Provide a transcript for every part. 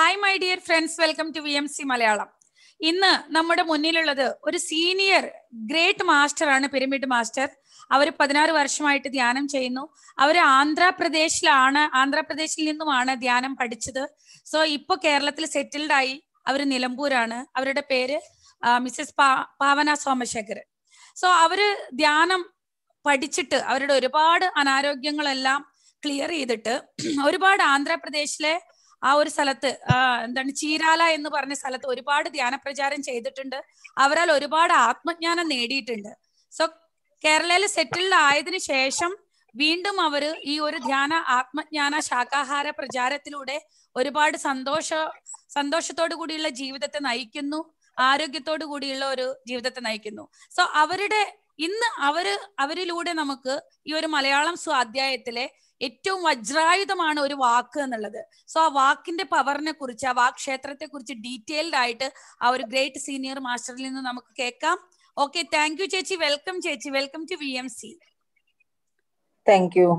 Hi my dear friends welcome to V M C Malayalam ഇന്ന് നമ്മുടെ മുന്നിലുള്ളത് ഒരു സീനിയർ ഗ്രേറ്റ് മാസ്റ്റർ ആണ് പിരമിഡ് മാസ്റ്റർ അവർ പതിനാറ് വർഷമായിട്ട് ധ്യാനം ചെയ്യുന്നു അവർ ആന്ധ്രാപ്രദേശിലാണ് ആന്ധ്രാപ്രദേശിൽ നിന്നുമാണ് ധ്യാനം പഠിച്ചത് സോ ഇപ്പൊ കേരളത്തിൽ സെറ്റിൽഡ് ആയി അവർ നിലമ്പൂരാണ് അവരുടെ പേര് മിസ്സസ് പാവന സോമശേഖർ സോ അവര് ധ്യാനം പഠിച്ചിട്ട് അവരുടെ ഒരുപാട് അനാരോഗ്യങ്ങളെല്ലാം ക്ലിയർ ചെയ്തിട്ട് ഒരുപാട് ആന്ധ്രാപ്രദേശിലെ ആ ഒരു സ്ഥലത്ത് എന്താണ് ചീരാല എന്ന് പറഞ്ഞ സ്ഥലത്ത് ഒരുപാട് ധ്യാനപ്രചാരം ചെയ്തിട്ടുണ്ട് അവരാൽ ഒരുപാട് ആത്മജ്ഞാനം നേടിയിട്ടുണ്ട് സോ കേരളയിൽ സെറ്റിൽഡ് ആയതിനു ശേഷം വീണ്ടും അവര് ഈ ഒരു ധ്യാന ആത്മജ്ഞാന ശാകാഹാര പ്രചാരത്തിലൂടെ ഒരുപാട് സന്തോഷ സന്തോഷത്തോടു കൂടിയുള്ള ജീവിതത്തെ നയിക്കുന്നു ആരോഗ്യത്തോടു കൂടിയുള്ള ഒരു ജീവിതത്തെ നയിക്കുന്നു സോ അവരുടെ ഇന്ന് അവര് അവരിലൂടെ നമുക്ക് ഈ ഒരു മലയാളം സ്വാധ്യായത്തിലെ ഏറ്റവും വജ്രായുധമാണ് ഒരു വാക്ക് എന്നുള്ളത് സോ ആ വാക്കിന്റെ പവറിനെ കുറിച്ച് ആ വാക് ക്ഷേത്രത്തെ കുറിച്ച് ഡീറ്റെയിൽഡ് ആയിട്ട് ആ ഒരു ഗ്രേറ്റ് സീനിയർ മാസ്റ്ററിൽ നിന്ന് നമുക്ക് കേൾക്കാം ഓക്കെ താങ്ക് യു ചേച്ചി വെൽക്കം ചേച്ചി welcome to V M C thank you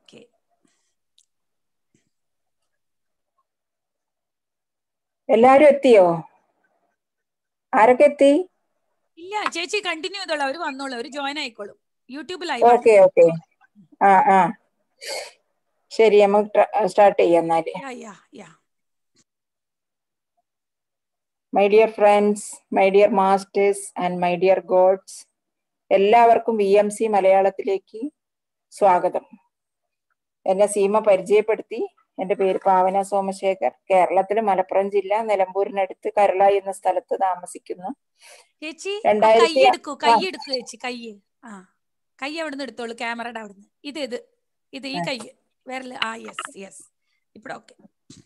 എല്ലാരും എത്തിയോ ആരൊക്കെ എത്തി ഇല്ല ചേച്ചി കണ്ടിന്യൂ ചെയ്തോളൂ അവര് വന്നോളൂ അവര് ജോയിൻ ആയിക്കോളും യൂട്യൂബിലായി ഓക്കെ ഓക്കെ ആ ആ ശരി നമുക്ക് സ്റ്റാർട്ട് ചെയ്യാം എന്നാല് my dear friends my dear masters and my dear gods എല്ലാവർക്കും വി എം സി മലയാളത്തിലേക്ക് സ്വാഗതം എന്നെ സീമ പരിചയപ്പെടുത്തി എന്റെ പേര് പാവന സോമശേഖർ കേരളത്തിലെ മലപ്പുറം ജില്ല നിലമ്പൂരിനടുത്ത് കരളായി എന്ന സ്ഥലത്ത് താമസിക്കുന്നു ചേച്ചി കൈയെടുക്കൂ കൈയെടുക്കൂ ചേച്ചി കയ്യ് ആ കൈ അവിടുന്ന് എടുത്തോളൂ ക്യാമറയുടെ അവിടുന്ന് ഇത് ഇത് ഇത് ഈ കൈ വേറെ ആ യെസ് യെസ് ഇപ്പഴ ഓക്കെ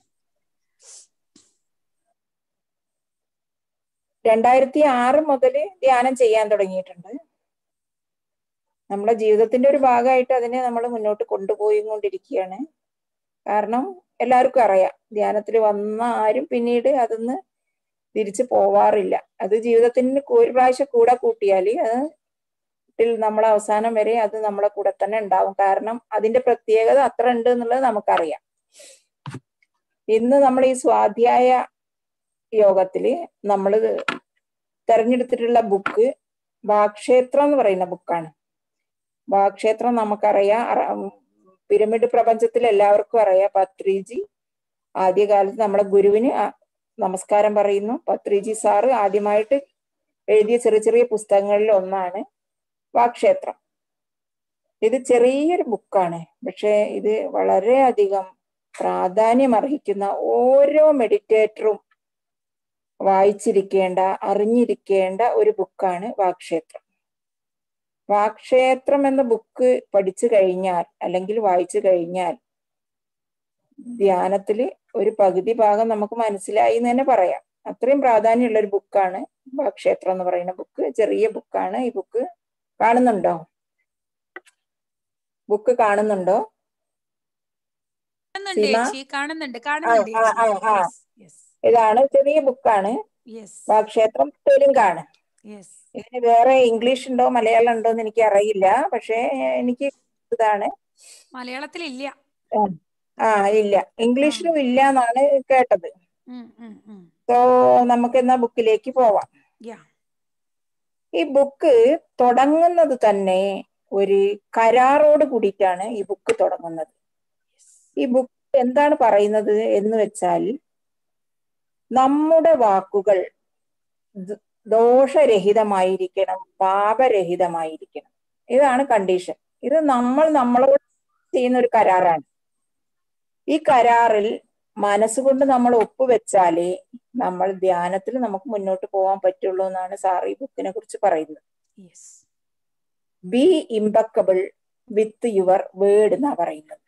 രണ്ടായിരത്തി ആറ് മുതൽ ധ്യാനം ചെയ്യാൻ തുടങ്ങിയിട്ടുണ്ട് നമ്മുടെ ജീവിതത്തിന്റെ ഒരു ഭാഗമായിട്ട് അതിനെ നമ്മൾ മുന്നോട്ട് കൊണ്ടുപോയി കൊണ്ടിരിക്കുകയാണ് കാരണം എല്ലാവർക്കും അറിയാം ധ്യാനത്തിൽ വന്ന ആരും പിന്നീട് അതിന്ന് തിരിച്ചു പോവാറില്ല അത് ജീവിതത്തിന് ഒരു പ്രാവശ്യം കൂടെ കൂട്ടിയാൽ അത് നമ്മൾ അവസാനം വരെ അത് നമ്മളെ കൂടെ തന്നെ ഉണ്ടാവും കാരണം അതിന്റെ പ്രത്യേകത അത്ര ഉണ്ട് എന്നുള്ളത് നമുക്കറിയാം ഇന്ന് നമ്മൾ ഈ സ്വാധ്യായ യോഗത്തില് നമ്മൾ തെരഞ്ഞെടുത്തിട്ടുള്ള ബുക്ക് വാക്ഷേത്രം എന്ന് പറയുന്ന ബുക്കാണ് വാക്ഷേത്രം നമുക്കറിയാം പിരമിഡ് പ്രപഞ്ചത്തിൽ എല്ലാവർക്കും അറിയാം പത്രിജി ആദ്യകാലത്ത് നമ്മളെ ഗുരുവിന് നമസ്കാരം പറയുന്നു പത്രിജി സാറ് ആദ്യമായിട്ട് എഴുതിയ ചെറിയ ചെറിയ പുസ്തകങ്ങളിൽ ഒന്നാണ് വാക്ഷേത്രം ഇത് ചെറിയൊരു ബുക്കാണ് പക്ഷെ ഇത് വളരെയധികം പ്രാധാന്യം അർഹിക്കുന്ന ഓരോ മെഡിറ്റേറ്ററും വായിച്ചിരിക്കേണ്ട അറിഞ്ഞിരിക്കേണ്ട ഒരു ബുക്കാണ് വാക്ഷേത്രം വാക്ഷേത്രം എന്ന ബുക്ക് പഠിച്ചു കഴിഞ്ഞാൽ അല്ലെങ്കിൽ വായിച്ചു കഴിഞ്ഞാൽ ധ്യാനത്തിൽ ഒരു പകുതി ഭാഗം നമുക്ക് മനസ്സിലായി എന്ന് തന്നെ പറയാം അത്രയും പ്രാധാന്യമുള്ള ഒരു ബുക്കാണ് വാക്ഷേത്രം എന്ന് പറയുന്ന ബുക്ക് ചെറിയ ബുക്കാണ് ഈ ബുക്ക് കാണുന്നുണ്ടോ ബുക്ക് കാണുന്നുണ്ടോ ഇതാണ് ചെറിയ ബുക്കാണ് വാക്ഷേത്രം തെലുങ്കാണ് ഇതിന് വേറെ ഇംഗ്ലീഷ് ഉണ്ടോ മലയാളം ഉണ്ടോ എന്ന് എനിക്ക് അറിയില്ല പക്ഷെ എനിക്ക് ഇതാണ് മലയാളത്തിൽ ഇല്ല ആ ഇല്ല ഇംഗ്ലീഷിലും ഇല്ല എന്നാണ് കേട്ടത് സോ നമുക്ക് എന്നാ ബുക്കിലേക്ക് പോവാം ഈ ബുക്ക് തുടങ്ങുന്നത് തന്നെ ഒരു കരാറോട് കൂടിയിട്ടാണ് ഈ ബുക്ക് തുടങ്ങുന്നത് ഈ ബുക്ക് എന്താണ് പറയുന്നത് എന്ന് വെച്ചാൽ നമ്മുടെ വാക്കുകൾ ദോഷരഹിതമായിരിക്കണം പാപരഹിതമായിരിക്കണം ഇതാണ് കണ്ടീഷൻ ഇത് നമ്മൾ നമ്മളോട് ചെയ്യുന്ന ഒരു കരാറാണ് ഈ കരാറിൽ മനസ്സുകൊണ്ട് നമ്മൾ ഒപ്പുവെച്ചാലേ നമ്മൾ ധ്യാനത്തിൽ നമുക്ക് മുന്നോട്ട് പോകാൻ പറ്റുള്ളൂ എന്നാണ് സാർ ഈ ബുക്കിനെ കുറിച്ച് പറയുന്നത് be impeccable with your word എന്നാ പറയുന്നത്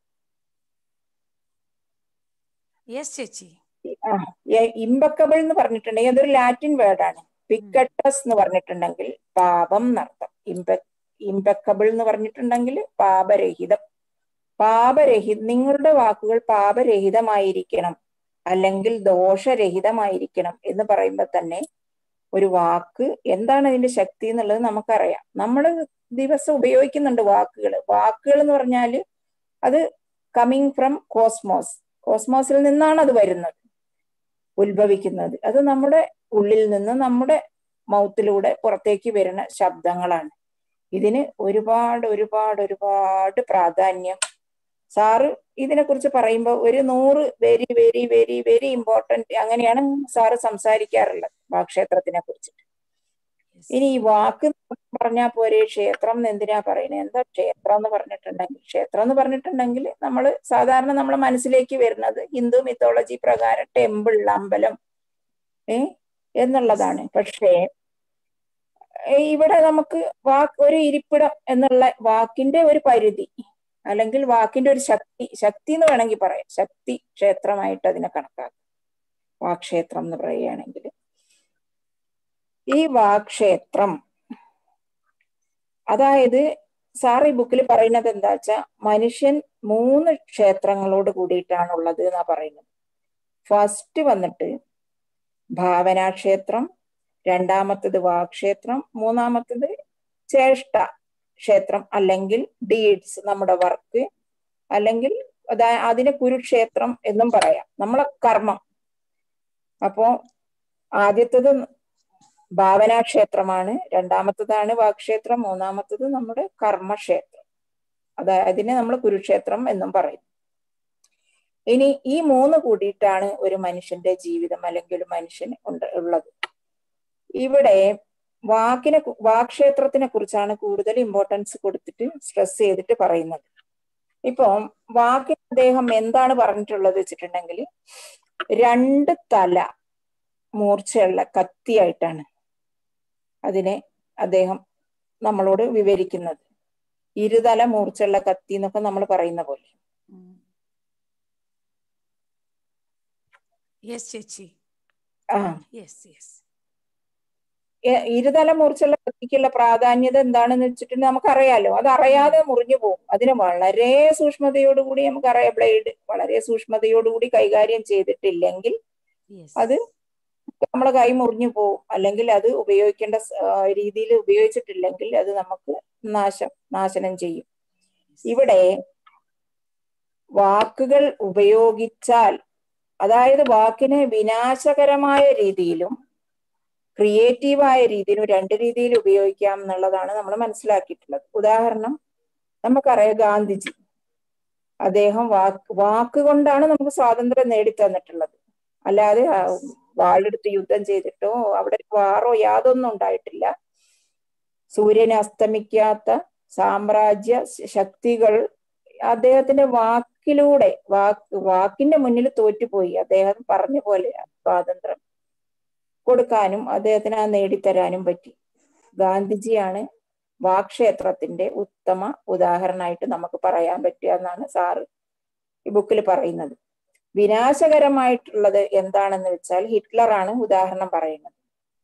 ഇമ്പക്കബിൾ എന്ന് പറഞ്ഞിട്ടുണ്ടെങ്കിൽ അതൊരു ലാറ്റിൻ വേർഡാണ് പിക്കട്ടസ് എന്ന് പറഞ്ഞിട്ടുണ്ടെങ്കിൽ പാപം എന്നർത്ഥം ഇമ്പ ഇമ്പക്കബിൾ എന്ന് പറഞ്ഞിട്ടുണ്ടെങ്കിൽ പാപരഹിതം പാപരഹി നിങ്ങളുടെ വാക്കുകൾ പാപരഹിതമായിരിക്കണം അല്ലെങ്കിൽ ദോഷരഹിതമായിരിക്കണം എന്ന് പറയുമ്പോൾ തന്നെ ഒരു വാക്ക് എന്താണ് അതിന്റെ ശക്തി എന്നുള്ളത് നമുക്കറിയാം നമ്മൾ ദിവസം ഉപയോഗിക്കുന്നുണ്ട് വാക്കുകൾ വാക്കുകൾ എന്ന് പറഞ്ഞാൽ അത് കമ്മിങ് ഫ്രം കോസ്മോസ് കോസ്മോസിൽ നിന്നാണ് അത് വരുന്നത് ഉത്ഭവിക്കുന്നത് അത് നമ്മുടെ ഉള്ളിൽ നിന്ന് നമ്മുടെ മൗത്തിലൂടെ പുറത്തേക്ക് വരുന്ന ശബ്ദങ്ങളാണ് ഇതിന് ഒരുപാട് ഒരുപാട് ഒരുപാട് പ്രാധാന്യം സാറ് ഇതിനെക്കുറിച്ച് പറയുമ്പോൾ ഒരു നൂറ് very very very very important അങ്ങനെയാണ് സാറ് സംസാരിക്കാറുള്ളത് വാക്ഷേത്രത്തിനെ കുറിച്ചിട്ട് ഇനി ഈ വാക്ക് പറഞ്ഞാൽ പോരെ ക്ഷേത്രം എന്ന് എന്തിനാ പറയുന്നത് എന്താ ക്ഷേത്രം എന്ന് പറഞ്ഞിട്ടുണ്ടെങ്കിൽ ക്ഷേത്രം എന്ന് പറഞ്ഞിട്ടുണ്ടെങ്കിൽ നമ്മൾ സാധാരണ നമ്മളെ മനസ്സിലേക്ക് വരുന്നത് ഹിന്ദു മിത്തോളജി പ്രകാരം ടെമ്പിൾ അമ്പലം ഏ എന്നുള്ളതാണ് പക്ഷേ ഇവിടെ നമുക്ക് വാക്ക് ഒരു ഇരിപ്പിടം എന്നുള്ള വാക്കിന്റെ ഒരു പരിധി അല്ലെങ്കിൽ വാക്കിന്റെ ഒരു ശക്തി ശക്തി എന്ന് വേണമെങ്കിൽ പറയാം ശക്തി ക്ഷേത്രമായിട്ട് അതിനെ കണക്കാക്കാം വാക്ഷേത്രം എന്ന് പറയുകയാണെങ്കിൽ ഈ വാക്ഷേത്രം അതായത് സാർ ഈ ബുക്കിൽ പറയുന്നത് എന്താ വെച്ചാ മനുഷ്യൻ മൂന്ന് ക്ഷേത്രങ്ങളോട് കൂടിയിട്ടാണുള്ളത് എന്നാ പറയുന്നത് ഫസ്റ്റ് വന്നിട്ട് ഭാവനാക്ഷേത്രം രണ്ടാമത്തത് വാക്ഷേത്രം മൂന്നാമത്തത് ചേഷ്ട ക്ഷേത്രം അല്ലെങ്കിൽ ഡീഡ്സ് നമ്മുടെ വർക്ക് അല്ലെങ്കിൽ അതാ അതിന് കുരുക്ഷേത്രം എന്നും പറയാം നമ്മളെ കർമ്മം അപ്പോ ആദ്യത്തത് ഭാവനാക്ഷേത്രമാണ് രണ്ടാമത്തതാണ് വാക്ക്ഷേത്രം മൂന്നാമത്തത് നമ്മുടെ കർമ്മക്ഷേത്രം അതായത് അതിനെ നമ്മൾ കുരുക്ഷേത്രം എന്നും പറയും ഇനി ഈ മൂന്ന് കൂടിയിട്ടാണ് ഒരു മനുഷ്യന്റെ ജീവിതം അല്ലെങ്കിൽ ഒരു മനുഷ്യന് ഉണ്ട് ഉള്ളത് ഇവിടെ വാക്കിനെ വാക്ക്ഷേത്രത്തിനെ കുറിച്ചാണ് കൂടുതൽ ഇമ്പോർട്ടൻസ് കൊടുത്തിട്ട് സ്ട്രെസ് ചെയ്തിട്ട് പറയുന്നത് ഇപ്പൊ വാക്കിന് അദ്ദേഹം എന്താണ് പറഞ്ഞിട്ടുള്ളത് വെച്ചിട്ടുണ്ടെങ്കിൽ രണ്ട് തല മൂർച്ചയുള്ള കത്തിയായിട്ടാണ് അതിനെ അദ്ദേഹം നമ്മളോട് വിവരിക്കുന്നത് ഇരുതല മൂർച്ചയുള്ള കത്തി എന്നൊക്കെ നമ്മൾ പറയുന്ന പോലെ യെസ് ചേച്ചി ആ യെസ് യെസ് ഇരുതല മൂർച്ചയുള്ള കത്തിക്കുള്ള പ്രാധാന്യത എന്താണെന്ന് വെച്ചിട്ടുണ്ടെങ്കിൽ നമുക്കറിയാലോ അത് അറിയാതെ മുറിഞ്ഞു പോകും അതിന് വളരെ സൂക്ഷ്മതയോടുകൂടി നമുക്കറിയാം ബ്ലേഡ് വളരെ സൂക്ഷ്മതയോടുകൂടി കൈകാര്യം ചെയ്തിട്ടില്ലെങ്കിൽ അത് നമ്മളെ കൈ മുറിഞ്ഞു പോകും അല്ലെങ്കിൽ അത് ഉപയോഗിക്കേണ്ട രീതിയിൽ ഉപയോഗിച്ചിട്ടില്ലെങ്കിൽ അത് നമുക്ക് നാശം നാശനം ചെയ്യും ഇവിടെ വാക്കുകൾ ഉപയോഗിച്ചാൽ അതായത് വാക്കിനെ വിനാശകരമായ രീതിയിലും ക്രിയേറ്റീവായ രീതിയിലും രണ്ട് രീതിയിൽ ഉപയോഗിക്കാം എന്നുള്ളതാണ് നമ്മൾ മനസ്സിലാക്കിയിട്ടുള്ളത് ഉദാഹരണം നമുക്കറിയാം ഗാന്ധിജി അദ്ദേഹം വാക്ക് വാക്കുകൊണ്ടാണ് നമുക്ക് സ്വാതന്ത്ര്യം നേടിത്തന്നിട്ടുള്ളത് അല്ലാതെ വാളെടുത്ത് യുദ്ധം ചെയ്തിട്ടോ അവിടെ വാറോ യാതൊന്നും ഉണ്ടായിട്ടില്ല സൂര്യനെ അസ്തമിക്കാത്ത സാമ്രാജ്യ ശക്തികൾ അദ്ദേഹത്തിന്റെ വാക്കിലൂടെ വാക്ക് വാക്കിന്റെ മുന്നിൽ തോറ്റുപോയി അദ്ദേഹം പറഞ്ഞ പോലെ സ്വാതന്ത്ര്യം കൊടുക്കാനും അദ്ദേഹത്തിന് ആ നേടിത്തരാനും പറ്റി ഗാന്ധിജിയാണ് വാക്ഷേത്രത്തിന്റെ ഉത്തമ ഉദാഹരണമായിട്ട് നമുക്ക് പറയാൻ പറ്റുക എന്നാണ് സാറ് ഈ ബുക്കിൽ പറയുന്നത് വിനാശകരമായിട്ടുള്ളത് എന്താണെന്ന് വെച്ചാൽ ഹിറ്റ്ലറാണ് ഉദാഹരണം പറയുന്നത്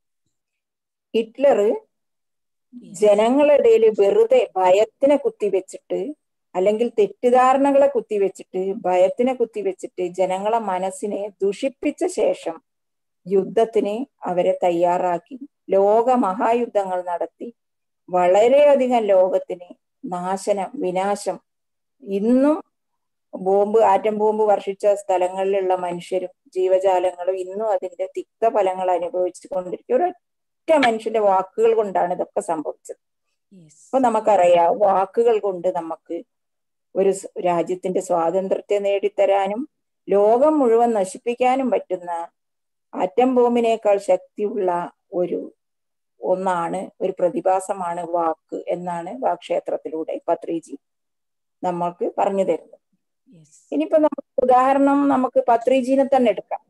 ഹിറ്റ്ലർ ജനങ്ങളുടെ ഇടയിൽ വെറുതെ ഭയത്തിനെ കുത്തിവെച്ചിട്ട് അല്ലെങ്കിൽ തെറ്റിദ്ധാരണകളെ കുത്തിവെച്ചിട്ട് ഭയത്തിനെ കുത്തിവെച്ചിട്ട് ജനങ്ങളെ മനസ്സിനെ ദുഷിപ്പിച്ച ശേഷം യുദ്ധത്തിന് അവരെ തയ്യാറാക്കി ലോക മഹായുദ്ധങ്ങൾ നടത്തി വളരെയധികം ലോകത്തിന് നാശനം വിനാശം ഇന്നും ബോംബ് ആറ്റം ബോംബ് വർഷിച്ച സ്ഥലങ്ങളിലുള്ള മനുഷ്യരും ജീവജാലങ്ങളും ഇന്നും അതിന്റെ തിക്തഫലങ്ങൾ അനുഭവിച്ചു കൊണ്ടിരിക്കും ഒരൊറ്റ മനുഷ്യന്റെ വാക്കുകൾ കൊണ്ടാണ് ഇതൊക്കെ സംഭവിച്ചത് അപ്പൊ നമുക്കറിയാം വാക്കുകൾ കൊണ്ട് നമുക്ക് ഒരു രാജ്യത്തിന്റെ സ്വാതന്ത്ര്യത്തെ നേടിത്തരാനും ലോകം മുഴുവൻ നശിപ്പിക്കാനും പറ്റുന്ന ആറ്റം ബോംബിനേക്കാൾ ശക്തിയുള്ള ഒരു ഒന്നാണ് ഒരു പ്രതിഭാസമാണ് വാക്ക് എന്നാണ് വാക്ക്ഷേത്രത്തിലൂടെ പത്രിജി നമ്മൾക്ക് പറഞ്ഞു തരുന്നത് ഇനിയിപ്പോ നമുക്ക് ഉദാഹരണം നമുക്ക് പത്രിജീനെ തന്നെ എടുക്കാം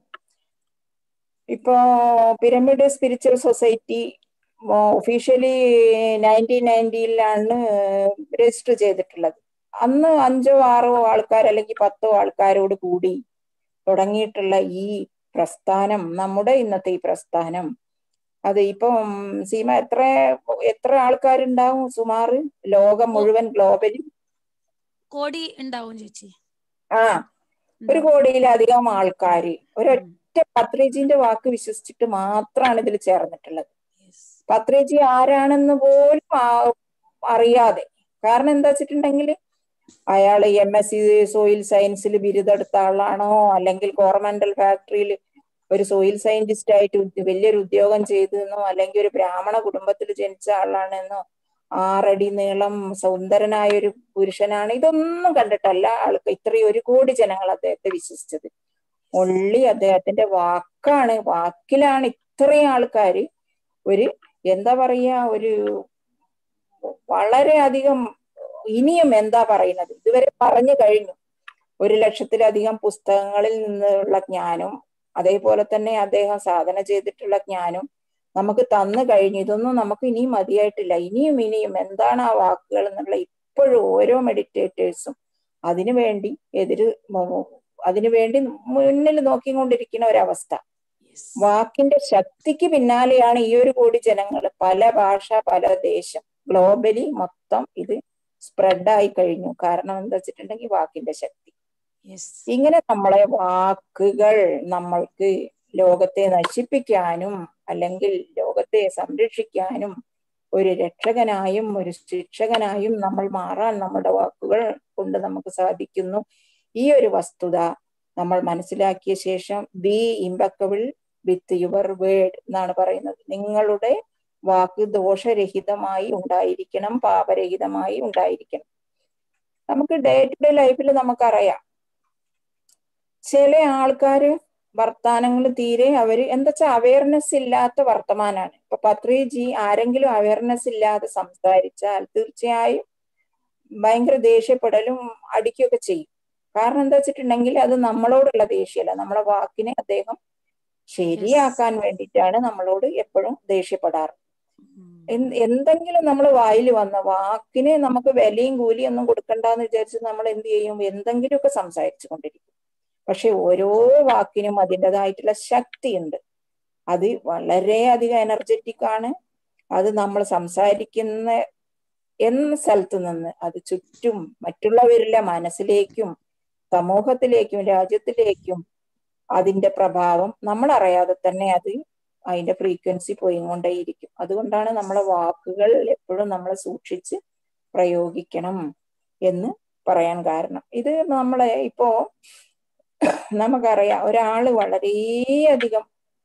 ഇപ്പോ pyramid spiritual society officially nineteen നയൻറ്റിയിലാണ് രജിസ്റ്റർ ചെയ്തിട്ടുള്ളത് അന്ന് അഞ്ചോ ആറോ ആൾക്കാർ അല്ലെങ്കിൽ പത്തോ ആൾക്കാരോട് കൂടി തുടങ്ങിയിട്ടുള്ള ഈ പ്രസ്ഥാനം നമ്മുടെ ഇന്നത്തെ ഈ പ്രസ്ഥാനം അത് ഇപ്പം സീമ എത്ര എത്ര ആൾക്കാരുണ്ടാവും സുമാർ ലോകം മുഴുവൻ ഗ്ലോബലി കോടി ഉണ്ടാവും ചേച്ചി ആ ഒരു കോടിയിലധികം ആൾക്കാര് ഒരൊറ്റ പത്രിജിന്റെ വാക്ക് വിശ്വസിച്ചിട്ട് മാത്രമാണ് ഇതിൽ ചേർന്നിട്ടുള്ളത് പത്രിജി ആരാണെന്ന് പോലും അറിയാതെ കാരണം എന്താ വെച്ചിട്ടുണ്ടെങ്കിൽ അയാൾ എം എസ് സി സോയിൽ സയൻസിൽ ബിരുദെടുത്ത ആളാണോ അല്ലെങ്കിൽ കോറമന്റൽ ഫാക്ടറിയിൽ ഒരു സോയിൽ സയന്റിസ്റ്റ് ആയിട്ട് ഉദ്യ- വലിയൊരു ഉദ്യോഗം ചെയ്തെന്നോ അല്ലെങ്കിൽ ഒരു ബ്രാഹ്മണ കുടുംബത്തിൽ ജനിച്ച ആളാണെന്നോ ആറടി നീളം സുന്ദരനായ ഒരു പുരുഷനാണ് ഇതൊന്നും കണ്ടിട്ടല്ല ആൾക്ക് ഇത്രയും ഒരു കോടി ജനങ്ങൾ അദ്ദേഹത്തെ വിശ്വസിച്ചത് ഒള്ളി അദ്ദേഹത്തിന്റെ വാക്കാണ് വാക്കിലാണ് ഇത്രയും ആൾക്കാര് ഒരു എന്താ പറയാ ഒരു വളരെ അധികം ഇനിയും എന്താ പറയുന്നത് ഇതുവരെ പറഞ്ഞു കഴിഞ്ഞു ഒരു ലക്ഷത്തിലധികം പുസ്തകങ്ങളിൽ നിന്നുള്ള ജ്ഞാനം അതേപോലെ തന്നെ അദ്ദേഹം സാധന ചെയ്തിട്ടുള്ള ജ്ഞാനം നമുക്ക് തന്നു കഴിഞ്ഞു ഇതൊന്നും നമുക്ക് ഇനിയും മതിയായിട്ടില്ല ഇനിയും ഇനിയും എന്താണ് ആ വാക്കുകൾ എന്നുള്ള ഇപ്പോഴും ഓരോ മെഡിറ്റേറ്റേഴ്സും അതിനു വേണ്ടി എതിര് മു- അതിനു വേണ്ടി മുന്നിൽ നോക്കിക്കൊണ്ടിരിക്കുന്ന ഒരവസ്ഥ വാക്കിന്റെ ശക്തിക്ക് പിന്നാലെയാണ് ഈ ഒരു കോടി ജനങ്ങൾ പല ഭാഷ പല ദേശം ഗ്ലോബലി മൊത്തം ഇത് സ്പ്രെഡായി കഴിഞ്ഞു കാരണം എന്താ വെച്ചിട്ടുണ്ടെങ്കിൽ വാക്കിന്റെ ശക്തി ഇങ്ങനെ നമ്മളെ വാക്കുകൾ നമ്മൾക്ക് ലോകത്തെ നശിപ്പിക്കാനും അല്ലെങ്കിൽ ലോകത്തെ സംരക്ഷിക്കാനും ഒരു രക്ഷകനായും ഒരു ശിക്ഷകനായും നമ്മൾ മാറാൻ നമ്മുടെ വാക്കുകൾ കൊണ്ട് നമുക്ക് സാധിക്കുന്നു ഈ ഒരു വസ്തുത നമ്മൾ മനസ്സിലാക്കിയ ശേഷം be impeccable with your word എന്നാണ് പറയുന്നത് നിങ്ങളുടെ വാക്ക് ദോഷരഹിതമായി ഉണ്ടായിരിക്കണം പാപരഹിതമായി ഉണ്ടായിരിക്കണം നമുക്ക് ഡേ ടു ഡേ ലൈഫിൽ നമുക്കറിയാം ചില ആൾക്കാര് വർത്താനങ്ങൾ തീരെ അവര് എന്താ വെച്ചാൽ അവയർനെസ് ഇല്ലാത്ത വർത്തമാനാണ് ഇപ്പൊ പത്രിജി ആരെങ്കിലും അവയർനെസ് ഇല്ലാതെ സംസാരിച്ചാൽ തീർച്ചയായും ഭയങ്കര ദേഷ്യപ്പെടലും അടിക്കുകയൊക്കെ ചെയ്യും കാരണം എന്താ വെച്ചിട്ടുണ്ടെങ്കിൽ അത് നമ്മളോടുള്ള ദേഷ്യമല്ല നമ്മളെ വാക്കിനെ അദ്ദേഹം ശരിയാക്കാൻ വേണ്ടിയിട്ടാണ് നമ്മളോട് എപ്പോഴും ദേഷ്യപ്പെടാറ് എന്ത് എന്തെങ്കിലും നമ്മൾ വായിൽ വന്ന വാക്കിന് നമുക്ക് വിലയും കൂലിയും ഒന്നും കൊടുക്കണ്ടെന്ന് വിചാരിച്ച് നമ്മൾ എന്ത് ചെയ്യും എന്തെങ്കിലുമൊക്കെ സംസാരിച്ചു കൊണ്ടിരിക്കും പക്ഷെ ഓരോ വാക്കിനും അതിൻ്റെതായിട്ടുള്ള ശക്തിയുണ്ട് അത് വളരെയധികം എനർജറ്റിക് ആണ് അത് നമ്മൾ സംസാരിക്കുന്ന എന്ന സ്ഥലത്ത് നിന്ന് അത് ചുറ്റും മറ്റുള്ളവരുടെ മനസ്സിലേക്കും സമൂഹത്തിലേക്കും രാജ്യത്തിലേക്കും അതിന്റെ പ്രഭാവം നമ്മൾ അറിയാതെ തന്നെ അത് അതിന്റെ ഫ്രീക്വൻസി പോയിക്കൊണ്ടേയിരിക്കും അതുകൊണ്ടാണ് നമ്മളെ വാക്കുകൾ എപ്പോഴും നമ്മൾ സൂക്ഷിച്ച് പ്രയോഗിക്കണം എന്ന് പറയാൻ കാരണം ഇത് നമ്മളെ ഇപ്പോ നമുക്കറിയാം ഒരാള് വളരെയധികം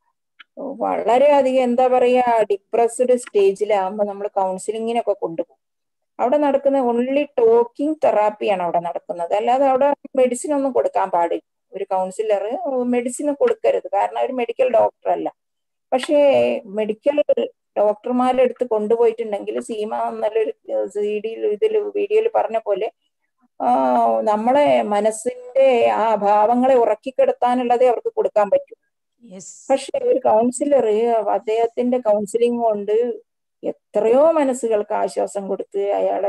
വളരെയധികം എന്താ പറയാ ഡിപ്രസ്ഡ് സ്റ്റേജിലാകുമ്പോൾ നമ്മൾ കൗൺസിലിങ്ങിനൊക്കെ കൊണ്ടുപോകും അവിടെ നടക്കുന്ന ഓൺലി ടോക്കിംഗ് തെറാപ്പിയാണ് അവിടെ നടക്കുന്നത് അല്ലാതെ അവിടെ മെഡിസിൻ ഒന്നും കൊടുക്കാൻ പാടില്ല ഒരു കൗൺസിലർ മെഡിസിൻ കൊടുക്കരുത് കാരണം ഒരു മെഡിക്കൽ ഡോക്ടർ അല്ല പക്ഷേ മെഡിക്കൽ ഡോക്ടർമാരുടെ അടുത്ത് കൊണ്ടുപോയിട്ടുണ്ടെങ്കിൽ സീമ എന്നല്ലൊരു സി ഡിയിൽ ഇതിൽ വീഡിയോയിൽ പറഞ്ഞ പോലെ ആ, നമ്മളെ മനസ്സിന്റെ ആ ഭാവങ്ങളെ ഉറക്കിക്കെടുത്താനുള്ളതേ അവർക്ക് കൊടുക്കാൻ പറ്റൂ പക്ഷെ ഒരു കൗൺസിലർ അദ്ദേഹത്തിന്റെ കൗൺസിലിംഗ് കൊണ്ട് എത്രയോ മനസ്സുകൾക്ക് ആശ്വാസം കൊടുത്ത് അയാളെ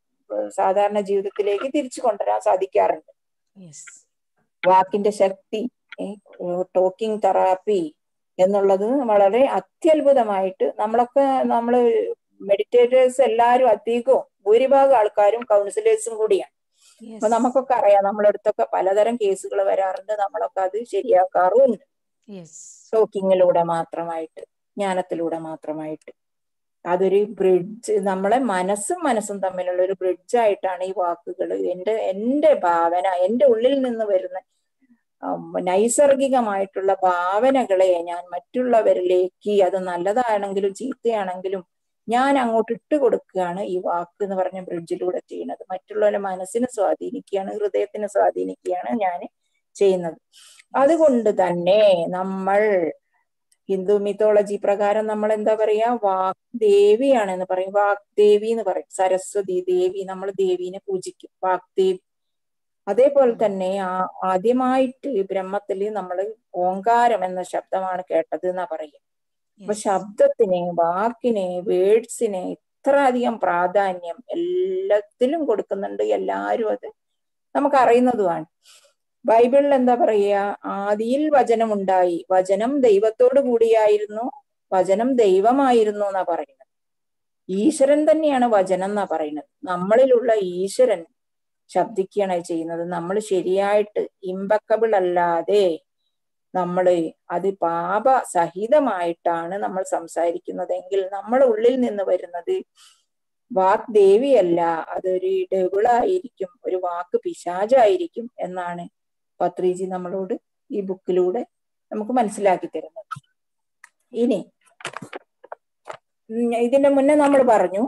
സാധാരണ ജീവിതത്തിലേക്ക് തിരിച്ചു കൊണ്ടുവരാൻ സാധിക്കാറുണ്ട് വാക്കിന്റെ ശക്തി ടോക്കിംഗ് തെറാപ്പി എന്നുള്ളത് വളരെ അത്യത്ഭുതമായിട്ട് നമ്മളൊക്കെ നമ്മള് മെഡിറ്റേറ്റേഴ്സ് എല്ലാവരും അധികവും ഭൂരിഭാഗം ആൾക്കാരും കൗൺസിലേഴ്സും കൂടിയാണ് അപ്പൊ നമുക്കൊക്കെ അറിയാം നമ്മുടെ അടുത്തൊക്കെ പലതരം കേസുകൾ വരാറുണ്ട് നമ്മളൊക്കെ അത് ശരിയാക്കാറുമുണ്ട് ടോക്കിങ്ങിലൂടെ മാത്രമായിട്ട് ജ്ഞാനത്തിലൂടെ മാത്രമായിട്ട് അതൊരു ബ്രിഡ്ജ് നമ്മളെ മനസ്സും മനസ്സും തമ്മിലുള്ള ഒരു ബ്രിഡ്ജ് ആയിട്ടാണ് ഈ വാക്കുകൾ എൻ്റെ എൻ്റെ ഭാവന എൻ്റെ ഉള്ളിൽ നിന്ന് വരുന്ന ഉം, നൈസർഗികമായിട്ടുള്ള ഭാവനകളെ ഞാൻ മറ്റുള്ളവരിലേക്ക് അത് നല്ലതാണെങ്കിലും ചീത്തയാണെങ്കിലും ഞാൻ അങ്ങോട്ട് ഇട്ട് കൊടുക്കുകയാണ് ഈ വാക്ക് എന്ന് പറഞ്ഞ ബ്രിഡ്ജിലൂടെ ചെയ്യുന്നത് മറ്റുള്ളവരുടെ മനസ്സിനെ സ്വാധീനിക്കുകയാണ് ഹൃദയത്തിനെ സ്വാധീനിക്കുകയാണ് ഞാൻ ചെയ്യുന്നത് അതുകൊണ്ട് തന്നെ നമ്മൾ ഹിന്ദു മിത്തോളജി പ്രകാരം നമ്മൾ എന്താ പറയാ വാക് ദേവിയാണെന്ന് പറയും വാക് ദേവി എന്ന് പറയും സരസ്വതി ദേവി നമ്മൾ ദേവീനെ പൂജിക്കും വാക് ദേവി അതേപോലെ തന്നെ ആ ആദ്യമായിട്ട് ബ്രഹ്മത്തില് നമ്മൾ ഓങ്കാരം എന്ന ശബ്ദമാണ് കേട്ടത് എന്നാ പറയുക അപ്പൊ ശബ്ദത്തിന് വാക്കിന് വേർഡ്സിന് ഇത്ര അധികം പ്രാധാന്യം എല്ലാത്തിലും കൊടുക്കുന്നുണ്ട് എല്ലാരും അത് നമുക്ക് അറിയുന്നതുമാണ് ബൈബിളിൽ എന്താ പറയുക ആദിയിൽ വചനം ഉണ്ടായി വചനം ദൈവത്തോട് കൂടിയായിരുന്നു വചനം ദൈവമായിരുന്നു എന്നാ പറയുന്നത് ഈശ്വരൻ തന്നെയാണ് വചനം എന്നാ പറയുന്നത് നമ്മളിലുള്ള ഈശ്വരൻ ശബ്ദിക്കുകയാണ് ചെയ്യുന്നത് നമ്മൾ ശരിയായിട്ട് ഇമ്പക്കബിൾ അല്ലാതെ നമ്മള് അത് പാപ സഹിതമായിട്ടാണ് നമ്മൾ സംസാരിക്കുന്നതെങ്കിൽ നമ്മുടെ ഉള്ളിൽ നിന്ന് വരുന്നത് വാക് ദേവിയല്ല അതൊരു ഡെവിളായിരിക്കും ഒരു വാക്ക് പിശാചായിരിക്കും എന്നാണ് പത്രിജി നമ്മളോട് ഈ ബുക്കിലൂടെ നമുക്ക് മനസ്സിലാക്കി തരുന്നത് ഇനി ഉം, ഇതിന്റെ മുന്നേ നമ്മൾ പറഞ്ഞു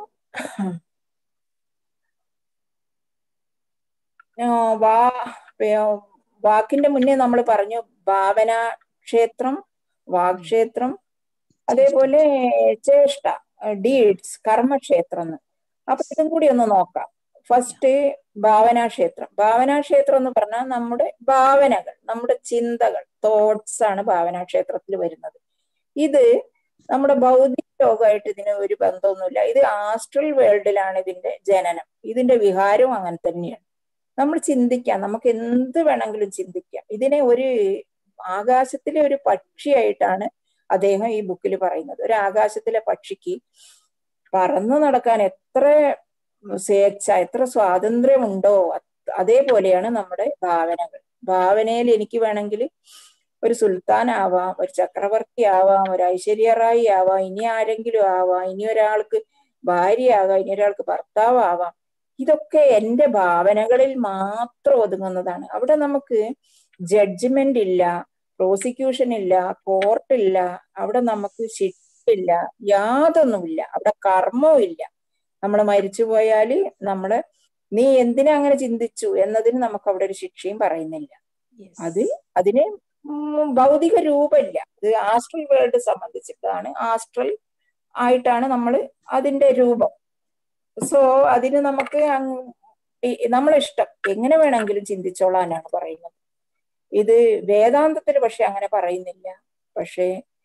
ആ, വാ പേ- വാക്കിന്റെ മുന്നേ നമ്മൾ പറഞ്ഞു ഭാവന ക്ഷേത്രം വാഗ്ക്ഷേത്രം അതേപോലെ ചേഷ്ട ഡീഡ്സ് കർമ്മക്ഷേത്രം എന്ന് അപ്പൊ ഇതും കൂടി ഒന്ന് നോക്കാം ഫസ്റ്റ് ഭാവനാക്ഷേത്രം ഭാവനാക്ഷേത്രം എന്ന് പറഞ്ഞാൽ നമ്മുടെ ഭാവനകൾ നമ്മുടെ ചിന്തകൾ തോട്ട്സ് ആണ് ഭാവനാക്ഷേത്രത്തിൽ വരുന്നത് ഇത് നമ്മുടെ ഭൗതിക ലോകമായിട്ട് ഇതിന് ഒരു ബന്ധമൊന്നുമില്ല ഇത് ആസ്ട്രൽ വേൾഡിലാണ് ഇതിന്റെ ജനനം ഇതിന്റെ വിഹാരവും അങ്ങനെ തന്നെയാണ് നമ്മൾ ചിന്തിക്കാം നമുക്ക് എന്ത് വേണമെങ്കിലും ചിന്തിക്കാം ഇതിനെ ഒരു ആകാശത്തിലെ ഒരു പക്ഷിയായിട്ടാണ് അദ്ദേഹം ഈ ബുക്കിൽ പറയുന്നത് ഒരു ആകാശത്തിലെ പക്ഷിക്ക് പറന്നു നടക്കാൻ എത്ര സ്വേച്ഛ എത്ര സ്വാതന്ത്ര്യമുണ്ടോ അത് അതേപോലെയാണ് നമ്മുടെ ഭാവനകൾ ഭാവനയിൽ എനിക്ക് വേണമെങ്കിൽ ഒരു സുൽത്താൻ ആവാം ഒരു ചക്രവർത്തി ആവാം ഒരു ഐശ്വര്യ റായി ആവാം ഇനി ആരെങ്കിലും ആവാം ഇനി ഒരാൾക്ക് ഭാര്യയാകാം ഇനി ഒരാൾക്ക് ഭർത്താവ് ആവാം ഇതൊക്കെ എന്റെ ഭാവനകളിൽ മാത്രം ഒതുങ്ങുന്നതാണ് അവിടെ നമുക്ക് ജഡ്ജ്മെന്റ് ഇല്ല പ്രോസിക്യൂഷൻ ഇല്ല കോർട്ടില്ല അവിടെ നമുക്ക് ശിക്ഷയില്ല യാതൊന്നുമില്ല അവിടെ കർമ്മവും ഇല്ല നമ്മൾ മരിച്ചു പോയാല് നമ്മള് നീ എന്തിനാ അങ്ങനെ ചിന്തിച്ചു എന്നതിന് നമുക്ക് അവിടെ ഒരു ശിക്ഷയും പറയുന്നില്ല അത് അതിന് ഉം ഭൗതിക രൂപമില്ല ഇത് ആസ്ട്രൽ വേൾഡ് സംബന്ധിച്ചിട്ടാണ് ആസ്ട്രൽ ആയിട്ടാണ് നമ്മൾ അതിന്റെ രൂപം സോ അതിന് നമുക്ക് അങ് ഈ- നമ്മളെ ഇഷ്ടം എങ്ങനെ വേണമെങ്കിലും ചിന്തിച്ചോളാനാണ് പറയുന്നത് ഇത് വേദാന്തത്തിൽ പക്ഷെ അങ്ങനെ പറയുന്നില്ല പക്ഷേ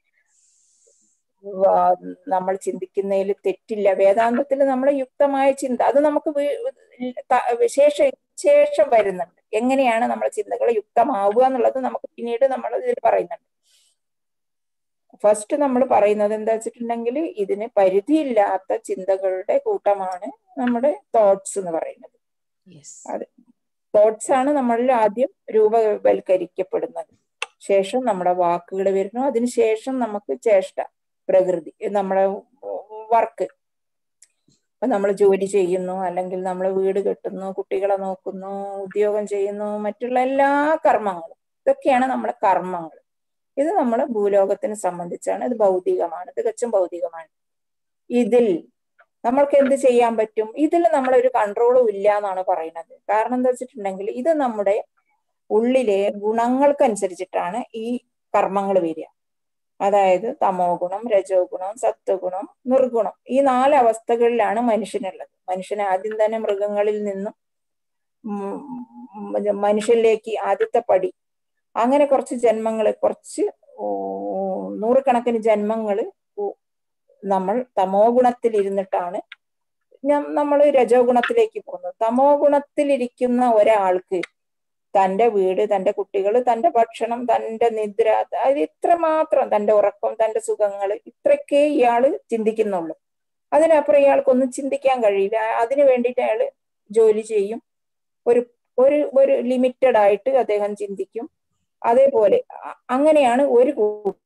വാ- നമ്മൾ ചിന്തിക്കുന്നതിൽ തെറ്റില്ല വേദാന്തത്തിൽ നമ്മൾ യുക്തമായ ചിന്ത അത് നമുക്ക് വി- ത- വിശേഷ ശേഷം വരുന്നുണ്ട് എങ്ങനെയാണ് നമ്മുടെ ചിന്തകൾ യുക്തമാവുക എന്നുള്ളത് നമുക്ക് പിന്നീട് നമ്മൾ ഇതിൽ പറയുന്നുണ്ട് ഫസ്റ്റ് നമ്മൾ പറയുന്നത് എന്താ വെച്ചിട്ടുണ്ടെങ്കിൽ ഇതിന് പരിധിയില്ലാത്ത ചിന്തകളുടെ കൂട്ടമാണ് നമ്മുടെ തോട്ട്സ് എന്ന് പറയുന്നത് തോട്ട്സ് ആണ് നമ്മളിൽ ആദ്യം രൂപവൽക്കരിക്കപ്പെടുന്നത് ശേഷം നമ്മുടെ വാക്കുകൾ വരുന്നു അതിനുശേഷം നമുക്ക് ചേഷ്ട പ്രകൃതി നമ്മുടെ വർക്ക് ഇപ്പൊ നമ്മൾ ജോലി ചെയ്യുന്നു അല്ലെങ്കിൽ നമ്മൾ വീട് കെട്ടുന്നു കുട്ടികളെ നോക്കുന്നു ഉദ്യോഗം ചെയ്യുന്നു മറ്റുള്ള എല്ലാ കർമ്മങ്ങളും ഇതൊക്കെയാണ് നമ്മുടെ കർമ്മങ്ങൾ ഇത് നമ്മുടെ ഭൂലോകത്തിനെ സംബന്ധിച്ചാണ് ഇത് ഭൗതികമാണ് തികച്ചും ഭൗതികമാണ് ഇതിൽ നമ്മൾക്ക് എന്ത് ചെയ്യാൻ പറ്റും ഇതിൽ നമ്മളൊരു കൺട്രോളും ഇല്ല എന്നാണ് പറയുന്നത് കാരണം എന്താ വെച്ചിട്ടുണ്ടെങ്കിൽ ഇത് നമ്മുടെ ഉള്ളിലെ ഗുണങ്ങൾക്കനുസരിച്ചിട്ടാണ് ഈ കർമ്മങ്ങൾ വരിക അതായത് തമോ ഗുണം രജോ ഗുണം സത്വഗുണം നിർഗുണം ഈ നാല് അവസ്ഥകളിലാണ് മനുഷ്യനുള്ളത് മനുഷ്യൻ ആദ്യം തന്നെ മൃഗങ്ങളിൽ നിന്നും ഉം, ഉം, മനുഷ്യനിലേക്ക് ആദ്യത്തെ പടി അങ്ങനെ കുറച്ച് ജന്മങ്ങൾ കുറച്ച് ഓ, നൂറുകണക്കിന് ജന്മങ്ങൾ നമ്മൾ തമോ ഗുണത്തിൽ ഇരുന്നിട്ടാണ് നമ്മൾ രജോ ഗുണത്തിലേക്ക് പോകുന്നത് തമോ ഗുണത്തിലിരിക്കുന്ന ഒരാൾക്ക് തന്റെ വീട് തന്റെ കുട്ടികൾ തന്റെ ഭക്ഷണം തന്റെ നിദ്ര അത് ഇത്രമാത്രം തന്റെ ഉറക്കം തന്റെ സുഖങ്ങൾ ഇത്രയൊക്കെ ഇയാള് ചിന്തിക്കുന്നുള്ളൂ അതിനപ്പുറം ഇയാൾക്കൊന്നും ചിന്തിക്കാൻ കഴിയില്ല അതിനു വേണ്ടിയിട്ട് അയാള് ജോലി ചെയ്യും ഒരു ഒരു ഒരു ലിമിറ്റഡ് ആയിട്ട് അദ്ദേഹം ചിന്തിക്കും അതേപോലെ അ- അങ്ങനെയാണ് ഒരു കൂ-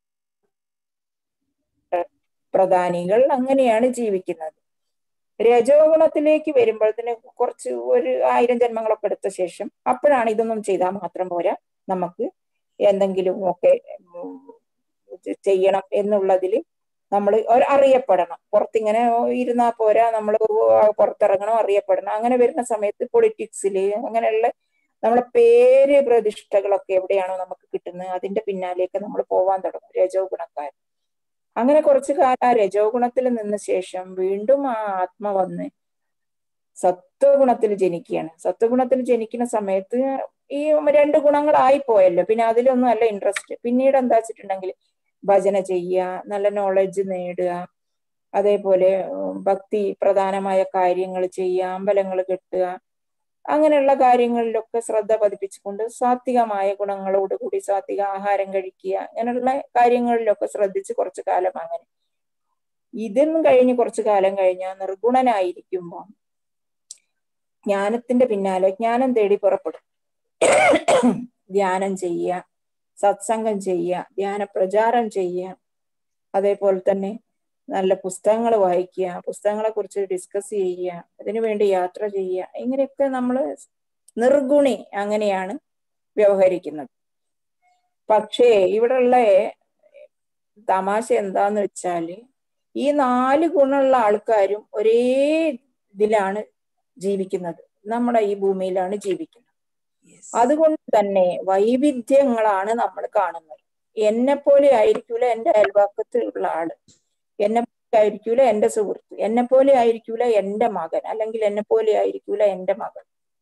പ്രധാനികൾ അങ്ങനെയാണ് ജീവിക്കുന്നത് രജോ ഗുണത്തിലേക്ക് വരുമ്പോഴത്തേന് കുറച്ച് ഒരു ആയിരം ജന്മങ്ങളൊക്കെ എടുത്ത ശേഷം അപ്പോഴാണ് ഇതൊന്നും ചെയ്താൽ മാത്രം പോരാ നമുക്ക് എന്തെങ്കിലും ഒക്കെ ഉം, ചെയ്യണം എന്നുള്ളതിൽ നമ്മൾ അറിയപ്പെടണം പുറത്തിങ്ങനെ ഇരുന്നാ പോരാ നമ്മൾ പുറത്തിറങ്ങണം അറിയപ്പെടണം അങ്ങനെ വരുന്ന സമയത്ത് പൊളിറ്റിക്സിൽ അങ്ങനെയുള്ള നമ്മളെ പേര് പ്രതിഷ്ഠകളൊക്കെ എവിടെയാണോ നമുക്ക് കിട്ടുന്നത് അതിന്റെ പിന്നാലേക്ക് നമ്മൾ പോവാൻ തുടങ്ങും രജോ ഗുണക്കാർ അങ്ങനെ കുറച്ചു കാലം ആ രജോ ഗുണത്തിൽ നിന്ന ശേഷം വീണ്ടും ആ ആത്മ വന്ന് സത്വഗുണത്തിൽ ജനിക്കുകയാണ് സത്വഗുണത്തിൽ ജനിക്കുന്ന സമയത്ത് ഈ രണ്ട് ഗുണങ്ങളായി പോയല്ലോ പിന്നെ അതിലൊന്നും അല്ല ഇൻട്രസ്റ്റ് പിന്നീട് എന്താ വെച്ചിട്ടുണ്ടെങ്കിൽ ഭജന ചെയ്യുക നല്ല നോളജ് നേടുക അതേപോലെ ഉം, ഭക്തി പ്രധാനമായ കാര്യങ്ങൾ ചെയ്യുക അമ്പലങ്ങൾ കെട്ടുക അങ്ങനെയുള്ള കാര്യങ്ങളിലൊക്കെ ശ്രദ്ധ പതിപ്പിച്ചുകൊണ്ട് സാത്വികമായ ഗുണങ്ങളോടുകൂടി സാത്വിക ആഹാരം കഴിക്കുക അങ്ങനെയുള്ള കാര്യങ്ങളിലൊക്കെ ശ്രദ്ധിച്ച് കുറച്ചു കാലം അങ്ങനെ ഇതൊന്നും കഴിഞ്ഞ് കുറച്ചു കാലം കഴിഞ്ഞാൽ നിർഗുണനായിരിക്കുമ്പോൾ ജ്ഞാനത്തിന്റെ പിന്നാലെ ജ്ഞാനം തേടി പുറപ്പെടും ധ്യാനം ചെയ്യുക സത്സംഗം ചെയ്യുക ധ്യാന പ്രചാരം ചെയ്യുക അതേപോലെ തന്നെ നല്ല പുസ്തകങ്ങൾ വായിക്കുക പുസ്തകങ്ങളെ കുറിച്ച് ഡിസ്കസ് ചെയ്യുക അതിനുവേണ്ടി യാത്ര ചെയ്യുക ഇങ്ങനെയൊക്കെ നമ്മൾ നിർഗുണി അങ്ങനെയാണ് വ്യവഹരിക്കുന്നത് പക്ഷേ ഇവിടെയുള്ള തമാശ എന്താന്ന് വെച്ചാല് ഈ നാല് ഗുണമുള്ള ആൾക്കാരും ഒരേ ഇതിലാണ് ജീവിക്കുന്നത് നമ്മുടെ ഈ ഭൂമിയിലാണ് ജീവിക്കുന്നത് അതുകൊണ്ട് തന്നെ വൈവിധ്യങ്ങളാണ് നമ്മൾ കാണുന്നത് എന്നെ പോലെ ആയിരിക്കൂല എന്റെ അയൽവാക്കത്തിലുള്ള ആള് എന്നെ പോലെ ആയിരിക്കൂല എന്റെ സുഹൃത്ത് എന്നെ പോലെ ആയിരിക്കൂല എന്റെ മകൻ അല്ലെങ്കിൽ എന്നെ പോലെ ആയിരിക്കൂല എന്റെ മകൾ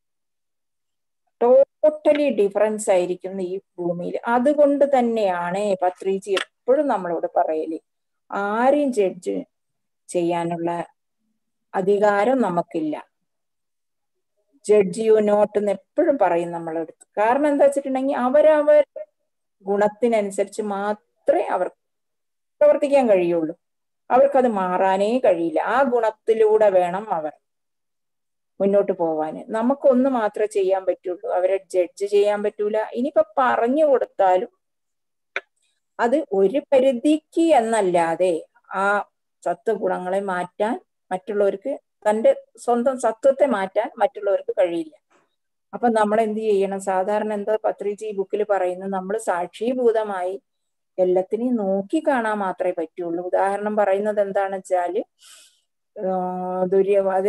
ടോട്ടലി ഡിഫറൻസ് ആയിരിക്കും ഈ ഭൂമിയിൽ അതുകൊണ്ട് തന്നെയാണ് പത്രീജി എപ്പോഴും നമ്മളോട് പറയല് ആരെയും ജഡ്ജ് ചെയ്യാനുള്ള അധികാരം നമുക്കില്ല ജഡ്ജ് യു നോട്ട് എന്ന് എപ്പോഴും പറയും നമ്മളെടുത്ത് കാരണം എന്താ വെച്ചിട്ടുണ്ടെങ്കിൽ അവരവർ ഗുണത്തിനനുസരിച്ച് മാത്രമേ അവർക്ക് പ്രവർത്തിക്കാൻ കഴിയുള്ളൂ അവർക്കത് മാറാനേ കഴിയില്ല ആ ഗുണത്തിലൂടെ വേണം അവർ മുന്നോട്ട് പോവാന് നമുക്കൊന്ന് മാത്രമേ ചെയ്യാൻ പറ്റുള്ളൂ അവരെ ജഡ്ജ് ചെയ്യാൻ പറ്റൂല ഇനിയിപ്പോ പറഞ്ഞു കൊടുത്താലും അത് ഒരു പരിധിക്ക് എന്നല്ലാതെ ആ സത്വഗുണങ്ങളെ മാറ്റാൻ മറ്റുള്ളവർക്ക് തന്റെ സ്വന്തം സത്വത്തെ മാറ്റാൻ മറ്റുള്ളവർക്ക് കഴിയില്ല അപ്പൊ നമ്മൾ എന്ത് ചെയ്യണം സാധാരണ എന്താ പത്രിജി ബുക്കിൽ പറയുന്നത് നമ്മൾ സാക്ഷീഭൂതമായി എല്ലാത്തിനെയും നോക്കി കാണാൻ മാത്രമേ പറ്റുള്ളൂ ഉദാഹരണം പറയുന്നത് എന്താണെന്ന് വെച്ചാല് ദുര്യ അത്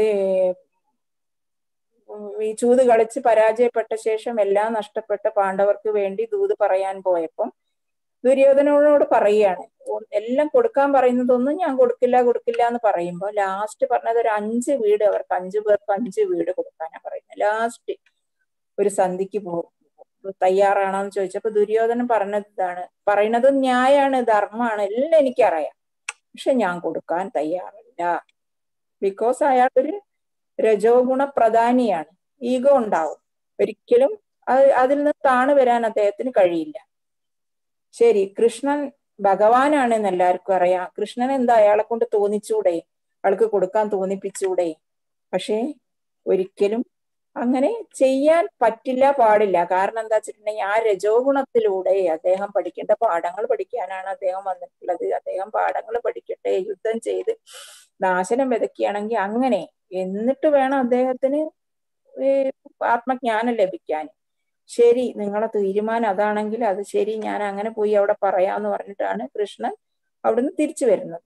ഈ ചൂത് കളിച്ച് പരാജയപ്പെട്ട ശേഷം എല്ലാം നഷ്ടപ്പെട്ട പാണ്ഡവർക്ക് വേണ്ടി ദൂത് പറയാൻ പോയപ്പം ദുര്യോധനോട് പറയുകയാണ് എല്ലാം കൊടുക്കാൻ പറയുന്നതൊന്നും ഞാൻ കൊടുക്കില്ല കൊടുക്കില്ല എന്ന് പറയുമ്പോൾ ലാസ്റ്റ് പറഞ്ഞത് ഒരു അഞ്ച് വീട് അവർക്ക് അഞ്ചു പേർക്ക് അഞ്ച് വീട് കൊടുക്കാനാ പറയുന്നത് ലാസ്റ്റ് ഒരു സന്ധിക്ക് പോകും തയ്യാറാണോന്ന് ചോദിച്ചപ്പോ ദുര്യോധനൻ പറഞ്ഞത് ഇതാണ് പറയുന്നത് ന്യായാണ് ധർമ്മമാണ് എല്ലാം എനിക്കറിയാം പക്ഷെ ഞാൻ കൊടുക്കാൻ തയ്യാറില്ല ബിക്കോസ് അയാൾ ഒരു രജോ ഗുണ പ്രധാനിയാണ് ഈഗോ ഉണ്ടാവും ഒരിക്കലും അത് അതിൽ നിന്ന് താണു വരാൻ അദ്ദേഹത്തിന് കഴിയില്ല ശരി കൃഷ്ണൻ ഭഗവാനാണെന്ന് എല്ലാവർക്കും അറിയാം കൃഷ്ണൻ എന്താ അയാളെ കൊണ്ട് തോന്നിച്ചൂടെ അയാൾക്ക് കൊടുക്കാൻ തോന്നിപ്പിച്ചൂടെ പക്ഷേ ഒരിക്കലും അങ്ങനെ ചെയ്യാൻ പറ്റില്ല പാടില്ല കാരണം എന്താ വെച്ചിട്ടുണ്ടെങ്കിൽ ആ രജോ ഗുണത്തിലൂടെ അദ്ദേഹം പഠിക്കേണ്ട പാഠങ്ങൾ പഠിക്കാനാണ് അദ്ദേഹം വന്നിട്ടുള്ളത് അദ്ദേഹം പാഠങ്ങൾ പഠിക്കട്ടെ യുദ്ധം ചെയ്ത് നാശനം വിതയ്ക്കുകയാണെങ്കിൽ അങ്ങനെ എന്നിട്ട് വേണം അദ്ദേഹത്തിന് ആത്മജ്ഞാനം ലഭിക്കാൻ ശരി നിങ്ങളെ തീരുമാനം അതാണെങ്കിൽ അത് ശരി ഞാൻ അങ്ങനെ പോയി അവിടെ പറയാന്ന് പറഞ്ഞിട്ടാണ് കൃഷ്ണൻ അവിടുന്ന് തിരിച്ചു വരുന്നത്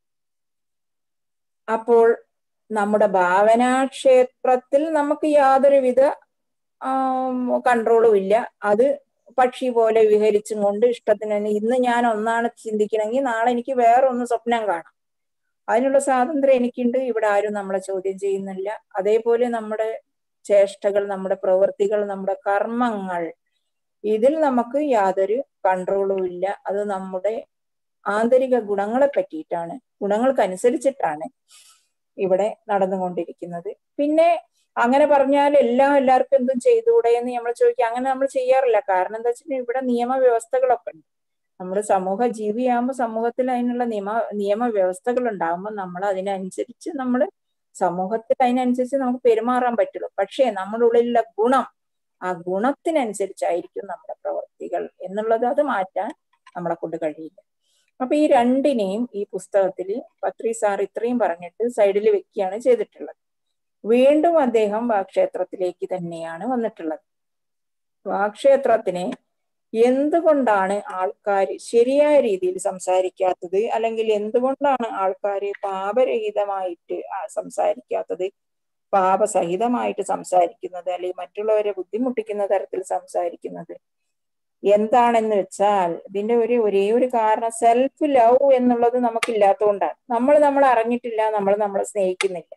അപ്പോൾ നമ്മുടെ ഭാവനാക്ഷേത്രത്തിൽ നമുക്ക് യാതൊരുവിധ കൺട്രോളും ഇല്ല അത് പക്ഷി പോലെ വിഹരിച്ചും കൊണ്ട് ഇഷ്ടത്തിന് ഇന്ന് ഞാൻ ഒന്നാണ് ചിന്തിക്കണമെങ്കിൽ നാളെ എനിക്ക് വേറൊന്ന് സ്വപ്നം കാണാം അതിനുള്ള സ്വാതന്ത്ര്യം എനിക്കുണ്ട് ഇവിടെ ആരും നമ്മളെ ചോദ്യം ചെയ്യുന്നില്ല അതേപോലെ നമ്മുടെ ചേഷ്ടകൾ നമ്മുടെ പ്രവൃത്തികൾ നമ്മുടെ കർമ്മങ്ങൾ ഇതിൽ നമുക്ക് യാതൊരു കൺട്രോളും ഇല്ല അത് നമ്മുടെ ആന്തരിക ഗുണങ്ങളെ പറ്റിയിട്ടാണ് ഗുണങ്ങൾക്കനുസരിച്ചിട്ടാണ് ഇവിടെ നടന്നുകൊണ്ടിരിക്കുന്നത് പിന്നെ അങ്ങനെ പറഞ്ഞാൽ എല്ലാം എല്ലാവർക്കും എന്തും ചെയ്തുകൂടെ എന്ന് നമ്മൾ ചോദിക്കുക അങ്ങനെ നമ്മൾ ചെയ്യാറില്ല കാരണം എന്താ വെച്ചിട്ടുണ്ടെങ്കിൽ ഇവിടെ നിയമവ്യവസ്ഥകളൊക്കെ ഉണ്ട് നമ്മൾ സമൂഹ ജീവിയാകുമ്പോൾ സമൂഹത്തിൽ അതിനുള്ള നിയമ നിയമവ്യവസ്ഥകൾ ഉണ്ടാകുമ്പോൾ നമ്മൾ അതിനനുസരിച്ച് നമ്മൾ സമൂഹത്തിൽ അതിനനുസരിച്ച് നമുക്ക് പെരുമാറാൻ പറ്റുള്ളൂ പക്ഷേ നമ്മുടെ ഉള്ളിലുള്ള ഗുണം ആ ഗുണത്തിനനുസരിച്ചായിരിക്കും നമ്മുടെ പ്രവൃത്തികൾ എന്നുള്ളത് അത് മാറ്റാൻ നമ്മളെ കൊണ്ട് കഴിയില്ല അപ്പൊ ഈ രണ്ടിനെയും ഈ പുസ്തകത്തിൽ പത്രി സാർ ഇത്രയും പറഞ്ഞിട്ട് സൈഡിൽ വെക്കുകയാണ് ചെയ്തിട്ടുള്ളത് വീണ്ടും അദ്ദേഹം വാക്ഷേത്രത്തിലേക്ക് തന്നെയാണ് വന്നിട്ടുള്ളത് വാക്ഷേത്രത്തിനെ എന്തുകൊണ്ടാണ് ആൾക്കാർ ശരിയായ രീതിയിൽ സംസാരിക്കാത്തത് അല്ലെങ്കിൽ എന്തുകൊണ്ടാണ് ആൾക്കാർ പാപരഹിതമായിട്ട് സംസാരിക്കാത്തത് പാപസഹിതമായിട്ട് സംസാരിക്കുന്നത് അല്ലെങ്കിൽ മറ്റുള്ളവരെ ബുദ്ധിമുട്ടിക്കുന്ന തരത്തിൽ സംസാരിക്കുന്നത് എന്താണെന്ന് വെച്ചാൽ ഇതിന്റെ ഒരു ഒരേ ഒരു കാരണം സെൽഫ് ലവ് എന്നുള്ളത് നമുക്കില്ലാത്തതുകൊണ്ടാണ് നമ്മൾ നമ്മൾ അറിഞ്ഞിട്ടില്ല നമ്മൾ നമ്മളെ സ്നേഹിക്കുന്നില്ല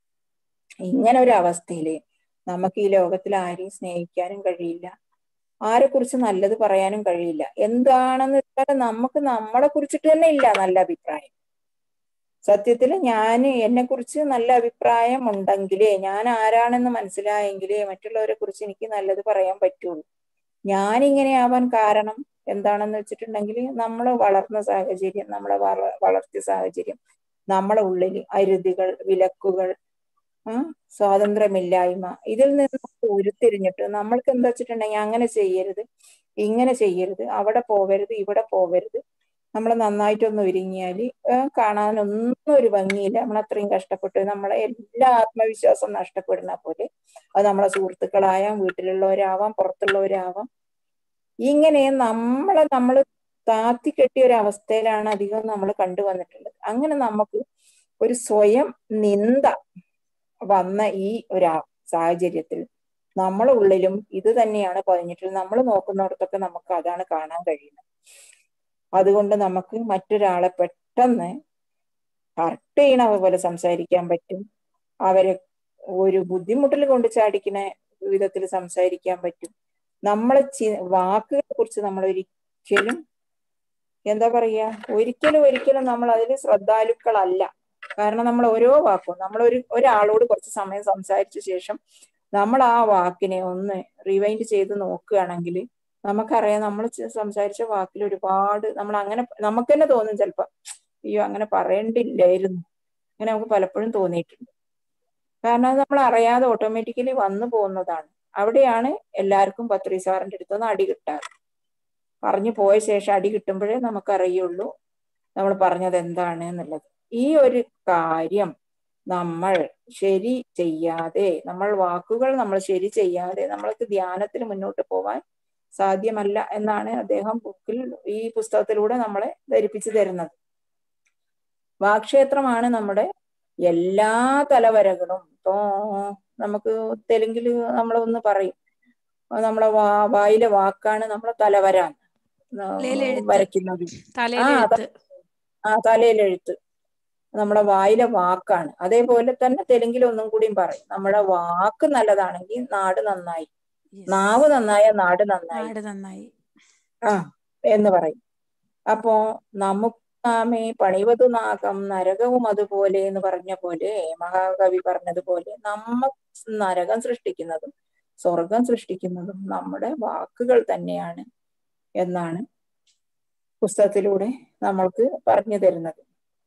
ഇങ്ങനെ ഒരു അവസ്ഥയില് നമുക്ക് ഈ ലോകത്തിൽ ആരെയും സ്നേഹിക്കാനും കഴിയില്ല ആരെ കുറിച്ച് നല്ലത് പറയാനും കഴിയില്ല എന്താണെന്ന് വെച്ചാൽ നമുക്ക് നമ്മളെ കുറിച്ചിട്ട് തന്നെ ഇല്ല നല്ല അഭിപ്രായം സത്യത്തിൽ ഞാൻ എന്നെ കുറിച്ച് നല്ല അഭിപ്രായം ഉണ്ടെങ്കിലേ ഞാൻ ആരാണെന്ന് മനസ്സിലായെങ്കിലേ മറ്റുള്ളവരെ കുറിച്ച് എനിക്ക് നല്ലത് പറയാൻ പറ്റുള്ളൂ ഞാൻ ഇങ്ങനെ ആവാൻ കാരണം എന്താണെന്ന് വെച്ചിട്ടുണ്ടെങ്കിൽ നമ്മൾ വളർന്ന സാഹചര്യം നമ്മളെ വളർത്തിയ സാഹചര്യം നമ്മളെ ഉള്ളിൽ അരുതികൾ വിലക്കുകൾ ആ സ്വാതന്ത്ര്യമില്ലായ്മ ഇതിൽ നിന്ന് ഉരുത്തിരിഞ്ഞിട്ട് നമ്മൾക്ക് എന്താ വെച്ചിട്ടുണ്ടെങ്കിൽ അങ്ങനെ ചെയ്യരുത് ഇങ്ങനെ ചെയ്യരുത് അവിടെ പോവരുത് ഇവിടെ പോവരുത് നമ്മൾ നന്നായിട്ടൊന്ന് ഒരുങ്ങിയാൽ കാണാനൊന്നും ഒരു ഭംഗിയില്ല നമ്മൾ അത്രയും കഷ്ടപ്പെട്ടു നമ്മളെ എല്ലാ ആത്മവിശ്വാസം നഷ്ടപ്പെടുന്ന പോലെ അത് നമ്മളെ സുഹൃത്തുക്കളായാം വീട്ടിലുള്ളവരാവാം പുറത്തുള്ളവരാവാം ഇങ്ങനെ നമ്മളെ നമ്മൾ താത്തി കെട്ടിയ ഒരു അവസ്ഥയിലാണ് അധികം നമ്മൾ കണ്ടുവന്നിട്ടുള്ളത് അങ്ങനെ നമുക്ക് ഒരു സ്വയം നിന്ദ വന്ന ഈ ഒരു ആ- സാഹചര്യത്തിൽ നമ്മളെ ഉള്ളിലും ഇത് തന്നെയാണ് പതിഞ്ഞിട്ടുള്ളത് നമ്മൾ നോക്കുന്നിടത്തൊക്കെ നമുക്ക് അതാണ് കാണാൻ കഴിയുന്നത് അതുകൊണ്ട് നമുക്ക് മറ്റൊരാളെ പെട്ടെന്ന് ഹർട്ട് ചെയ്യണ പോലെ സംസാരിക്കാൻ പറ്റും അവരെ ഒരു ബുദ്ധിമുട്ടിൽ കൊണ്ട് ചാടിക്കണ വിധത്തിൽ സംസാരിക്കാൻ പറ്റും നമ്മളെ ചി വാക്കുകളെ കുറിച്ച് നമ്മൾ ഒരിക്കലും എന്താ പറയാ ഒരിക്കലും ഒരിക്കലും നമ്മൾ അതിൽ ശ്രദ്ധാലുക്കളല്ല കാരണം നമ്മൾ ഓരോ വാക്കും നമ്മൾ ഒരു ഒരാളോട് കുറച്ച് സമയം സംസാരിച്ച ശേഷം നമ്മൾ ആ വാക്കിനെ ഒന്ന് റിവൈൻഡ് ചെയ്ത് നോക്കുകയാണെങ്കിൽ നമുക്കറിയാം നമ്മൾ സംസാരിച്ച വാക്കിൽ ഒരുപാട് നമ്മൾ അങ്ങനെ നമുക്ക് തന്നെ തോന്നും ചിലപ്പോ അയ്യോ അങ്ങനെ പറയണ്ടില്ലായിരുന്നു അങ്ങനെ നമുക്ക് പലപ്പോഴും തോന്നിയിട്ടുണ്ട് കാരണം അത് നമ്മൾ അറിയാതെ ഓട്ടോമാറ്റിക്കലി വന്നു പോകുന്നതാണ് അവിടെയാണ് എല്ലാവർക്കും പത്രി സാറിന്റെ അടുത്തുനിന്ന് അടി കിട്ടാറ് പറഞ്ഞു പോയ ശേഷം അടി കിട്ടുമ്പോഴേ നമുക്കറിയുള്ളൂ നമ്മൾ പറഞ്ഞത് എന്താണ് എന്നുള്ളത് ഈ ഒരു കാര്യം നമ്മൾ ശരി ചെയ്യാതെ നമ്മൾ വാക്കുകൾ നമ്മൾ ശരി ചെയ്യാതെ നമ്മൾക്ക് ധ്യാനത്തിന് മുന്നോട്ട് പോവാൻ സാധ്യമല്ല എന്നാണ് അദ്ദേഹം ബുക്കിൽ ഈ പുസ്തകത്തിലൂടെ നമ്മളെ ധരിപ്പിച്ചു തരുന്നത് വാക്ക്ഷേത്രമാണ് നമ്മുടെ എല്ലാ തലവരകളും ഇപ്പോ നമുക്ക് തെലുങ്കില് നമ്മളൊന്ന് പറയും നമ്മളെ വാ വായിലെ വാക്കാണ് നമ്മളെ തലവര തലയിലെഴുത്ത്. വരയ്ക്കുന്നത് ആ തലയിലെഴുത്ത് ആ തലയിലെഴുത്ത് നമ്മുടെ വായിലെ വാക്കാണ് അതേപോലെ തന്നെ തെലുങ്കിൽ ഒന്നും കൂടിയും പറയും നമ്മുടെ വാക്ക് നല്ലതാണെങ്കിൽ നാട് നന്നായി Yes. നാവ് നന്നായ നാട് നന്നായി നാട് നന്നായി ആ എന്ന് പറയും അപ്പോ നമുക്ക് നാമേ പണിവതു നാഗം നരകവും അതുപോലെ എന്ന് പറഞ്ഞ പോലെ മഹാകവി പറഞ്ഞതുപോലെ നമ്മ നരകം സൃഷ്ടിക്കുന്നതും സ്വർഗം സൃഷ്ടിക്കുന്നതും നമ്മുടെ വാക്കുകൾ തന്നെയാണ് എന്നാണ് പുസ്തകത്തിലൂടെ നമ്മൾക്ക് പറഞ്ഞു തരുന്നത്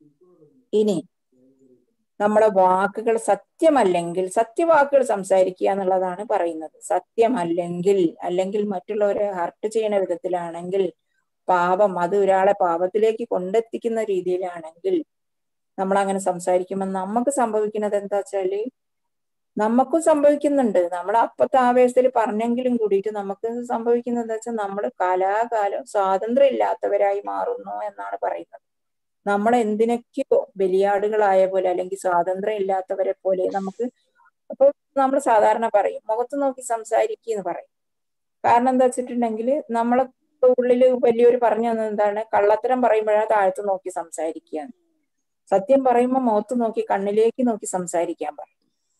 ഇനി നമ്മുടെ വാക്കുകൾ സത്യമല്ലെങ്കിൽ സത്യവാക്കുകൾ സംസാരിക്കുക എന്നുള്ളതാണ് പറയുന്നത് സത്യമല്ലെങ്കിൽ അല്ലെങ്കിൽ മറ്റുള്ളവരെ ഹർട്ട് ചെയ്യുന്ന വിധത്തിലാണെങ്കിൽ പാപം അത് ഒരാളെ പാപത്തിലേക്ക് കൊണ്ടെത്തിക്കുന്ന രീതിയിലാണെങ്കിൽ നമ്മൾ അങ്ങനെ സംസാരിക്കുമ്പോൾ നമുക്ക് സംഭവിക്കുന്നത് എന്താ വെച്ചാല് നമുക്കും സംഭവിക്കുന്നുണ്ട് നമ്മൾ അപ്പത്തെ ആവേശത്തിൽ പറഞ്ഞെങ്കിലും കൂടിയിട്ട് നമുക്ക് സംഭവിക്കുന്നത് എന്താ വെച്ചാൽ നമ്മൾ കാലാകാലം സ്വാതന്ത്ര്യം ഇല്ലാത്തവരായി മാറുന്നു എന്നാണ് പറയുന്നത് നമ്മൾ എന്തിനൊക്കെയോ ബലിയാടുകളായ പോലെ അല്ലെങ്കിൽ സ്വാതന്ത്ര്യം ഇല്ലാത്തവരെ പോലെ നമുക്ക് അപ്പൊ നമ്മൾ സാധാരണ പറയും മുഖത്ത് നോക്കി സംസാരിക്കുക എന്ന് പറയും കാരണം എന്താ വെച്ചിട്ടുണ്ടെങ്കിൽ നമ്മളെ ഉള്ളില് വലിയൊരു പറഞ്ഞു തന്നത് എന്താണ് കള്ളത്തരം പറയുമ്പോഴാണ് താഴത്ത് നോക്കി സംസാരിക്കുക സത്യം പറയുമ്പോൾ മുഖത്ത് നോക്കി കണ്ണിലേക്ക് നോക്കി സംസാരിക്കാൻ പറയും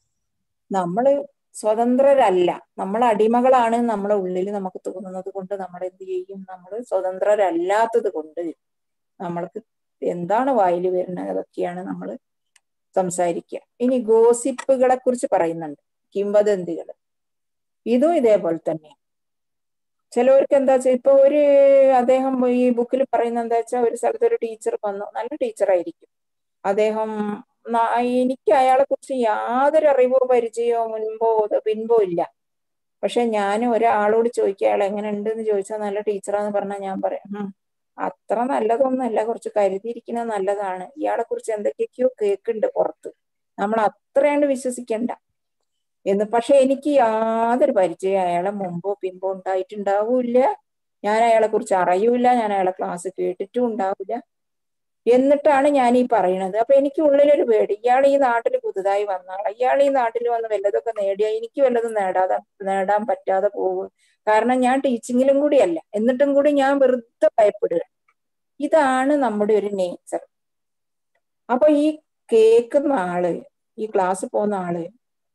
നമ്മള് സ്വതന്ത്രരല്ല നമ്മൾ അടിമകളാണ് നമ്മളെ ഉള്ളിൽ നമുക്ക് തോന്നുന്നത് കൊണ്ട് നമ്മൾ എന്ത് ചെയ്യും നമ്മൾ സ്വതന്ത്രരല്ലാത്തത് കൊണ്ട് നമ്മൾക്ക് എന്താണ് വായിൽ വരുന്നത് അതൊക്കെയാണ് നമ്മൾ സംസാരിക്കുക ഇനി ഗോസിപ്പുകളെ കുറിച്ച് പറയുന്നുണ്ട് കിംവദന്തികൾ ഇതും ഇതേപോലെ തന്നെ ചിലവർക്ക് എന്താ വെച്ചാൽ ഇപ്പൊ ഒരു അദ്ദേഹം ഈ ബുക്കിൽ പറയുന്ന എന്താ വെച്ചാൽ ഒരു സ്ഥലത്ത് ഒരു ടീച്ചർ വന്നു നല്ല ടീച്ചറായിരിക്കും അദ്ദേഹം ന- എനിക്ക് അയാളെ കുറിച്ച് യാതൊരു അറിവോ പരിചയമോ മുൻപോ ഇത് പിൻപോ ഇല്ല പക്ഷെ ഞാൻ ഒരാളോട് ചോദിക്കുക അയാൾ എങ്ങനെ ഉണ്ട് എന്ന് ചോദിച്ചാൽ നല്ല ടീച്ചറാന്ന് പറഞ്ഞാൽ ഞാൻ പറയാം "ഉം, അത്ര നല്ലതൊന്നുമല്ല കുറച്ച് കരുതിയിരിക്കുന്നത് നല്ലതാണ് ഇയാളെ കുറിച്ച് എന്തൊക്കെയൊക്കെയോ കേൾക്കുന്നുണ്ട് പുറത്ത് നമ്മൾ അത്രയാണ്ട് വിശ്വസിക്കണ്ട എന്ന് പക്ഷെ എനിക്ക് യാതൊരു പരിചയം അയാളെ മുമ്പോ പിമ്പോ ഉണ്ടായിട്ടുണ്ടാവൂല ഞാൻ അയാളെ കുറിച്ച് അറിയൂല ഞാൻ അയാളെ ക്ലാസ് കേട്ടിട്ടും ഉണ്ടാവില്ല എന്നിട്ടാണ് ഞാൻ ഈ പറയണത് അപ്പൊ എനിക്ക് ഉള്ളിലൊരു പേടി ഇയാൾ ഈ നാട്ടിൽ പുതുതായി വന്ന ആളാ ഇയാൾ ഈ നാട്ടിൽ വന്ന് വല്ലതൊക്കെ നേടിയാ എനിക്ക് വല്ലതും നേടാതെ നേടാൻ പറ്റാതെ പോകും കാരണം ഞാൻ ടീച്ചിങ്ങിലും കൂടിയല്ല എന്നിട്ടും കൂടി ഞാൻ വെറുതെ ഭയപ്പെടുക ഇതാണ് നമ്മുടെ ഒരു നേച്ചർ അപ്പൊ ഈ കേൾക്കുന്ന ആള് ഈ ക്ലാസ് പോകുന്ന ആള്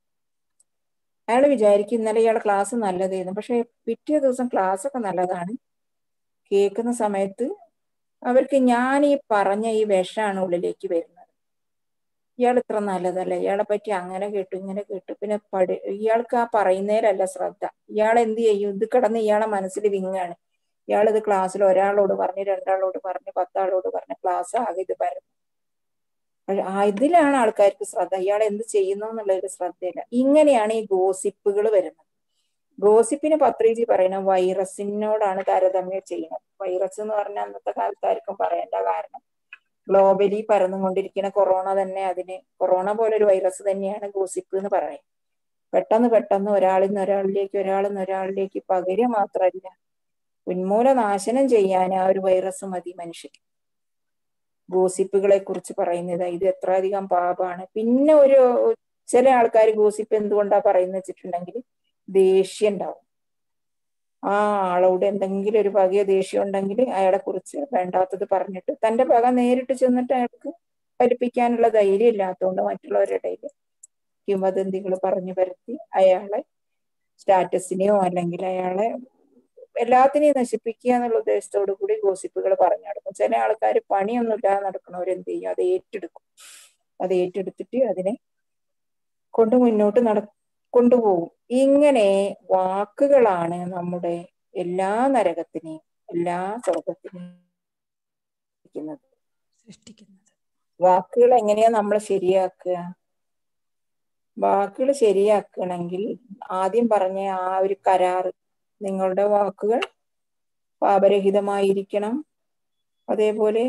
അയാൾ വിചാരിക്കും ഇന്നലെ ഇയാളെ ക്ലാസ് നല്ലതായിരുന്നു പക്ഷെ പിറ്റേ ദിവസം ക്ലാസ് ഒക്കെ നല്ലതാണ് കേൾക്കുന്ന സമയത്ത് അവർക്ക് ഞാൻ ഈ പറഞ്ഞ ഈ വിഷമാണ് ഉള്ളിലേക്ക് വരുന്നത് ഇയാൾ ഇത്ര നല്ലതല്ല ഇയാളെ പറ്റി അങ്ങനെ കേട്ടു ഇങ്ങനെ കേട്ടു പിന്നെ പഠി ഇയാൾക്ക് ആ പറയുന്നതിലല്ല ശ്രദ്ധ ഇയാൾ എന്ത് ചെയ്യും ഇത് കിടന്ന് ഇയാളെ മനസ്സിൽ വിങ്ങാണ് ഇയാൾ ഇത് ക്ലാസ്സിൽ ഒരാളോട് പറഞ്ഞ് രണ്ടാളോട് പറഞ്ഞ് പത്താളോട് പറഞ്ഞ് ക്ലാസ് ആകെ ഇത് പരന്നു പക്ഷെ ആ ഇതിലാണ് ആൾക്കാർക്ക് ശ്രദ്ധ ഇയാൾ എന്ത് ചെയ്യുന്നു എന്നുള്ളൊരു ശ്രദ്ധയില്ല ഇങ്ങനെയാണ് ഈ ഗോസിപ്പുകൾ വരുന്നത് ഗോസിപ്പിന് പത്രിജി പറയുന്ന വൈറസിനോടാണ് താരതമ്യം ചെയ്യുന്നത് വൈറസ് എന്ന് പറഞ്ഞാൽ അന്നത്തെ കാലത്ത് ആർക്കും പറയേണ്ട കാരണം ഗ്ലോബലി പരന്നുകൊണ്ടിരിക്കുന്ന കൊറോണ തന്നെ അതിന് കൊറോണ പോലെ ഒരു വൈറസ് തന്നെയാണ് ഗോസിപ്പ് എന്ന് പറയുന്നത് പെട്ടെന്ന് പെട്ടെന്ന് ഒരാളിൽ നിന്ന് ഒരാളിലേക്ക് ഒരാളിൽ നിന്ന് ഒരാളിലേക്ക് പകരുക മാത്രമല്ല ഉന്മൂലനാശനം ചെയ്യാൻ ആ ഒരു വൈറസ് മതി മനുഷ്യന് ഗോസിപ്പുകളെ കുറിച്ച് പറയുന്നത് ഇത് എത്ര അധികം പാപമാണ് പിന്നെ ഒരു ചില ആൾക്കാർ ഗോസിപ്പ് എന്തുകൊണ്ടാ പറയുന്നത് വെച്ചിട്ടുണ്ടെങ്കിൽ ദേഷ്യം ഉണ്ടാവും ആ ആളോട് എന്തെങ്കിലും ഒരു പകയോ ദേഷ്യം ഉണ്ടെങ്കിൽ അയാളെ കുറിച്ച് വേണ്ടാത്തത് പറഞ്ഞിട്ട് തന്റെ പക നേരിട്ട് ചെന്നിട്ട് അയാൾക്ക് ഫലിപ്പിക്കാനുള്ള ധൈര്യം ഇല്ലാത്തതുകൊണ്ട് മറ്റുള്ളവരുടെ ഇടയിൽ കിംവദന്തികൾ പറഞ്ഞു പരത്തി അയാളെ സ്റ്റാറ്റസിനെയോ അല്ലെങ്കിൽ അയാളെ എല്ലാത്തിനെയും നശിപ്പിക്കുക എന്നുള്ള ഉദ്ദേശത്തോടു കൂടി ഗോസിപ്പുകൾ പറഞ്ഞു നടക്കും ചില ആൾക്കാർ പണിയൊന്നും ഇല്ലാതെ നടക്കുന്നവർ എന്ത് ചെയ്യും അത് ഏറ്റെടുക്കും അത് ഏറ്റെടുത്തിട്ട് അതിനെ കൊണ്ട് മുന്നോട്ട് നട കൊണ്ടുപോകും ഇങ്ങനെ വാക്കുകളാണ് നമ്മുടെ എല്ലാ നരകത്തിനെയും എല്ലാ സ്വർഗത്തിനെയും സൃഷ്ടിക്കുന്നത്. സൃഷ്ടിക്കുന്നത് വാക്കുകൾ എങ്ങനെയാ നമ്മൾ ശരിയാക്കുക വാക്കുകൾ ശരിയാക്കണമെങ്കിൽ ആദ്യം പറഞ്ഞ ആ ഒരു കരാറ് നിങ്ങളുടെ വാക്കുകൾ പാപരഹിതമായിരിക്കണം അതേപോലെ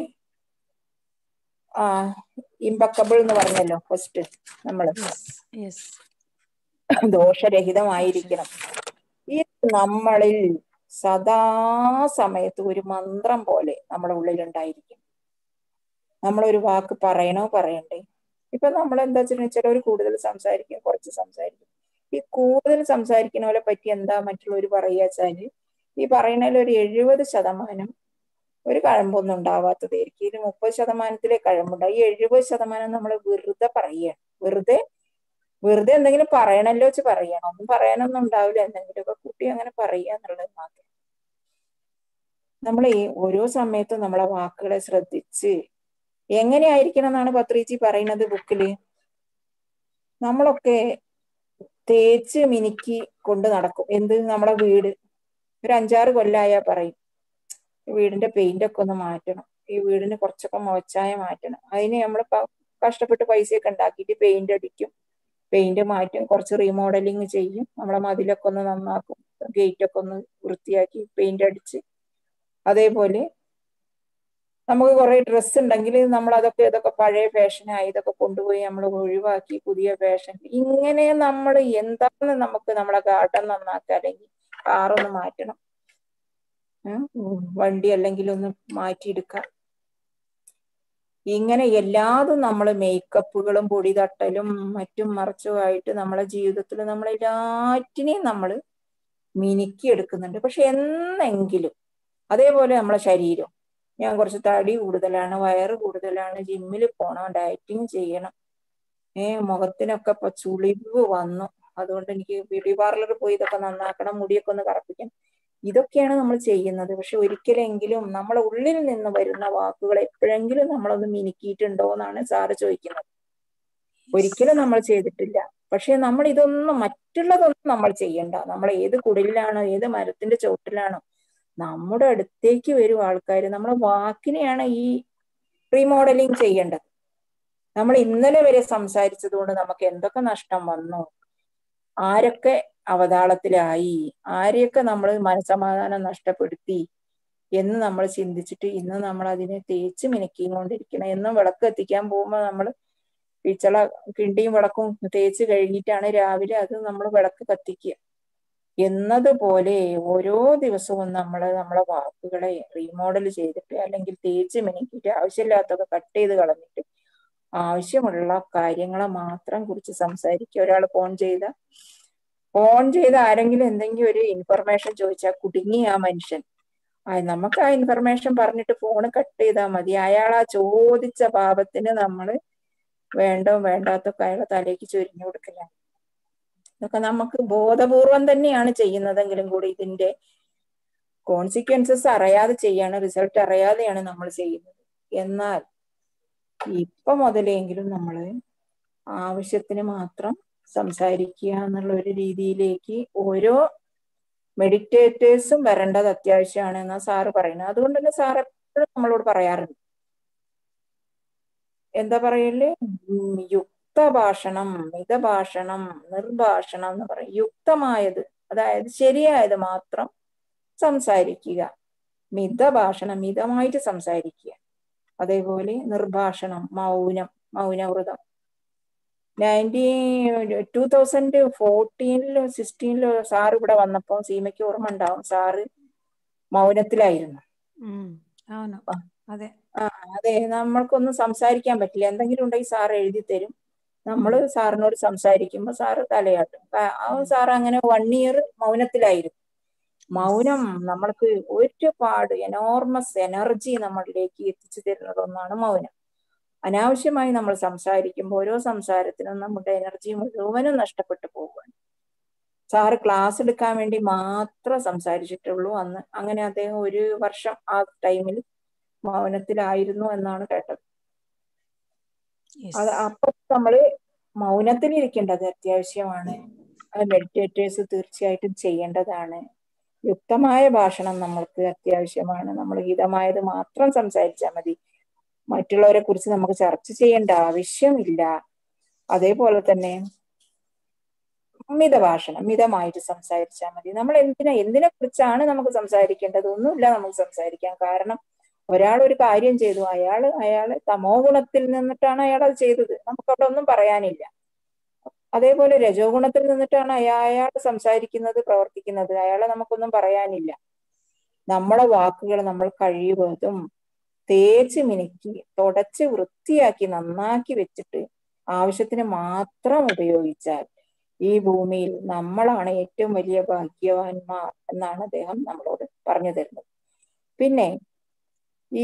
ആ ഇമ്പക്കബിൾ എന്ന് പറഞ്ഞല്ലോ ഫസ്റ്റ് നമ്മൾ യെസ് യെസ് ദോഷരഹിതമായിരിക്കണം ഈ നമ്മളിൽ സദാ സമയത്ത് ഒരു മന്ത്രം പോലെ നമ്മുടെ ഉള്ളിൽ ഉണ്ടായിരിക്കും നമ്മളൊരു വാക്ക് പറയണോ പറയണ്ടേ ഇപ്പൊ നമ്മൾ എന്താ വെച്ചിട്ടുണ്ടെങ്കിൽ ചിലവർ കൂടുതൽ സംസാരിക്കും കുറച്ച് സംസാരിക്കും ഈ കൂടുതൽ സംസാരിക്കുന്നവരെ പറ്റി എന്താ മറ്റുള്ളവർ പറയുക വെച്ചാല് ഈ പറയുന്നതിൽ ഒരു എഴുപത് ശതമാനം ഒരു കഴമ്പൊന്നും ഉണ്ടാവാത്തതായിരിക്കും ഇത് മുപ്പത് ശതമാനത്തിലെ കഴമ്പുണ്ടാവും ഈ എഴുപത് ശതമാനം നമ്മൾ വെറുതെ പറയുകയാണ് വെറുതെ വെറുതെ എന്തെങ്കിലും പറയണല്ലോ വെച്ച് പറയണം ഒന്നും പറയാനൊന്നും ഉണ്ടാവില്ല എന്തെങ്കിലുമൊക്കെ കുട്ടി അങ്ങനെ പറയുക എന്നുള്ളത് മാത്രം നമ്മൾ ഈ ഓരോ സമയത്തും നമ്മളെ വാക്കുകളെ ശ്രദ്ധിച്ച് എങ്ങനെയായിരിക്കണം എന്നാണ് പത്രീച്ചി പറയുന്നത് ബുക്കില് നമ്മളൊക്കെ തേച്ച് മിനുക്കി കൊണ്ട് നടക്കും എന്ത് നമ്മളെ വീട് ഒരു അഞ്ചാറ് കൊല്ലായാ പറയും ഈ വീടിന്റെ പെയിന്റ് ഒക്കെ ഒന്ന് മാറ്റണം ഈ വീടിന് കുറച്ചൊക്കെ മോച്ചായ മാറ്റണം അതിന് നമ്മൾ കഷ്ടപ്പെട്ട് പൈസയൊക്കെ ഉണ്ടാക്കിയിട്ട് പെയിന്റ് അടിക്കും പെയിന്റ് മാറ്റും കുറച്ച് റീമോഡലിങ് ചെയ്യും നമ്മളെ മതിലൊക്കെ ഒന്ന് നന്നാക്കും ഗേറ്റ് ഒക്കെ ഒന്ന് വൃത്തിയാക്കി പെയിന്റ് അടിച്ച് അതേപോലെ നമുക്ക് കുറെ ഡ്രസ്സ് ഉണ്ടെങ്കിൽ നമ്മൾ അതൊക്കെ ഇതൊക്കെ പഴയ ഫാഷനായി ഇതൊക്കെ കൊണ്ടുപോയി നമ്മൾ ഒഴിവാക്കി പുതിയ ഫാഷൻ ഇങ്ങനെ നമ്മൾ എന്താണ് നമുക്ക് നമ്മളെ ഗാർഡൻ നന്നാക്കുക അല്ലെങ്കിൽ കാറൊന്ന് മാറ്റണം ഉം, വണ്ടി അല്ലെങ്കിൽ ഒന്ന് മാറ്റിയെടുക്കുക ഇങ്ങനെ എല്ലാതും നമ്മൾ മേക്കപ്പുകളും പൊടി തട്ടലും മറ്റും മറച്ചുമായിട്ട് നമ്മളെ ജീവിതത്തിൽ നമ്മൾ എല്ലാറ്റിനെയും നമ്മൾ മിനുക്കി എടുക്കുന്നുണ്ട് പക്ഷെ എന്നെങ്കിലും അതേപോലെ നമ്മളെ ശരീരം ഞാൻ കുറച്ച് തടി കൂടുതലാണ് വയറ് കൂടുതലാണ് ജിമ്മിൽ പോകണം ഡയറ്റിങ് ചെയ്യണം ഏ മുഖത്തിനൊക്കെ ഇപ്പൊ ചുളിവ് വന്നു അതുകൊണ്ട് എനിക്ക് ബ്യൂട്ടി പാർലറിൽ പോയി ഇതൊക്കെ നന്നാക്കണം മുടിയൊക്കെ ഒന്ന് കറപ്പിക്കണം ഇതൊക്കെയാണ് നമ്മൾ ചെയ്യുന്നത് പക്ഷെ ഒരിക്കലെങ്കിലും നമ്മളെ ഉള്ളിൽ നിന്ന് വരുന്ന വാക്കുകൾ എപ്പോഴെങ്കിലും നമ്മളൊന്ന് മിനുക്കിയിട്ടുണ്ടോ എന്നാണ് സാറ് ചോദിക്കുന്നത് ഒരിക്കലും നമ്മൾ ചെയ്തിട്ടില്ല പക്ഷെ നമ്മൾ ഇതൊന്നും മറ്റുള്ളതൊന്നും നമ്മൾ ചെയ്യണ്ട നമ്മൾ ഏത് കുടിലാണോ ഏത് മരത്തിന്റെ ചോട്ടിലാണോ നമ്മുടെ അടുത്തേക്ക് വരും ആൾക്കാർ നമ്മളെ വാക്കിനെയാണ് ഈ റീമോഡലിംഗ് ചെയ്യേണ്ടത് നമ്മൾ ഇന്നലെ വരെ സംസാരിച്ചത് കൊണ്ട് നമുക്ക് എന്തൊക്കെ നഷ്ടം വന്നു ആരൊക്കെ അവതാളത്തിലായി ആരെയൊക്കെ നമ്മൾ മനസമാധാനം നഷ്ടപ്പെടുത്തി എന്ന് നമ്മൾ ചിന്തിച്ചിട്ട് ഇന്ന് നമ്മൾ അതിനെ തേച്ച് മിനുക്കിയും കൊണ്ടിരിക്കണം എന്നും വിളക്ക് എത്തിക്കാൻ പോകുമ്പോൾ നമ്മൾ പിച്ചള കിണ്ടിയും വിളക്കും തേച്ച് കഴിഞ്ഞിട്ടാണ് രാവിലെ അത് നമ്മൾ വിളക്ക് കത്തിക്കുക എന്നതുപോലെ ഓരോ ദിവസവും നമ്മൾ നമ്മളെ വാക്കുകളെ റീമോഡൽ ചെയ്തിട്ട് അല്ലെങ്കിൽ തേച്ച് മിനുക്കിയിട്ട് ആവശ്യമില്ലാത്തൊക്കെ കട്ട് ചെയ്ത് കളഞ്ഞിട്ട് ആവശ്യമുള്ള കാര്യങ്ങളെ മാത്രം കുറിച്ച് സംസാരിക്കുക ഒരാൾ ഫോൺ ചെയ്ത ഫോൺ ചെയ്ത് ആരെങ്കിലും എന്തെങ്കിലും ഒരു ഇൻഫർമേഷൻ ചോദിച്ചാൽ കുടുങ്ങി ആ മനുഷ്യൻ ആ നമുക്ക് ആ ഇൻഫർമേഷൻ പറഞ്ഞിട്ട് ഫോൺ കട്ട് ചെയ്താൽ മതി അയാൾ ആ ചോദിച്ച പാപത്തിന് നമ്മൾ വേണ്ടോ വേണ്ടാത്തൊക്കെ അയാളെ തലേക്ക് ചൊരിഞ്ഞു കൊടുക്കലാണ് ഇതൊക്കെ നമുക്ക് ബോധപൂർവം തന്നെയാണ് ചെയ്യുന്നതെങ്കിലും കൂടി ഇതിന്റെ കോൺസിക്വൻസസ് അറിയാതെ ചെയ്യാണ് റിസൾട്ട് അറിയാതെയാണ് നമ്മൾ ചെയ്യുന്നത് എന്നാൽ ഇപ്പൊ മുതലെങ്കിലും നമ്മൾ ആവശ്യത്തിന് മാത്രം സംസാരിക്കുക എന്നുള്ള ഒരു രീതിയിലേക്ക് ഓരോ മെഡിറ്റേറ്റേഴ്സും വരേണ്ടത് അത്യാവശ്യമാണ് എന്നാ സാറ് പറയുന്നത് അതുകൊണ്ട് തന്നെ സാർ എപ്പോഴും നമ്മളോട് പറയാറുണ്ട് എന്താ പറയല് ഉം, യുക്തഭാഷണം മിതഭാഷണം നിർഭാഷണം എന്ന് പറയും യുക്തമായത് അതായത് ശരിയായത് മാത്രം സംസാരിക്കുക മിതഭാഷണം മിതമായിട്ട് സംസാരിക്കുക അതേപോലെ നിർഭാഷണം മൗനം മൗനവ്രതം നയൻറ്റീൻ ടൂ തൗസൻഡ് ഫോർട്ടീനിലോ സിക്സ്റ്റീനിലോ സാറ് ഇവിടെ വന്നപ്പോൾ സീമയ്ക്ക് ഓർമ്മ ഉണ്ടാവും സാറ് മൗനത്തിലായിരുന്നു ഉം. అవును അതെ ആ അതെ നമ്മൾക്കൊന്നും സംസാരിക്കാൻ പറ്റില്ല എന്തെങ്കിലും ഉണ്ടെങ്കിൽ സാർ എഴുതി തരും നമ്മൾ സാറിനോട് സംസാരിക്കുമ്പോൾ സാറ് തലയാട്ടും ആ- ആ സാർ അങ്ങനെ വൺ ഇയർ മൗനത്തിലായിരുന്നു മൗനം നമ്മൾക്ക് ഒരുപാട് എനോർമസ് എനർജി നമ്മളിലേക്ക് എത്തിച്ചു തരുന്നത് ഒന്നാണ് മൗനം അനാവശ്യമായി നമ്മൾ സംസാരിക്കുമ്പോൾ ഓരോ സംസാരത്തിനും നമ്മുടെ എനർജി മുഴുവനും നഷ്ടപ്പെട്ടു പോവുകയാണ് സാറ് ക്ലാസ് എടുക്കാൻ വേണ്ടി മാത്രം സംസാരിച്ചിട്ടുള്ളൂ അന്ന് അങ്ങനെ അദ്ദേഹം ഒരു വർഷം ആ ടൈമിൽ മൗനത്തിലായിരുന്നു എന്നാണ് കേട്ടത് Yes. അത് അപ്പൊ നമ്മള് മൗനത്തിൽ ഇരിക്കേണ്ടത് അത്യാവശ്യമാണ് അത് മെഡിറ്റേറ്റേഴ്സ് തീർച്ചയായിട്ടും ചെയ്യേണ്ടതാണ് യുക്തമായ ഭാഷണം നമ്മൾക്ക് അത്യാവശ്യമാണ് നമ്മൾ ഹിതമായത് മാത്രം സംസാരിച്ചാൽ മതി മറ്റുള്ളവരെ കുറിച്ച് നമുക്ക് ചർച്ച ചെയ്യേണ്ട ആവശ്യമില്ല അതേപോലെ തന്നെ മിതഭാഷണം മിതമായിട്ട് സംസാരിച്ചാൽ മതി നമ്മൾ എന്തിനാ എന്തിനെ കുറിച്ചാണ് നമുക്ക് സംസാരിക്കേണ്ടത് ഒന്നുമില്ല നമുക്ക് സംസാരിക്കാൻ കാരണം ഒരാൾ ഒരു കാര്യം ചെയ്തു അയാൾ അയാള് തമോ ഗുണത്തിൽ നിന്നിട്ടാണ് അയാൾ അത് ചെയ്തത് നമുക്ക് അവിടെ ഒന്നും പറയാനില്ല അതേപോലെ രജോ ഗുണത്തിൽ നിന്നിട്ടാണ് അയാ- അയാൾ സംസാരിക്കുന്നത് പ്രവർത്തിക്കുന്നത് അയാളെ നമുക്കൊന്നും പറയാനില്ല നമ്മളെ വാക്കുകൾ നമ്മൾ കഴിയുന്നതും തേച്ച് മിനുക്കി തുടച്ച് വൃത്തിയാക്കി നന്നാക്കി വെച്ചിട്ട് ആവശ്യത്തിന് മാത്രം ഉപയോഗിച്ചാൽ ഈ ഭൂമിയിൽ നമ്മളാണ് ഏറ്റവും വലിയ ഭാഗ്യവാന്മാർ എന്നാണ് അദ്ദേഹം നമ്മളോട് പറഞ്ഞു തരുന്നത് പിന്നെ ഈ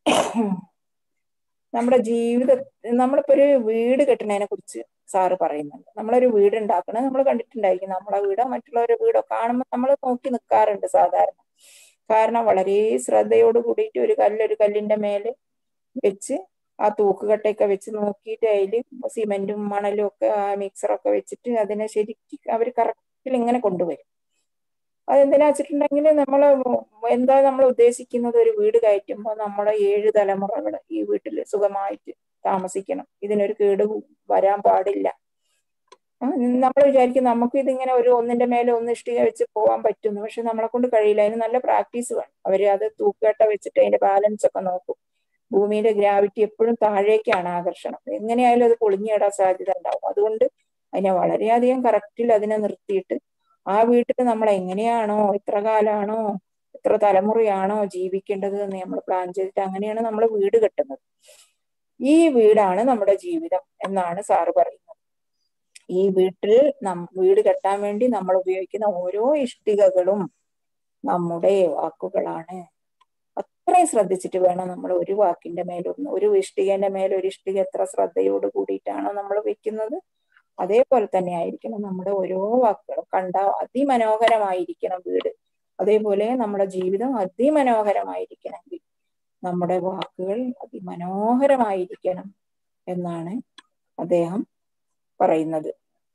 നമ്മുടെ ജീവിത നമ്മളിപ്പോ ഒരു വീട് കെട്ടുന്നതിനെ കുറിച്ച് സാറ് പറയുന്നുണ്ട് നമ്മളൊരു വീട് ഉണ്ടാക്കണം നമ്മൾ കണ്ടിട്ടുണ്ടായിരിക്കും നമ്മളെ വീടോ മറ്റുള്ളവരുടെ വീടോ കാണുമ്പോൾ നമ്മൾ നോക്കി നിൽക്കാറുണ്ട് സാധാരണ കാരണം വളരെ ശ്രദ്ധയോട് കൂടിയിട്ട് ഒരു കല്ല് ഒരു കല്ലിന്റെ മേലെ വെച്ച് ആ തൂക്കുകട്ടയൊക്കെ വെച്ച് നോക്കിയിട്ട് അതിൽ സിമെന്റും മണലും ഒക്കെ ആ മിക്സറൊക്കെ വെച്ചിട്ട് അതിനെ ശരിക്കും അവർ കറക്റ്റിൽ ഇങ്ങനെ കൊണ്ടുവരും അതെന്തിനാ വെച്ചിട്ടുണ്ടെങ്കിൽ നമ്മൾ എന്താ നമ്മൾ ഉദ്ദേശിക്കുന്നത് ഒരു വീട് കയറ്റുമ്പോൾ നമ്മളെ ഏഴ് തലമുറകൾ ഈ വീട്ടിൽ സുഖമായിട്ട് താമസിക്കണം ഇതിനൊരു കേട് വരാൻ പാടില്ല നമ്മൾ വിചാരിക്കും നമുക്ക് ഇതിങ്ങനെ ഒരു ഒന്നിന്റെ മേലെ ഒന്ന് ഇഷ്ടിക വെച്ച് പോകാൻ പറ്റുന്നു പക്ഷെ നമ്മളെ കൊണ്ട് കഴിയില്ല അതിന് നല്ല പ്രാക്ടീസ് വേണം അവര് അത് തൂക്കുകട്ട വെച്ചിട്ട് അതിന്റെ ബാലൻസ് ഒക്കെ നോക്കും ഭൂമിയുടെ ഗ്രാവിറ്റി എപ്പോഴും താഴേക്കാണ് ആകർഷണം എങ്ങനെയായാലും അത് പൊളിഞ്ഞിടാൻ സാധ്യത ഉണ്ടാവും അതുകൊണ്ട് അതിനെ വളരെയധികം കറക്റ്റിൽ അതിനെ നിർത്തിയിട്ട് ആ വീട്ടിൽ നമ്മൾ എങ്ങനെയാണോ എത്ര കാലാണോ എത്ര തലമുറയാണോ ജീവിക്കേണ്ടത് എന്ന് നമ്മൾ പ്ലാൻ ചെയ്തിട്ട് അങ്ങനെയാണ് നമ്മൾ വീട് കെട്ടുന്നത് ഈ വീടാണ് നമ്മുടെ ജീവിതം എന്നാണ് സാറ് പറയുന്നത് ഈ വീട്ടിൽ നം വീട് കെട്ടാൻ വേണ്ടി നമ്മൾ ഉപയോഗിക്കുന്ന ഓരോ ഇഷ്ടികകളും നമ്മുടെ വാക്കുകളാണ് അത്രയും ശ്രദ്ധിച്ചിട്ട് വേണം നമ്മൾ ഒരു വാക്കിന്റെ മേലൊന്ന് ഒരു ഇഷ്ടികന്റെ മേൽ ഒരു ഇഷ്ടിക എത്ര ശ്രദ്ധയോട് കൂടിയിട്ടാണോ നമ്മൾ വെക്കുന്നത് അതേപോലെ തന്നെ ആയിരിക്കണം നമ്മുടെ ഓരോ വാക്കുകളും കണ്ട അതിമനോഹരമായിരിക്കണം വീട് അതേപോലെ നമ്മുടെ ജീവിതം അതിമനോഹരമായിരിക്കണമെങ്കിൽ നമ്മുടെ വാക്കുകൾ അതിമനോഹരമായിരിക്കണം എന്നാണ് അദ്ദേഹം പറയുന്നത്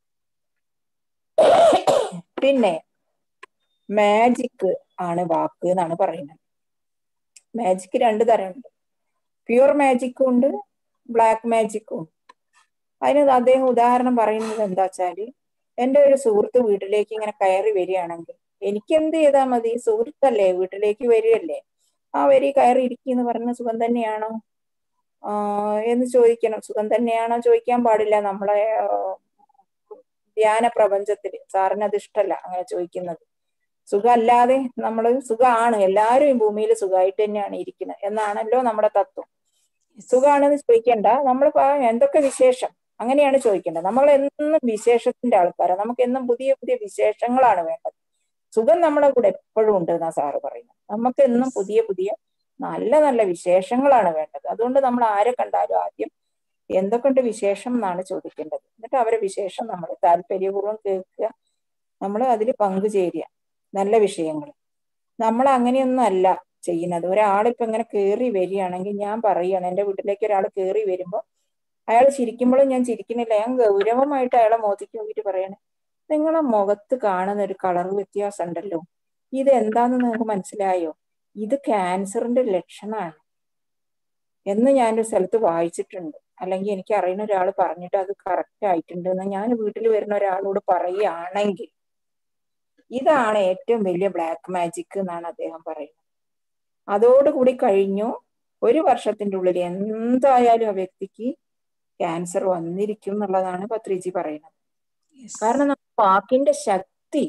പിന്നെ മാജിക് ആണ് വാക്ക് എന്നാണ് പറയുന്നത് മാജിക് രണ്ട് തരമുണ്ട് പ്യുവർ മാജിക്കും ഉണ്ട് ബ്ലാക്ക് മാജിക്കും ഉണ്ട് അതിന് അദ്ദേഹം ഉദാഹരണം പറയുന്നത് എന്താ വെച്ചാല് എൻ്റെ ഒരു സുഹൃത്ത് വീട്ടിലേക്ക് ഇങ്ങനെ കയറി വരികയാണെങ്കിൽ എനിക്ക് എന്ത് ചെയ്താൽ മതി സുഹൃത്തല്ലേ വീട്ടിലേക്ക് വരികയല്ലേ ആ വരി കയറി ഇരിക്കുന്ന പറഞ്ഞ സുഖം തന്നെയാണോ ആ എന്ന് ചോദിക്കണം സുഖം തന്നെയാണോ ചോദിക്കാൻ പാടില്ല നമ്മളെ ധ്യാന പ്രപഞ്ചത്തിൽ സാറിന് അത് ഇഷ്ടമല്ല അങ്ങനെ ചോദിക്കുന്നത് സുഖമല്ലാതെ നമ്മൾ സുഖമാണ് എല്ലാവരും ഈ ഭൂമിയിൽ സുഖമായിട്ട് തന്നെയാണ് ഇരിക്കുന്നത് എന്നാണല്ലോ നമ്മുടെ തത്വം സുഖമാണെന്ന് ചോദിക്കണ്ട നമ്മളിപ്പോ എന്തൊക്കെ വിശേഷം അങ്ങനെയാണ് ചോദിക്കേണ്ടത് നമ്മൾ എന്നും വിശേഷത്തിന്റെ ആൾക്കാരാണ് നമുക്ക് എന്നും പുതിയ പുതിയ വിശേഷങ്ങളാണ് വേണ്ടത് സുഖം നമ്മളെ കൂടെ എപ്പോഴും ഉണ്ട് എന്നാ സാറ് പറയുന്നത് നമുക്ക് എന്നും പുതിയ പുതിയ നല്ല നല്ല വിശേഷങ്ങളാണ് വേണ്ടത് അതുകൊണ്ട് നമ്മൾ ആരെ കണ്ടാലും ആദ്യം എന്തൊക്കെയുണ്ട് വിശേഷം എന്നാണ് ചോദിക്കേണ്ടത് എന്നിട്ട് അവരെ വിശേഷം നമ്മൾ താല്പര്യപൂർവ്വം കേൾക്കുക നമ്മൾ അതിൽ പങ്കുചേരുക നല്ല വിഷയങ്ങൾ നമ്മൾ അങ്ങനെയൊന്നും അല്ല ചെയ്യുന്നത് ഒരാളിപ്പോ ഇങ്ങനെ കയറി വരികയാണെങ്കിൽ ഞാൻ പറയുകയാണ് എൻ്റെ വീട്ടിലേക്ക് ഒരാൾ കയറി വരുമ്പോൾ അയാൾ ചിരിക്കുമ്പോഴും ഞാൻ ചിരിക്കുന്നില്ല ഞാൻ ഗൗരവമായിട്ട് അയാളെ മോതിക്ക് നോക്കിയിട്ട് പറയണേ നിങ്ങളെ മുഖത്ത് കാണുന്ന ഒരു കളർ വ്യത്യാസം ഉണ്ടല്ലോ ഇത് എന്താന്ന് നിങ്ങൾക്ക് മനസ്സിലായോ ഇത് ക്യാൻസറിന്റെ ലക്ഷണമാണ് എന്ന് ഞാനൊരു സ്ഥലത്ത് വായിച്ചിട്ടുണ്ട് അല്ലെങ്കിൽ എനിക്ക് അറിയുന്ന ഒരാൾ പറഞ്ഞിട്ട് അത് കറക്റ്റ് ആയിട്ടുണ്ട് എന്ന് ഞാൻ വീട്ടിൽ വരുന്ന ഒരാളോട് പറയുകയാണെങ്കിൽ ഇതാണ് ഏറ്റവും വലിയ ബ്ലാക്ക് മാജിക് എന്നാണ് അദ്ദേഹം പറയുന്നത് അതോടുകൂടി കഴിഞ്ഞു ഒരു വർഷത്തിന്റെ ഉള്ളിൽ എന്തായാലും ആ വ്യക്തിക്ക് ക്യാൻസർ വന്നിരിക്കും എന്നുള്ളതാണ് പത്രിജി പറയുന്നത് കാരണം നമ്മുടെ വാക്കിന്റെ ശക്തി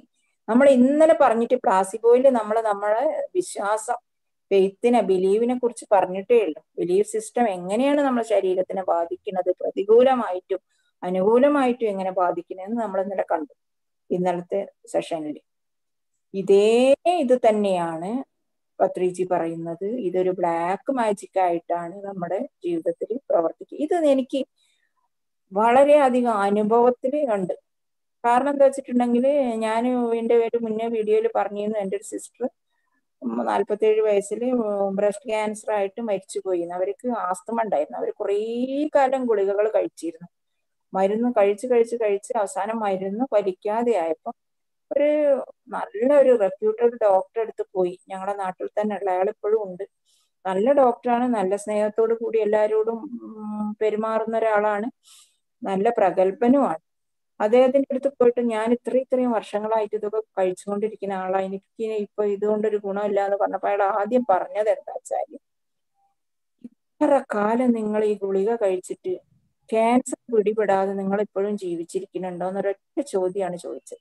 നമ്മൾ ഇന്നലെ പറഞ്ഞിട്ട് പ്ലാസിബോയിൽ നമ്മൾ നമ്മളെ വിശ്വാസം ഫെയ്ത്തിനെ ബിലീവിനെ കുറിച്ച് പറഞ്ഞിട്ടേ ഉള്ളൂ ബിലീവ് സിസ്റ്റം എങ്ങനെയാണ് നമ്മുടെ ശരീരത്തിനെ ബാധിക്കുന്നത് പ്രതികൂലമായിട്ടും അനുകൂലമായിട്ടും എങ്ങനെ ബാധിക്കുന്നതെന്ന് നമ്മൾ ഇന്നലെ കണ്ടു ഇന്നലത്തെ സെഷനിൽ ഇതേ ഇത് തന്നെയാണ് പത്രിജി പറയുന്നത് ഇതൊരു ബ്ലാക്ക് മാജിക് ആയിട്ടാണ് നമ്മുടെ ജീവിതത്തിൽ പ്രവർത്തിക്കുക ഇത് എനിക്ക് വളരെയധികം അനുഭവത്തിൽ ഉണ്ട് കാരണം എന്താ വെച്ചിട്ടുണ്ടെങ്കിൽ ഞാൻ എൻ്റെ ഒരു മുന്നേ വീഡിയോയിൽ പറഞ്ഞിരുന്നു എൻ്റെ ഒരു സിസ്റ്റർ നാല്പത്തേഴ് വയസ്സിൽ ബ്രസ്റ്റ് ക്യാൻസർ ആയിട്ട് മരിച്ചുപോയി അവർക്ക് ആസ്തമ ഉണ്ടായിരുന്നു അവർ കുറേ കാലം ഗുളികകൾ കഴിച്ചിരുന്നു മരുന്ന് കഴിച്ച് കഴിച്ച് കഴിച്ച് അവസാനം മരുന്ന് ഫലിക്കാതെ ആയപ്പോൾ ഒരു നല്ല ഒരു റെപ്യൂട്ടഡ് ഡോക്ടറെ അടുത്ത് പോയി ഞങ്ങളുടെ നാട്ടിൽ തന്നെ ഉള്ള അയാൾ ഇപ്പോഴും ഉണ്ട് നല്ല ഡോക്ടറാണ് നല്ല സ്നേഹത്തോടു കൂടി എല്ലാവരോടും പെരുമാറുന്ന ഒരാളാണ് നല്ല പ്രഗത്ഭനുമാണ് അദ്ദേഹത്തിന്റെ അടുത്ത് പോയിട്ട് ഞാൻ ഇത്രയും ഇത്രയും വർഷങ്ങളായിട്ട് ഇതൊക്കെ കഴിച്ചുകൊണ്ടിരിക്കുന്ന ആളാ എനിക്ക് ഇപ്പൊ ഇതുകൊണ്ടൊരു ഗുണമില്ല എന്ന് പറഞ്ഞപ്പോ അയാൾ ആദ്യം പറഞ്ഞത് എന്താ വെച്ചാല് ഇത്ര കാലം നിങ്ങൾ ഈ ഗുളിക കഴിച്ചിട്ട് ക്യാൻസർ പിടിപെടാതെ നിങ്ങൾ ഇപ്പോഴും ജീവിച്ചിരിക്കുന്നുണ്ടോ എന്നൊരൊറ്റ ചോദ്യമാണ് ചോദിച്ചത്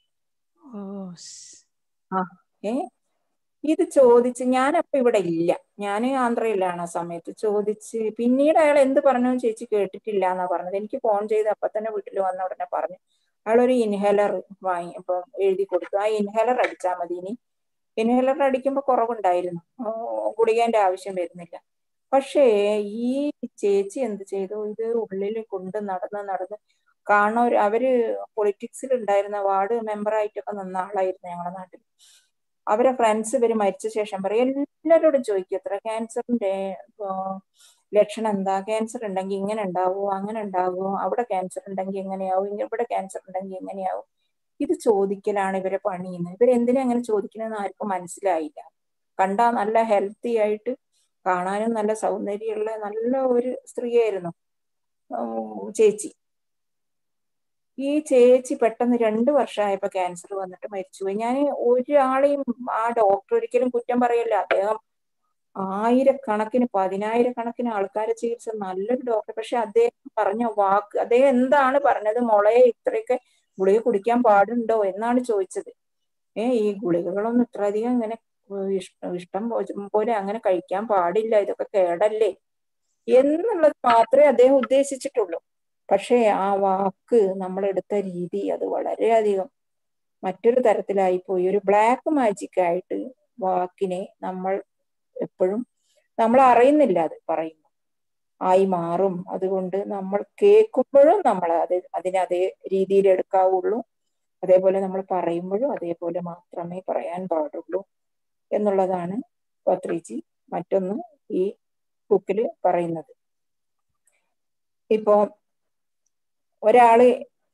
ആ ഏ ഇത് ചോദിച്ച് ഞാനപ്പൊ ഇവിടെ ഇല്ല ഞാൻ ആന്ധ്രയിലാണ് ആ സമയത്ത് ചോദിച്ച് പിന്നീട് അയാൾ എന്ത് പറഞ്ഞു ചേച്ചി കേട്ടിട്ടില്ല എന്നാ പറഞ്ഞത് എനിക്ക് ഫോൺ ചെയ്ത് അപ്പൊ തന്നെ വീട്ടിൽ വന്ന ഉടനെ പറഞ്ഞു അയാളൊരു ഇൻഹേലർ വാങ്ങി ഇപ്പൊ എഴുതി കൊടുത്തു ആ ഇൻഹേലർ അടിച്ചാൽ മതി ഇനി ഇൻഹേലർ അടിക്കുമ്പോൾ കുറവുണ്ടായിരുന്നു ഗുളികേന്റെ ആവശ്യം വരുന്നില്ല പക്ഷേ ഈ ചേച്ചി എന്ത് ചെയ്തു ഇത് ഉള്ളിൽ കൊണ്ട് നടന്ന് നടന്ന് കാണുന്നവർ അവര് പൊളിറ്റിക്സിൽ ഉണ്ടായിരുന്ന വാർഡ് മെമ്പറായിട്ടൊക്കെ നിന്ന ആളായിരുന്നു ഞങ്ങളുടെ നാട്ടിൽ അവരെ ഫ്രണ്ട്സ് ഇവര് മരിച്ച ശേഷം പറയും എല്ലാവരോടും ചോദിക്കും എത്ര ക്യാൻസറിന്റെ ലക്ഷണം എന്താ ക്യാൻസർ ഉണ്ടെങ്കിൽ ഇങ്ങനെ ഉണ്ടാവുമോ അങ്ങനെ ഉണ്ടാവുമോ അവിടെ ക്യാൻസർ ഉണ്ടെങ്കിൽ എങ്ങനെയാവും ഇവിടെ ക്യാൻസർ ഉണ്ടെങ്കിൽ എങ്ങനെയാവും ഇത് ചോദിക്കലാണ് ഇവരെ പണിയുന്നത് ഇവരെന്തിനാ അങ്ങനെ ചോദിക്കണമെന്ന് ആർക്കും മനസ്സിലായില്ല കണ്ടാ നല്ല ഹെൽത്തി ആയിട്ട് കാണാനും നല്ല സൗന്ദര്യമുള്ള നല്ല ഒരു സ്ത്രീയായിരുന്നു ചേച്ചി ഈ ചേച്ചി പെട്ടെന്ന് രണ്ടു വർഷമായപ്പോ ക്യാൻസർ വന്നിട്ട് മരിച്ചുപോയി ഞാൻ ഒരാളെയും ആ ഡോക്ടർ ഒരിക്കലും കുറ്റം പറയല്ല അദ്ദേഹം ആയിരക്കണക്കിന് പതിനായിരക്കണക്കിന് ആൾക്കാരെ ചികിത്സ നല്ലൊരു ഡോക്ടർ പക്ഷെ അദ്ദേഹം പറഞ്ഞ വാക്ക് അദ്ദേഹം എന്താണ് പറഞ്ഞത് മുളെ ഇത്രയൊക്കെ ഗുളിക കുടിക്കാൻ പാടുണ്ടോ എന്നാണ് ചോദിച്ചത് ഏ ഈ ഗുളികകളൊന്നും ഇത്രയധികം ഇങ്ങനെ ഇഷ്ടം ഇഷ്ടം പോലെ അങ്ങനെ കഴിക്കാൻ പാടില്ല ഇതൊക്കെ കേടല്ലേ എന്നുള്ളത് മാത്രമേ അദ്ദേഹം ഉദ്ദേശിച്ചിട്ടുള്ളൂ പക്ഷേ ആ വാക്ക് നമ്മൾ എടുത്ത രീതി അത് വളരെയധികം മറ്റൊരു തരത്തിലായി പോയി ഒരു ബ്ലാക്ക് മാജിക് ആയിട്ട് വാക്കിനെ നമ്മൾ എപ്പോഴും നമ്മൾ അറിയുന്നില്ല അത് പറയുന്നു ആയി മാറും അതുകൊണ്ട് നമ്മൾ കേൾക്കുമ്പോഴും നമ്മൾ അത് അതിനെ അതേ രീതിയിൽ എടുക്കാവുള്ളൂ അതേപോലെ നമ്മൾ പറയുമ്പോഴും അതേപോലെ മാത്രമേ പറയാൻ പാടുള്ളൂ എന്നുള്ളതാണ് പത്രിജി മറ്റൊന്ന് ഈ ബുക്കിൽ പറയുന്നത് ഇപ്പോ ഒരാള്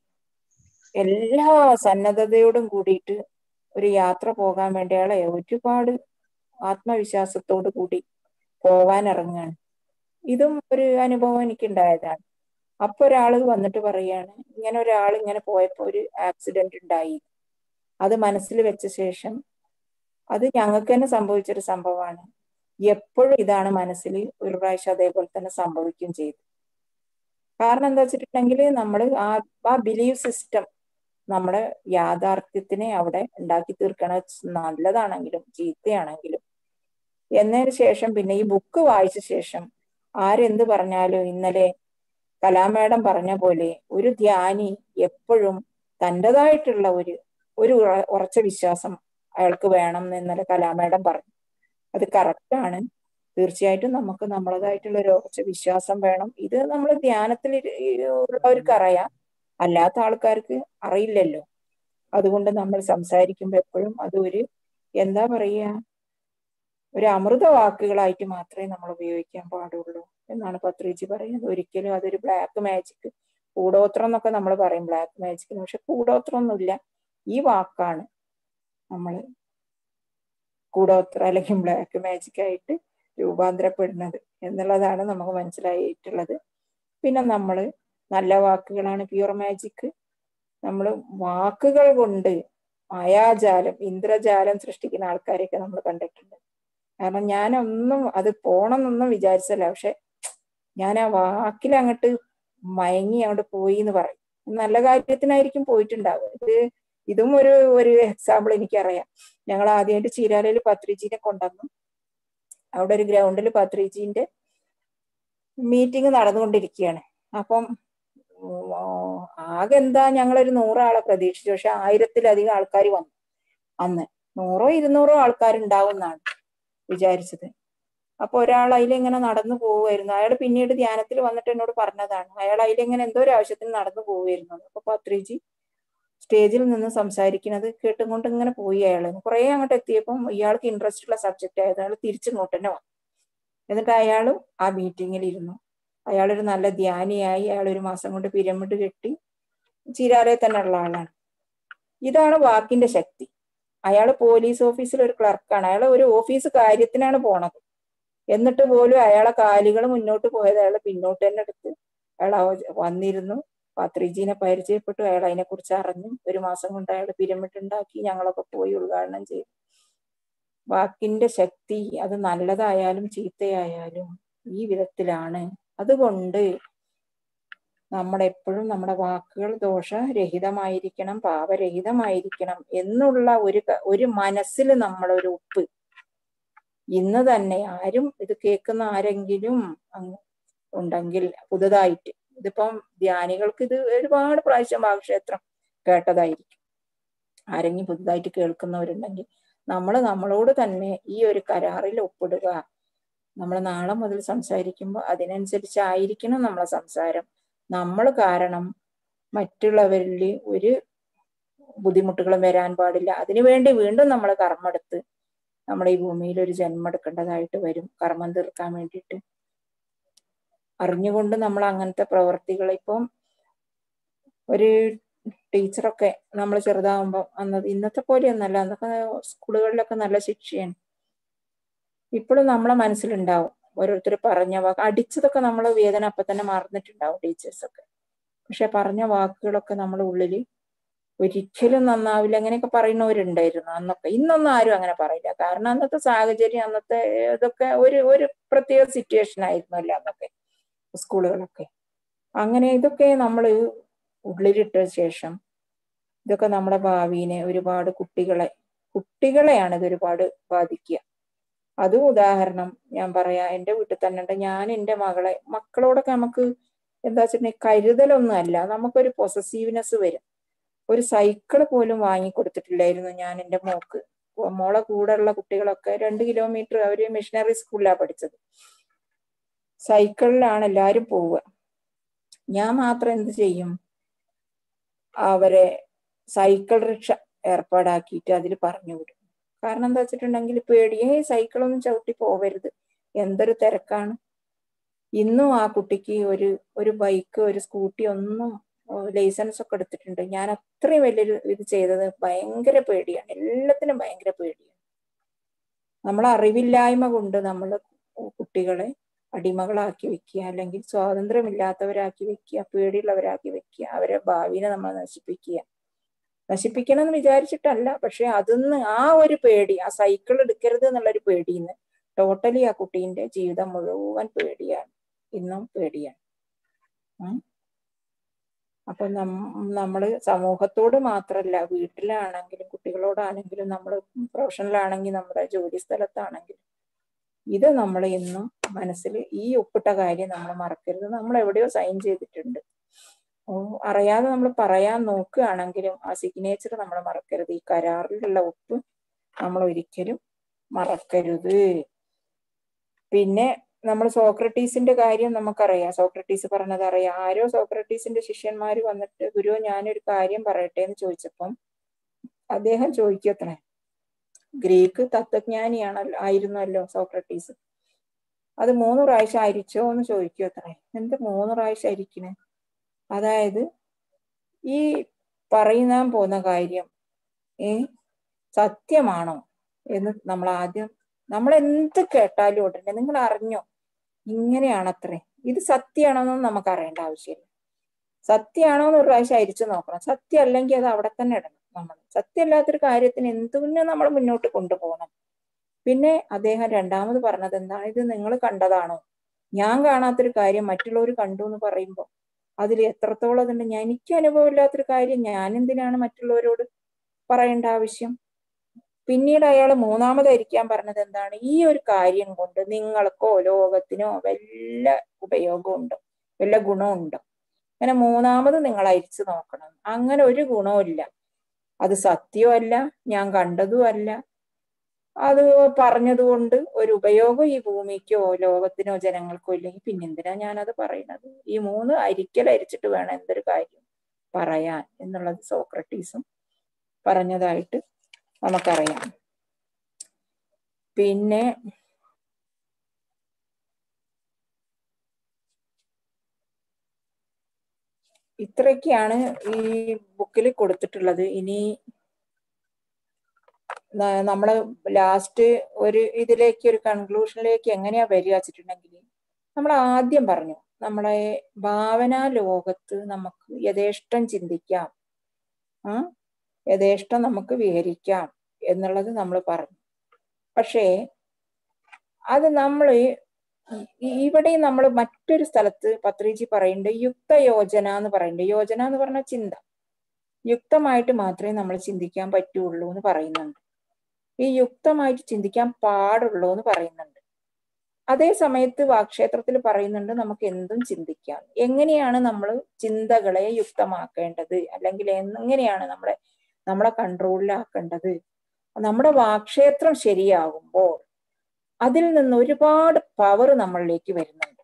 എല്ലാ സന്നദ്ധതയോടും കൂടിയിട്ട് ഒരു യാത്ര പോകാൻ വേണ്ടി അയാളെ ഒരുപാട് ആത്മവിശ്വാസത്തോടു കൂടി പോവാൻ ഇറങ്ങുകയാണ് ഇതും ഒരു അനുഭവം എനിക്കുണ്ടായതാണ് അപ്പൊ ഒരാൾ വന്നിട്ട് പറയാണ് ഇങ്ങനെ ഒരാൾ ഇങ്ങനെ പോയപ്പോ ഒരു ആക്സിഡന്റ് ഉണ്ടായി അത് മനസ്സിൽ വെച്ച ശേഷം അത് ഞങ്ങൾക്ക് തന്നെ സംഭവിച്ചൊരു സംഭവമാണ് എപ്പോഴും ഇതാണ് മനസ്സിൽ ഒരു പ്രാവശ്യം അതേപോലെ തന്നെ സംഭവിക്കുകയും ചെയ്തു കാരണം എന്താ വെച്ചിട്ടുണ്ടെങ്കിൽ നമ്മൾ ആ ആ ബിലീവ് സിസ്റ്റം നമ്മുടെ യാഥാർത്ഥ്യത്തിനെ അവിടെ ഉണ്ടാക്കി തീർക്കണ നല്ലതാണെങ്കിലും ചീത്തയാണെങ്കിലും എന്നതിന് ശേഷം പിന്നെ ഈ ബുക്ക് വായിച്ച ശേഷം ആരെന്ത് പറഞ്ഞാലും ഇന്നലെ കലാമേടം പറഞ്ഞ പോലെ ഒരു ധ്യാനി എപ്പോഴും തൻ്റെതായിട്ടുള്ള ഒരു ഒരു ഉറച്ച വിശ്വാസം അയാൾക്ക് വേണം എന്ന് ഇന്നലെ കലാമേടം പറഞ്ഞു അത് കറക്റ്റാണ് തീർച്ചയായിട്ടും നമുക്ക് നമ്മളതായിട്ടുള്ള ഒരു ഉറച്ച വിശ്വാസം വേണം ഇത് നമ്മൾ ധ്യാനത്തിൽ ഉള്ളവർക്ക് അറിയാം അല്ലാത്ത ആൾക്കാർക്ക് അറിയില്ലല്ലോ അതുകൊണ്ട് നമ്മൾ സംസാരിക്കുമ്പോൾ എപ്പോഴും അത് ഒരു എന്താ പറയുക ഒരു അമൃത വാക്കുകളായിട്ട് മാത്രമേ നമ്മൾ ഉപയോഗിക്കാൻ പാടുള്ളൂ എന്നാണ് പത്രിജി പറയുന്നത് ഒരിക്കലും അതൊരു ബ്ലാക്ക് മാജിക് കൂടോത്രം എന്നൊക്കെ നമ്മൾ പറയും ബ്ലാക്ക് മാജിക് പക്ഷെ കൂടോത്രം ഒന്നുമില്ല ഈ വാക്കാണ് നമ്മൾ കൂടോത്രം അല്ലെങ്കിൽ ബ്ലാക്ക് മാജിക് ആയിട്ട് രൂപാന്തരപ്പെടുന്നത് എന്നുള്ളതാണ് നമുക്ക് മനസ്സിലായിട്ടുള്ളത് പിന്നെ നമ്മൾ നല്ല വാക്കുകളാണ് പ്യുവർ മാജിക് നമ്മൾ വാക്കുകൾ കൊണ്ട് മായാജാലം ഇന്ദ്രജാലം സൃഷ്ടിക്കുന്ന ആൾക്കാരെയൊക്കെ നമ്മൾ കണ്ടിട്ടുണ്ട് കാരണം ഞാനൊന്നും അത് പോണമെന്നൊന്നും വിചാരിച്ചല്ല പക്ഷെ ഞാൻ ആ വാക്കിൽ അങ്ങോട്ട് മയങ്ങി അങ്ങോട്ട് പോയി എന്ന് പറയും നല്ല കാര്യത്തിനായിരിക്കും പോയിട്ടുണ്ടാവുക ഇത് ഇതും ഒരു ഒരു എക്സാമ്പിൾ എനിക്കറിയാം ഞങ്ങൾ ആദ്യമായിട്ട് ചീരാലയിൽ പത്രിജീനെ കൊണ്ടുവന്നു അവിടെ ഒരു ഗ്രൗണ്ടിൽ പത്രിജീന്റെ മീറ്റിംഗ് നടന്നുകൊണ്ടിരിക്കുകയാണ് അപ്പം ഉം, ആ, ആകെ എന്താ ഞങ്ങളൊരു നൂറാളെ പ്രതീക്ഷിച്ചു പക്ഷെ ആയിരത്തിലധികം ആൾക്കാർ വന്നു അന്ന് നൂറോ ഇരുന്നൂറോ ആൾക്കാരുണ്ടാവും എന്നാണ് വിചാരിച്ചത് അപ്പൊ ഒരാൾ അതിലിങ്ങനെ നടന്നു പോവുമായിരുന്നു അയാൾ പിന്നീട് ധ്യാനത്തിൽ വന്നിട്ട് എന്നോട് പറഞ്ഞതാണ് അയാൾ അതിലിങ്ങനെ എന്തോ ഒരു ആവശ്യത്തിന് നടന്നു പോവുമായിരുന്നു അപ്പൊ പത്രിജി സ്റ്റേജിൽ നിന്ന് സംസാരിക്കുന്നത് കേട്ടുകൊണ്ട് ഇങ്ങനെ പോയി അയാൾ കുറെ അങ്ങോട്ട് എത്തിയപ്പം ഇയാൾക്ക് ഇൻട്രസ്റ്റ് ഉള്ള സബ്ജക്റ്റ് ആയത് അയാൾ തിരിച്ചിങ്ങോട്ട് തന്നെ വന്നു എന്നിട്ട് അയാളും ആ മീറ്റിങ്ങിൽ ഇരുന്നു അയാളൊരു നല്ല ധ്യാനിയായി അയാൾ ഒരു മാസം കൊണ്ട് പിരമിഡ് കെട്ടി ചീരാലയിൽ തന്നെ ഉള്ള ആളാണ് ഇതാണ് വാക്കിന്റെ ശക്തി അയാൾ പോലീസ് ഓഫീസിൽ ഒരു ക്ലർക്കാണ് അയാൾ ഒരു ഓഫീസ് കാര്യത്തിനാണ് പോണത് എന്നിട്ട് പോലും അയാളെ കാലുകൾ മുന്നോട്ട് പോയത് അയാൾ പിന്നോട്ട് തന്നെ എടുത്ത് അയാൾ അവ- വന്നിരുന്നു പത്രിജീനെ പരിചയപ്പെട്ടു അയാൾ അതിനെ കുറിച്ച് അറിഞ്ഞു ഒരു മാസം കൊണ്ട് അയാൾ പിരമിഡ് ഉണ്ടാക്കി ഞങ്ങളൊക്കെ പോയി ഉദ്ഘാടനം ചെയ്തു വാക്കിന്റെ ശക്തി അത് നല്ലതായാലും ചീത്തയായാലും ഈ വിധത്തിലാണ് അതുകൊണ്ട് നമ്മുടെ എപ്പോഴും നമ്മുടെ വാക്കുകൾ ദോഷരഹിതമായിരിക്കണം പാപരഹിതമായിരിക്കണം എന്നുള്ള ഒരു ക- ഒരു മനസ്സിൽ നമ്മളൊരു ഉപ്പ് ഇന്ന് തന്നെ ആരും ഇത് കേൾക്കുന്ന ആരെങ്കിലും അങ്ങ് ഉണ്ടെങ്കിൽ പുതുതായിട്ട് ഇതിപ്പം ധ്യാനികൾക്ക് ഇത് ഒരുപാട് പ്രാവശ്യം ഭാഗക്ഷേത്രം കേട്ടതായിരിക്കും ആരെങ്കിലും പുതുതായിട്ട് കേൾക്കുന്നവരുണ്ടെങ്കിൽ നമ്മൾ നമ്മളോട് തന്നെ ഈ ഒരു കരാറിൽ ഒപ്പിടുക നമ്മൾ നാളെ മുതൽ സംസാരിക്കുമ്പോൾ അതിനനുസരിച്ചായിരിക്കണം നമ്മളെ സംസാരം നമ്മൾ കാരണം മറ്റുള്ളവരിൽ ഒരു ബുദ്ധിമുട്ടുകളും വരാൻ പാടില്ല അതിനുവേണ്ടി വീണ്ടും നമ്മൾ കർമ്മമെടുത്ത് നമ്മുടെ ഈ ഭൂമിയിൽ ഒരു ജന്മം എടുക്കേണ്ടതായിട്ട് വരും കർമ്മം തീർക്കാൻ വേണ്ടിയിട്ട് അറിഞ്ഞുകൊണ്ട് നമ്മൾ അങ്ങനത്തെ പ്രവർത്തികൾ ഇപ്പം ഒരു ടീച്ചറൊക്കെ നമ്മൾ ചെറുതാവുമ്പോൾ അന്ന് ഇന്നത്തെ പോലെയൊന്നല്ല അന്നൊക്കെ സ്കൂളുകളിലൊക്കെ നല്ല ശിക്ഷയാണ് ഇപ്പോഴും നമ്മളെ മനസ്സിലുണ്ടാവും ഓരോരുത്തർ പറഞ്ഞ വാക്ക് അടിച്ചതൊക്കെ നമ്മൾ വേദന അപ്പൊ തന്നെ മറന്നിട്ടുണ്ടാവും ടീച്ചേഴ്സൊക്കെ പക്ഷെ പറഞ്ഞ വാക്കുകളൊക്കെ നമ്മുടെ ഉള്ളിൽ ഒരിക്കലും നന്നാവില്ല അങ്ങനെയൊക്കെ പറയുന്നവരുണ്ടായിരുന്നു അന്നൊക്കെ ഇന്നൊന്നും ആരും അങ്ങനെ പറയില്ല കാരണം അന്നത്തെ സാഹചര്യം അന്നത്തെ ഇതൊക്കെ ഒരു ഒരു പ്രത്യേക സിറ്റുവേഷൻ ആയിരുന്നല്ലോ അന്നൊക്കെ സ്കൂളുകളൊക്കെ അങ്ങനെ ഇതൊക്കെ നമ്മൾ ഉള്ളിലിട്ട ശേഷം ഇതൊക്കെ നമ്മുടെ ഭാവിനെ ഒരുപാട് കുട്ടികളെ കുട്ടികളെയാണ് ഇത് ഒരുപാട് ബാധിക്കുക അതും ഉദാഹരണം ഞാൻ പറയാ എൻ്റെ വീട്ടിൽ തന്നെ ഉണ്ട് ഞാൻ എൻ്റെ മകളെ മക്കളോടൊക്കെ നമുക്ക് എന്താ വെച്ചിട്ടുണ്ടെങ്കിൽ കരുതലൊന്നും അല്ല നമുക്കൊരു പൊസസീവ്നെസ് വരും ഒരു സൈക്കിൾ പോലും വാങ്ങി കൊടുത്തിട്ടില്ലായിരുന്നു ഞാൻ എൻ്റെ മോക്ക് മോളെ കൂടെയുള്ള കുട്ടികളൊക്കെ രണ്ട് കിലോമീറ്റർ അവര് മിഷനറി സ്കൂളിലാണ് പഠിച്ചത് സൈക്കിളിലാണ് എല്ലാവരും പോവുക ഞാൻ മാത്രം എന്ത് ചെയ്യും അവരെ സൈക്കിൾ റിക്ഷ ഏർപ്പാടാക്കിയിട്ട് അതിൽ പറഞ്ഞു വിടും കാരണം എന്താ വെച്ചിട്ടുണ്ടെങ്കിൽ പേടിയേ സൈക്കിളൊന്നും ചവിട്ടി പോവരുത് എന്തൊരു തിരക്കാണ് ഇന്നും ആ കുട്ടിക്ക് ഒരു ഒരു ബൈക്ക് ഒരു സ്കൂട്ടി ഒന്നും ലൈസൻസ് ഒക്കെ എടുത്തിട്ടുണ്ട് ഞാൻ അത്രയും വലിയൊരു ഇത് ചെയ്തത് ഭയങ്കര പേടിയാണ് എല്ലാത്തിനും ഭയങ്കര പേടിയാണ് നമ്മളെ അറിവില്ലായ്മ കൊണ്ട് നമ്മൾ കുട്ടികളെ അടിമകളാക്കി വെക്കുക അല്ലെങ്കിൽ സ്വാതന്ത്ര്യമില്ലാത്തവരാക്കി വെക്കുക പേടിയുള്ളവരാക്കി വെക്കുക അവരെ ഭാവിനെ നമ്മൾ നശിപ്പിക്കുക നശിപ്പിക്കണം എന്ന് വിചാരിച്ചിട്ടല്ല പക്ഷെ അതിന്ന് ആ ഒരു പേടി ആ സൈക്കിൾ എടുക്കരുത് എന്നുള്ളൊരു പേടിന്ന് ടോട്ടലി ആ കുട്ടീന്റെ ജീവിതം മുഴുവൻ പേടിയാണ് ഇന്നും പേടിയാണ് ഉം. അപ്പൊ നം നമ്മള് സമൂഹത്തോട് മാത്രല്ല വീട്ടിലാണെങ്കിലും കുട്ടികളോടാണെങ്കിലും നമ്മൾ പ്രൊഫഷണലാണെങ്കിൽ നമ്മുടെ ജോലി സ്ഥലത്താണെങ്കിലും ഇത് നമ്മൾ ഇന്നും മനസ്സിൽ ഈ ഒപ്പിട്ട കാര്യം നമ്മൾ മറക്കരുത് നമ്മൾ എവിടെയോ സൈൻ ചെയ്തിട്ടുണ്ട് ഓ, അറിയാതെ നമ്മൾ പറയാൻ നോക്കുകയാണെങ്കിലും ആ സിഗ്നേച്ചർ നമ്മൾ മറക്കരുത് ഈ കരാറിലുള്ള ഒപ്പ് നമ്മൾ ഒരിക്കലും മറക്കരുത് പിന്നെ നമ്മൾ സോക്രട്ടീസിന്റെ കാര്യം നമുക്കറിയാം സോക്രട്ടീസ് പറഞ്ഞത് അറിയാം ആരോ സോക്രട്ടീസിന്റെ ശിഷ്യന്മാർ വന്നിട്ട് ഗുരു ഞാനൊരു കാര്യം പറയട്ടെ എന്ന് ചോദിച്ചപ്പം അദ്ദേഹം ചോദിക്കത്രേ ഗ്രീക്ക് തത്വജ്ഞാനിയാണല്ലോ ആയിരുന്നല്ലോ സോക്രട്ടീസ് അത് മൂന്ന് പ്രാവശ്യം അരിച്ചോ എന്ന് ചോദിക്കും അത്രേ എന്ത് മൂന്ന് പ്രാവശ്യം അരിക്കണേ അതായത് ഈ പറയുന്നാൻ പോകുന്ന കാര്യം ഏ സത്യമാണോ എന്ന് നമ്മൾ ആദ്യം നമ്മൾ എന്ത് കേട്ടാലും ഉടനെ നിങ്ങൾ അറിഞ്ഞോ ഇങ്ങനെയാണത്രേ ഇത് സത്യമാണോന്നും നമുക്ക് അറിയേണ്ട ആവശ്യമില്ല സത്യമാണോ എന്ന് ഒരു പ്രാവശ്യം അരിച്ചു നോക്കണം സത്യം അല്ലെങ്കിൽ അത് അവിടെ തന്നെ ഇടണം നമ്മൾ സത്യമല്ലാത്തൊരു കാര്യത്തിന് എന്തുന്നെ നമ്മൾ മുന്നോട്ട് കൊണ്ടുപോകണം പിന്നെ അദ്ദേഹം രണ്ടാമത് പറഞ്ഞത് എന്താണ് ഇത് നിങ്ങൾ കണ്ടതാണോ ഞാൻ കാണാത്തൊരു കാര്യം മറ്റുള്ളവർ കണ്ടു എന്ന് പറയുമ്പോൾ അതിൽ എത്രത്തോളം അതുണ്ട് ഞാൻ എനിക്ക് അനുഭവമില്ലാത്തൊരു കാര്യം ഞാൻ എന്തിനാണ് മറ്റുള്ളവരോട് പറയേണ്ട ആവശ്യം പിന്നീട് അയാൾ മൂന്നാമതായിരിക്കാൻ പറഞ്ഞത് എന്താണ് ഈ ഒരു കാര്യം കൊണ്ട് നിങ്ങൾക്കോ ലോകത്തിനോ വല്ല ഉപയോഗമുണ്ടോ വല്ല ഗുണമുണ്ടോ അങ്ങനെ മൂന്നാമത് നിങ്ങൾ അരിച്ചു നോക്കണം അങ്ങനെ ഒരു ഗുണവുമില്ല അത് സത്യമല്ല ഞാൻ കണ്ടതുമല്ല അത് പറഞ്ഞതുകൊണ്ട് ഒരു ഉപയോഗം ഈ ഭൂമിക്കോ ലോകത്തിനോ ജനങ്ങൾക്കോ ഇല്ലെങ്കിൽ പിന്നെന്തിനാ ഞാനത് പറയുന്നത് ഈ മൂന്ന് അരിക്കൽ അരിച്ചിട്ട് വേണം എന്തൊരു കാര്യം പറയാൻ എന്നുള്ളത് സോക്രട്ടീസും പറഞ്ഞതായിട്ട് നമുക്കറിയാം പിന്നെ ഇത്രയൊക്കെയാണ് ഈ ബുക്കിൽ കൊടുത്തിട്ടുള്ളത് ഇനി ന- നമ്മള് ലാസ്റ്റ് ഒരു ഇതിലേക്ക് ഒരു കൺക്ലൂഷനിലേക്ക് എങ്ങനെയാ വരിക വെച്ചിട്ടുണ്ടെങ്കിൽ നമ്മൾ ആദ്യം പറഞ്ഞു നമ്മളെ ഭാവനാ ലോകത്ത് നമുക്ക് യഥേഷ്ടം ചിന്തിക്കാം ആ യഥേഷ്ടം നമുക്ക് വിഹരിക്കാം എന്നുള്ളത് നമ്മൾ പറഞ്ഞു പക്ഷേ അത് നമ്മൾ ഇവിടെ നമ്മൾ മറ്റൊരു സ്ഥലത്ത് പത്രിജി പറയുന്നുണ്ട് യുക്ത യോജന എന്ന് പറയുന്നുണ്ട് യോജന എന്ന് പറഞ്ഞ ചിന്ത യുക്തമായിട്ട് മാത്രമേ നമ്മൾ ചിന്തിക്കാൻ പറ്റുള്ളൂ എന്ന് പറയുന്നുണ്ട് ഈ യുക്തമായിട്ട് ചിന്തിക്കാൻ പാടുള്ളൂ എന്ന് പറയുന്നുണ്ട് അതേ സമയത്ത് വാക്ക്ഷേത്രത്തിൽ പറയുന്നുണ്ട് നമുക്ക് എന്തും ചിന്തിക്കാം എങ്ങനെയാണ് നമ്മൾ ചിന്തകളെ യുക്തമാക്കേണ്ടത് അല്ലെങ്കിൽ എങ്ങനെയാണ് നമ്മളെ നമ്മളെ കൺട്രോളിലാക്കേണ്ടത് നമ്മുടെ വാക്ക്ഷേത്രം ശരിയാകുമ്പോൾ അതിൽ നിന്ന് ഒരുപാട് പവർ നമ്മളിലേക്ക് വരുന്നുണ്ട്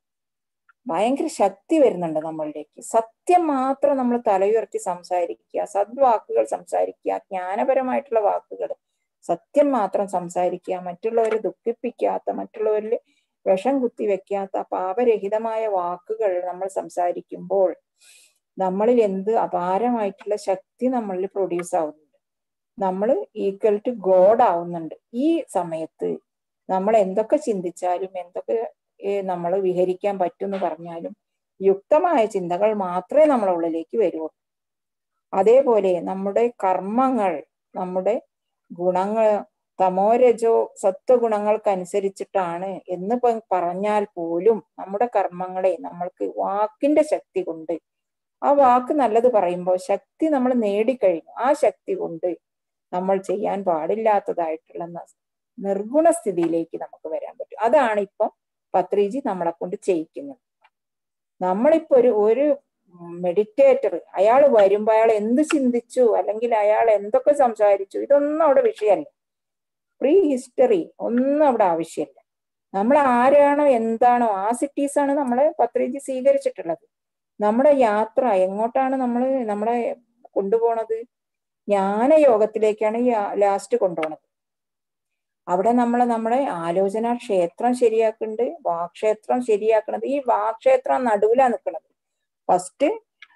ഭയങ്കര ശക്തി വരുന്നുണ്ട് നമ്മളിലേക്ക് സത്യം മാത്രം നമ്മൾ തലയുയർത്തി സംസാരിക്കുക സദ്വാക്കുകൾ സംസാരിക്കുക ജ്ഞാനപരമായിട്ടുള്ള വാക്കുകൾ സത്യം മാത്രം സംസാരിക്കുക മറ്റുള്ളവരെ ദുഃഖിപ്പിക്കാത്ത മറ്റുള്ളവരിൽ വിഷം കുത്തി വെക്കാത്ത പാപരഹിതമായ വാക്കുകൾ നമ്മൾ സംസാരിക്കുമ്പോൾ നമ്മളിൽ എന്ത് അപാരമായിട്ടുള്ള ശക്തി നമ്മളിൽ പ്രൊഡ്യൂസ് ആവുന്നുണ്ട് നമ്മൾ ഈക്വൽ ടു ഗോഡ് ആവുന്നുണ്ട് ഈ സമയത്ത് നമ്മൾ എന്തൊക്കെ ചിന്തിച്ചാലും എന്തൊക്കെ നമ്മൾ വിഹരിക്കാൻ പറ്റുമെന്ന് പറഞ്ഞാലും യുക്തമായ ചിന്തകൾ മാത്രമേ നമ്മളെ ഉള്ളിലേക്ക് വരുള്ളൂ അതേപോലെ നമ്മുടെ കർമ്മങ്ങൾ നമ്മുടെ ഗുണങ്ങൾ തമോരജോ സത്വഗുണങ്ങൾക്കനുസരിച്ചിട്ടാണ് എന്ന് പ- പറഞ്ഞാൽ പോലും നമ്മുടെ കർമ്മങ്ങളെ നമ്മൾക്ക് വാക്കിന്റെ ശക്തി കൊണ്ട് ആ വാക്ക് നല്ലത് പറയുമ്പോൾ ശക്തി നമ്മൾ നേടിക്കഴിഞ്ഞു ആ ശക്തി കൊണ്ട് നമ്മൾ ചെയ്യാൻ പാടില്ലാത്തതായിട്ടുള്ള ന- നിർഗുണ സ്ഥിതിയിലേക്ക് നമുക്ക് വരാൻ പറ്റും അതാണ് ഇപ്പം പത്രിജി നമ്മളെ കൊണ്ട് ചെയ്യിക്കുന്നത് നമ്മളിപ്പോ ഒരു ഒരു മെഡിറ്റേറ്റർ അയാൾ വരുമ്പോ അയാൾ എന്ത് ചിന്തിച്ചു അല്ലെങ്കിൽ അയാൾ എന്തൊക്കെ സംസാരിച്ചു ഇതൊന്നും അവിടെ വിഷയമല്ല പ്രീ ഹിസ്റ്ററി ഒന്നും അവിടെ ആവശ്യമില്ല നമ്മൾ ആരാണോ എന്താണോ ആ സിറ്റീസ് ആണ് നമ്മളെ പത്രിജി സ്വീകരിച്ചിട്ടുള്ളത് നമ്മുടെ യാത്ര എങ്ങോട്ടാണ് നമ്മൾ നമ്മളെ കൊണ്ടുപോണത് ജ്ഞാനയോഗത്തിലേക്കാണ് ഈ ലാസ്റ്റ് കൊണ്ടുപോണത് അവിടെ നമ്മൾ നമ്മുടെ ആലോചന ക്ഷേത്രം ശരിയാക്കുന്നുണ്ട് വാക്ഷേത്രം ശരിയാക്കണത് ഈ വാക്ഷേത്രം നടുവിലാ നിൽക്കുന്നത് ഫസ്റ്റ്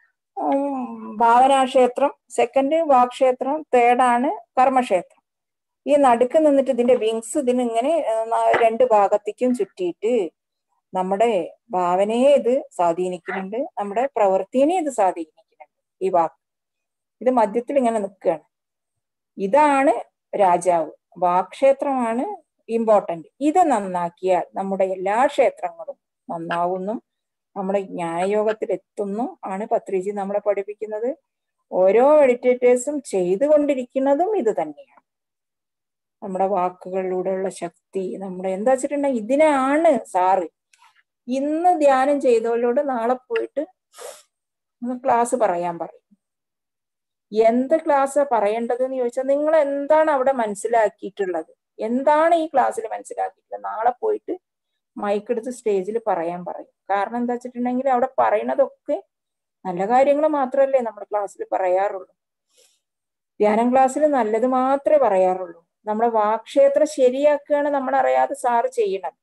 ഭാവനാക്ഷേത്രം സെക്കൻഡ് വാക്ഷേത്രം തേർഡാണ് കർമ്മക്ഷേത്രം ഈ നടുക്ക് നിന്നിട്ട് ഇതിന്റെ വിങ്സ് ഇതിനിങ്ങനെ രണ്ട് ഭാഗത്തേക്കും ചുറ്റിയിട്ട് നമ്മുടെ ഭാവനയെ ഇത് സ്വാധീനിക്കുന്നുണ്ട് നമ്മുടെ പ്രവൃത്തിനെ ഇത് സ്വാധീനിക്കുന്നുണ്ട് ഈ വാക്ക് ഇത് മധ്യത്തിൽ ഇങ്ങനെ നിൽക്കുകയാണ് ഇതാണ് രാജാവ് വാക്ഷേത്രമാണ് ഇമ്പോർട്ടന്റ് ഇത് നന്നാക്കിയാൽ നമ്മുടെ എല്ലാ ക്ഷേത്രങ്ങളും നന്നാവുന്നു നമ്മുടെ ജ്ഞാനയോഗത്തിൽ എത്തുന്നു ആണ് പത്രിജി നമ്മളെ പഠിപ്പിക്കുന്നത് ഓരോ മെഡിറ്റേറ്റേഴ്സും ചെയ്തുകൊണ്ടിരിക്കുന്നതും ഇത് തന്നെയാണ് നമ്മുടെ വാക്കുകളിലൂടെയുള്ള ശക്തി നമ്മുടെ എന്താ വെച്ചിട്ടുണ്ടെങ്കിൽ ഇതിനാണ് സാറ് ഇന്ന് ധ്യാനം ചെയ്തവരോട് നാളെ പോയിട്ട് ക്ലാസ് പറയാൻ പറയും എന്ത് ക്ലാസ് പറയേണ്ടത് എന്ന് ചോദിച്ചാൽ നിങ്ങൾ എന്താണ് അവിടെ മനസ്സിലാക്കിയിട്ടുള്ളത് എന്താണ് ഈ ക്ലാസ്സിൽ മനസ്സിലാക്കിയിട്ടുള്ളത് നാളെ പോയിട്ട് മൈക്കെടുത്ത് സ്റ്റേജിൽ പറയാൻ പറയും കാരണം എന്താ വെച്ചിട്ടുണ്ടെങ്കിൽ അവിടെ പറയണതൊക്കെ നല്ല കാര്യങ്ങൾ മാത്രമല്ലേ നമ്മൾ ക്ലാസ്സിൽ പറയാറുള്ളൂ ധ്യാനം ക്ലാസ്സിൽ നല്ലത് മാത്രമേ പറയാറുള്ളൂ നമ്മുടെ വാക്ഷേത്രം ശരിയാക്കുകയാണ് നമ്മൾ അറിയാതെ സാറ് ചെയ്യണത്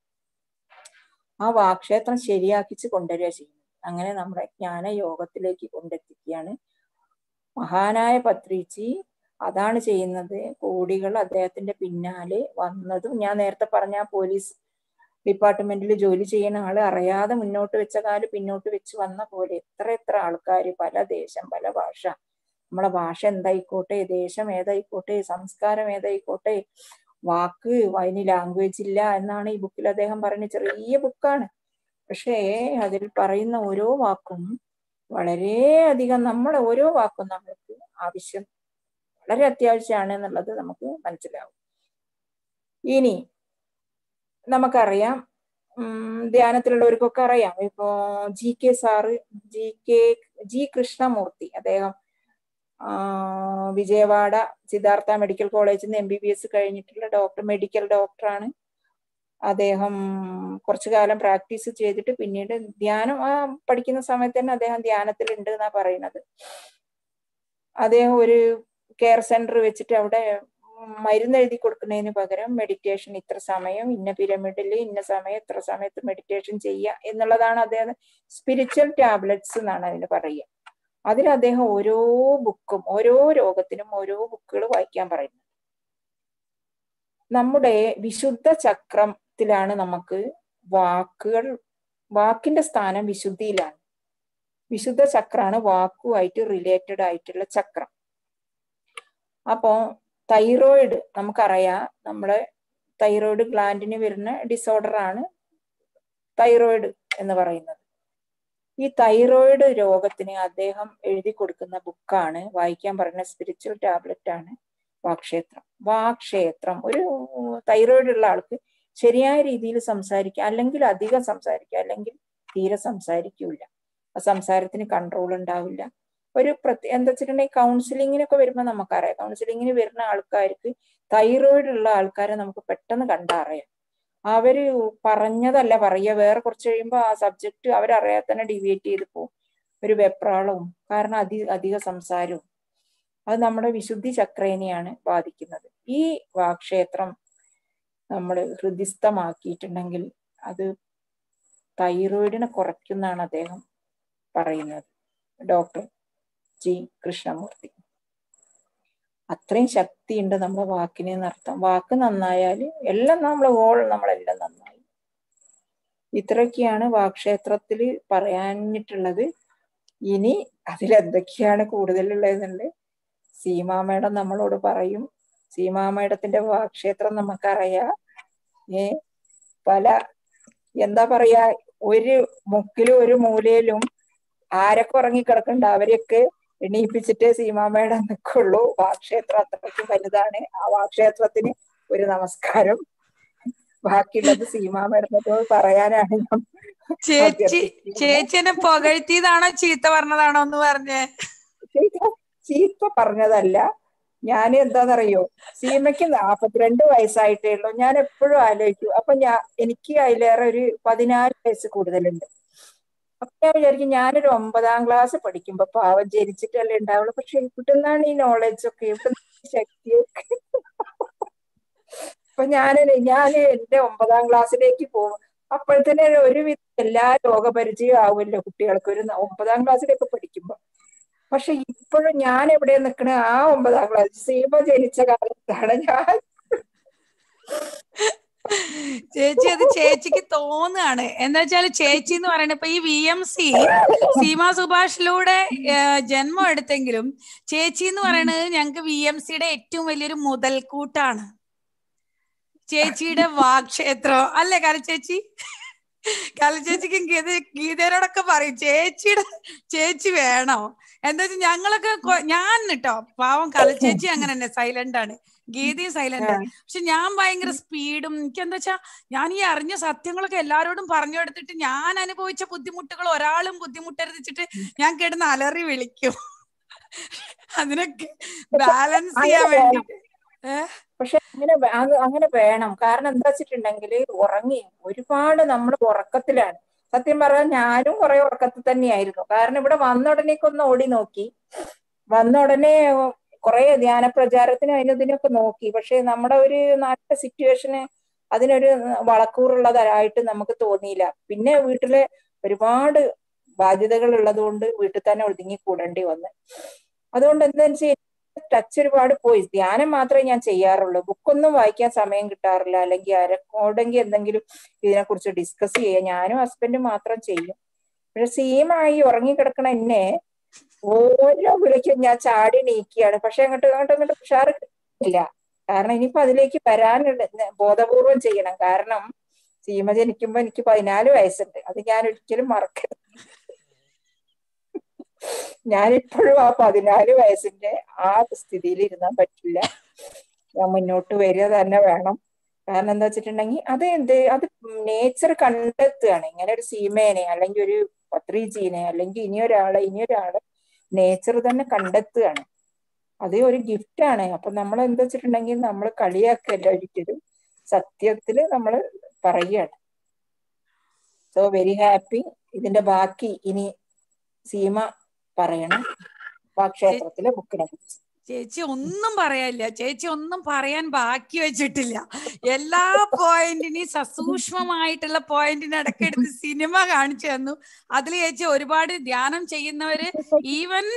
ആ വാക്ഷേത്രം ശരിയാക്കിച്ച് കൊണ്ടുവരിക ചെയ്യുന്നത് അങ്ങനെ നമ്മുടെ ജ്ഞാന യോഗത്തിലേക്ക് കൊണ്ടെത്തിക്കുകയാണ് മഹാനായ പത്രീച്ചി അതാണ് ചെയ്യുന്നത് കോടികൾ അദ്ദേഹത്തിന്റെ പിന്നാലെ വന്നതും ഞാൻ നേരത്തെ പറഞ്ഞ പോലീസ് ഡിപ്പാർട്ട്മെന്റിൽ ജോലി ചെയ്യുന്ന ആള് അറിയാതെ മുന്നോട്ട് വെച്ച കാല് പിന്നോട്ട് വെച്ച് വന്ന പോലെ എത്ര എത്ര ആൾക്കാർ പല ദേശം പല ഭാഷ നമ്മളെ ഭാഷ എന്തായിക്കോട്ടെ ദേശം ഏതായിക്കോട്ടെ സംസ്കാരം ഏതായിക്കോട്ടെ വാക്ക് അതിന് ലാംഗ്വേജ് ഇല്ല എന്നാണ് ഈ ബുക്കിൽ അദ്ദേഹം പറയുന്ന ചെറിയ ബുക്കാണ് പക്ഷേ അതിൽ പറയുന്ന ഓരോ വാക്കും വളരെ അധികം നമ്മളെ ഓരോ വാക്കും നമ്മൾക്ക് ആവശ്യം വളരെ അത്യാവശ്യമാണ് എന്നുള്ളത് നമുക്ക് മനസ്സിലാവും ഇനി നമുക്കറിയാം ഉം, ധ്യാനത്തിലുള്ളവർക്കൊക്കെ അറിയാം ഇപ്പോ G K sir G K G Krishnamurthy അദ്ദേഹം ആ, വിജയവാഡ സിദ്ധാർത്ഥ മെഡിക്കൽ കോളേജിൽ നിന്ന് എം ബി ബി എസ് കഴിഞ്ഞിട്ടുള്ള ഡോക്ടർ മെഡിക്കൽ ഡോക്ടറാണ് അദ്ദേഹം കുറച്ചു കാലം പ്രാക്ടീസ് ചെയ്തിട്ട് പിന്നീട് ധ്യാനം ആ പഠിക്കുന്ന സമയത്ത് തന്നെ അദ്ദേഹം ധ്യാനത്തിൽ ഉണ്ട് എന്നാ പറയുന്നത് അദ്ദേഹം ഒരു കെയർ സെന്റർ വെച്ചിട്ട് അവിടെ മരുന്ന് എഴുതി കൊടുക്കുന്നതിന് പകരം മെഡിറ്റേഷൻ ഇത്ര സമയം ഇന്ന പിരമിഡിൽ ഇന്ന സമയം ഇത്ര സമയത്ത് മെഡിറ്റേഷൻ ചെയ്യുക എന്നുള്ളതാണ് അദ്ദേഹം സ്പിരിച്വൽ ടാബ്ലറ്റ്സ് എന്നാണ് അതിന് പറയുക അതിൽ അദ്ദേഹം ഓരോ ബുക്കും ഓരോ രോഗത്തിനും ഓരോ ബുക്കുകൾ വായിക്കാൻ പറയുന്നത് നമ്മുടെ വിശുദ്ധ ചക്രത്തിലാണ് നമുക്ക് വാക്കുകൾ വാക്കിന്റെ സ്ഥാനം വിശുദ്ധിയിലാണ് വിശുദ്ധ ചക്രാണ് വാക്കുമായിട്ട് റിലേറ്റഡ് ആയിട്ടുള്ള ചക്രം അപ്പോ തൈറോയിഡ് നമുക്കറിയാം നമ്മുടെ തൈറോയിഡ് ഗ്ലാൻഡിന് വരുന്ന ഡിസോർഡർ ആണ് തൈറോയിഡ് എന്ന് പറയുന്നത് ഈ തൈറോയിഡ് രോഗത്തിന് അദ്ദേഹം എഴുതി കൊടുക്കുന്ന ബുക്കാണ് വായിക്കാൻ പറയുന്ന സ്പിരിച്വൽ ടാബ്ലറ്റ് ആണ് വാക്ഷേത്രം വാക്ഷേത്രം ഒരു തൈറോയിഡ് ഉള്ള ആൾക്ക് ശരിയായ രീതിയിൽ സംസാരിക്കുക അല്ലെങ്കിൽ അധികം സംസാരിക്കുക അല്ലെങ്കിൽ തീരെ സംസാരിക്കൂല ആ സംസാരത്തിന് കൺട്രോൾ ഉണ്ടാവില്ല ഒരു പ്രത്യേക എന്താ വെച്ചിട്ടുണ്ടെങ്കിൽ കൗൺസിലിങ്ങിനൊക്കെ വരുമ്പോൾ നമുക്കറിയാം കൗൺസിലിങ്ങിന് വരുന്ന ആൾക്കാർക്ക് തൈറോയിഡ് ഉള്ള ആൾക്കാരെ നമുക്ക് പെട്ടെന്ന് കണ്ടറിയാം അവര് പറഞ്ഞതല്ല പറയുക വേറെ കുറച്ച് കഴിയുമ്പോൾ ആ സബ്ജക്റ്റ് അവരറിയാതെ തന്നെ ഡിവിയേറ്റ് ചെയ്ത് പോകും ഒരു വെപ്രാളവും കാരണം അധി അധിക സംസാരവും അത് നമ്മുടെ വിശുദ്ധി ചക്രേനെയാണ് ബാധിക്കുന്നത് ഈ വാക്ഷേത്രം നമ്മൾ ഹൃദിസ്ഥമാക്കിയിട്ടുണ്ടെങ്കിൽ അത് തൈറോയിഡിനെ കുറയ്ക്കുന്നതാണ് അദ്ദേഹം പറയുന്നത് ഡോക്ടർ ജി കൃഷ്ണമൂർത്തി അത്രയും ശക്തിയുണ്ട് നമ്മുടെ വാക്കിനെ എന്നർത്ഥം വാക്ക് നന്നായാൽ എല്ലാം നമ്മൾ ഓൾ നമ്മളെല്ലാം നന്നായി ഇത്രയൊക്കെയാണ് വാക്ഷേത്രത്തിൽ പറയാനിട്ടുള്ളത് ഇനി അതിലെന്തൊക്കെയാണ് കൂടുതലുള്ളതെന്നുള്ളത് സീമാ മേഡം നമ്മളോട് പറയും സീമാ മേഡത്തിന്റെ വാക്ഷേത്രം നമുക്കറിയാം ഏ പല എന്താ പറയാ ഒരു മുക്കിലും ഒരു മൂലയിലും ആരൊക്കെ ഉറങ്ങിക്കിടക്കണ്ട അവരെയൊക്കെ എണീപ്പിച്ചിട്ട് സീമാമേടെ നിൽക്കുള്ളൂ വാക്ഷേത്രം അത്രയ്ക്ക് വലുതാണ് ആ വാക്ഷേത്രത്തിന് ഒരു നമസ്കാരം ബാക്കിയുള്ളത് സീമാമേടത്തോട് പറയാനാണ് ഞാൻ ചേച്ചി ചേച്ചിനെ പുകഴ്ത്തിയതാണോ ചീത്ത പറഞ്ഞതാണോ എന്ന് പറഞ്ഞേ ചീത്ത ചീത്ത പറഞ്ഞതല്ല ഞാൻ എന്താണെന്നറിയോ സീമയ്ക്ക് നാപ്പത്തിരണ്ട് വയസ്സായിട്ടേ ഉള്ളൂ ഞാൻ എപ്പോഴും ആലോചിക്കും അപ്പൊ ഞാൻ എനിക്ക് അതിലേറെ ഒരു പതിനാല് വയസ്സ് കൂടുതലുണ്ട് അപ്പൊ ഞാൻ വിചാരിക്കും ഞാനൊരു ഒമ്പതാം ക്ലാസ് പഠിക്കുമ്പോ പാവം ജനിച്ചിട്ടല്ലേ ഉണ്ടാവുള്ളൂ പക്ഷെ കിട്ടുന്നതാണ് ഈ നോളജ് ഒക്കെ ഇവിടുന്ന് ശക്തിയൊക്കെ അപ്പൊ ഞാൻ ഞാൻ എന്റെ ഒമ്പതാം ക്ലാസ്സിലേക്ക് പോകും അപ്പോഴത്തേനെ ഒരുവിധം എല്ലാ രോഗപരിചയം ആവുമല്ലോ കുട്ടികൾക്ക് ഒരു ഒമ്പതാം ക്ലാസ്സിലേക്ക് പഠിക്കുമ്പോ പക്ഷെ ഇപ്പോഴും ഞാൻ എവിടെ നിൽക്കണ ആ ഒമ്പതാം ക്ലാസ് സീമ ജനിച്ച കാലത്താണ് ഞാൻ ചേച്ചി അത് ചേച്ചിക്ക് തോന്നുകയാണ് എന്താ വെച്ചാൽ ചേച്ചി എന്ന് പറയുന്നത് ഇപ്പൊ ഈ വി എം സി സീമ സുഭാഷിലൂടെ ജന്മം എടുത്തെങ്കിലും ചേച്ചി എന്ന് പറയുന്നത് ഞങ്ങൾക്ക് വി എം സിയുടെ ഏറ്റവും വലിയൊരു മുതൽക്കൂട്ടാണ് ചേച്ചിയുടെ വാക്ഷേത്രം അല്ലേ കല ചേച്ചി കല ചേച്ചിക്ക് ഗീത ഗീതയോടൊക്കെ പറയും ചേച്ചിയുടെ ചേച്ചി വേണോ എന്താ വെച്ചാൽ ഞങ്ങളൊക്കെ ഞാൻ കേട്ടോ പാവം കല ചേച്ചി അങ്ങനെ തന്നെ സൈലന്റ് ആണ് ഗീതയും സൈലന്റ് ആണ് പക്ഷെ ഞാൻ ഭയങ്കര സ്പീഡും എനിക്ക് എന്താ വെച്ചാ ഞാൻ ഈ അറിഞ്ഞ സത്യങ്ങളൊക്കെ എല്ലാരോടും പറഞ്ഞു കൊടുത്തിട്ട് ഞാൻ അനുഭവിച്ച ബുദ്ധിമുട്ടുകൾ ഒരാളും ബുദ്ധിമുട്ടരുതിച്ചിട്ട് ഞാൻ കിടന്ന് അലറി വിളിക്കും അതിനൊക്കെ ബാലൻസ് ചെയ്യാൻ വേണ്ടിട്ട് പക്ഷെ അങ്ങനെ അങ്ങനെ വേണം കാരണം എന്താ വെച്ചിട്ടുണ്ടെങ്കിൽ ഉറങ്ങി ഒരുപാട് നമ്മൾ ഉറക്കത്തിലാണ് സത്യം പറഞ്ഞാൽ ഞാനും കുറെ ഉറക്കത്തിൽ തന്നെയായിരുന്നു കാരണം ഇവിടെ വന്ന ഉടനേക്ക് ഒന്ന് ഓടി നോക്കി വന്ന ഉടനെ കുറെ ധ്യാന പ്രചാരത്തിന് അതിനതിനൊക്കെ നോക്കി പക്ഷെ നമ്മുടെ ഒരു നാട്ടിലെ സിറ്റുവേഷന് അതിനൊരു വളക്കൂറുള്ളതായിട്ട് നമുക്ക് തോന്നിയില്ല പിന്നെ വീട്ടിലെ ഒരുപാട് ബാധ്യതകൾ ഉള്ളത് കൊണ്ട് വീട്ടിൽ തന്നെ ഒതുങ്ങി കൂടേണ്ടി വന്ന് അതുകൊണ്ട് എന്താണെന്ന് വെച്ചാൽ ടച്ച് ഒരുപാട് പോയി ധ്യാനം മാത്രമേ ഞാൻ ചെയ്യാറുള്ളൂ ബുക്കൊന്നും വായിക്കാൻ സമയം കിട്ടാറില്ല അല്ലെങ്കിൽ ആരെക്കോടെങ്കിൽ എന്തെങ്കിലും ഇതിനെക്കുറിച്ച് ഡിസ്കസ് ചെയ്യാം ഞാനും ഹസ്ബൻഡും മാത്രം ചെയ്യും പക്ഷെ സീമായി ഉറങ്ങിക്കിടക്കണ എന്നെ ഓരോ വിളിക്കും ഞാൻ ചാടി നീക്കിയാണ് പക്ഷെ അങ്ങോട്ട് അങ്ങോട്ട് അങ്ങോട്ട് ഉഷാറ് കിട്ടില്ല കാരണം ഇനിയിപ്പോ അതിലേക്ക് വരാനുള്ള ബോധപൂർവം ചെയ്യണം കാരണം സീമ ജനിക്കുമ്പോ എനിക്ക് പതിനാല് വയസ്സുണ്ട് അത് ഞാൻ ഒരിക്കലും മറക്കരുത് ഞാനിപ്പോഴും ആ പതിനാല് വയസ്സിന്റെ ആ സ്ഥിതിയിൽ ഇരുന്നാൻ പറ്റില്ല ഞാൻ മുന്നോട്ട് വരിക തന്നെ വേണം കാരണം എന്താ വെച്ചിട്ടുണ്ടെങ്കിൽ അത് എന്ത് അത് നേച്ചർ കണ്ടെത്തുകയാണ് ഇങ്ങനെ ഒരു സീമേനെ അല്ലെങ്കിൽ ഒരു പത്രീജീനെ അല്ലെങ്കിൽ ഇനി ഒരാളെ ഇനി ഒരാളെ നേച്ചർ തന്നെ കണ്ടെത്തുകയാണ് അത് ഒരു ഗിഫ്റ്റാണ് അപ്പൊ നമ്മൾ എന്താ വെച്ചിട്ടുണ്ടെങ്കിൽ നമ്മൾ കളിയാക്കല്ല ഒരിക്കലും സത്യത്തില് നമ്മൾ പറയുകയാണ് സോ വെരി ഹാപ്പി ഇതിന്റെ ബാക്കി ഇനി സീമ പറയണം ആ ക്ഷേത്രത്തിലെ ബുക്കിനെ കുറിച്ച് ചേച്ചി ഒന്നും പറയാനില്ല ചേച്ചി ഒന്നും പറയാൻ ബാക്കി വെച്ചിട്ടില്ല എല്ലാ പോയിന്റിനെയും സസൂക്ഷ്മമായിട്ടുള്ള പോയിന്റിന് ഇടയ്ക്കെടുത്ത് സിനിമ കാണിച്ചു തന്നു അതിൽ ചേച്ചി ഒരുപാട് ധ്യാനം ചെയ്യുന്നവര് ഈവൻ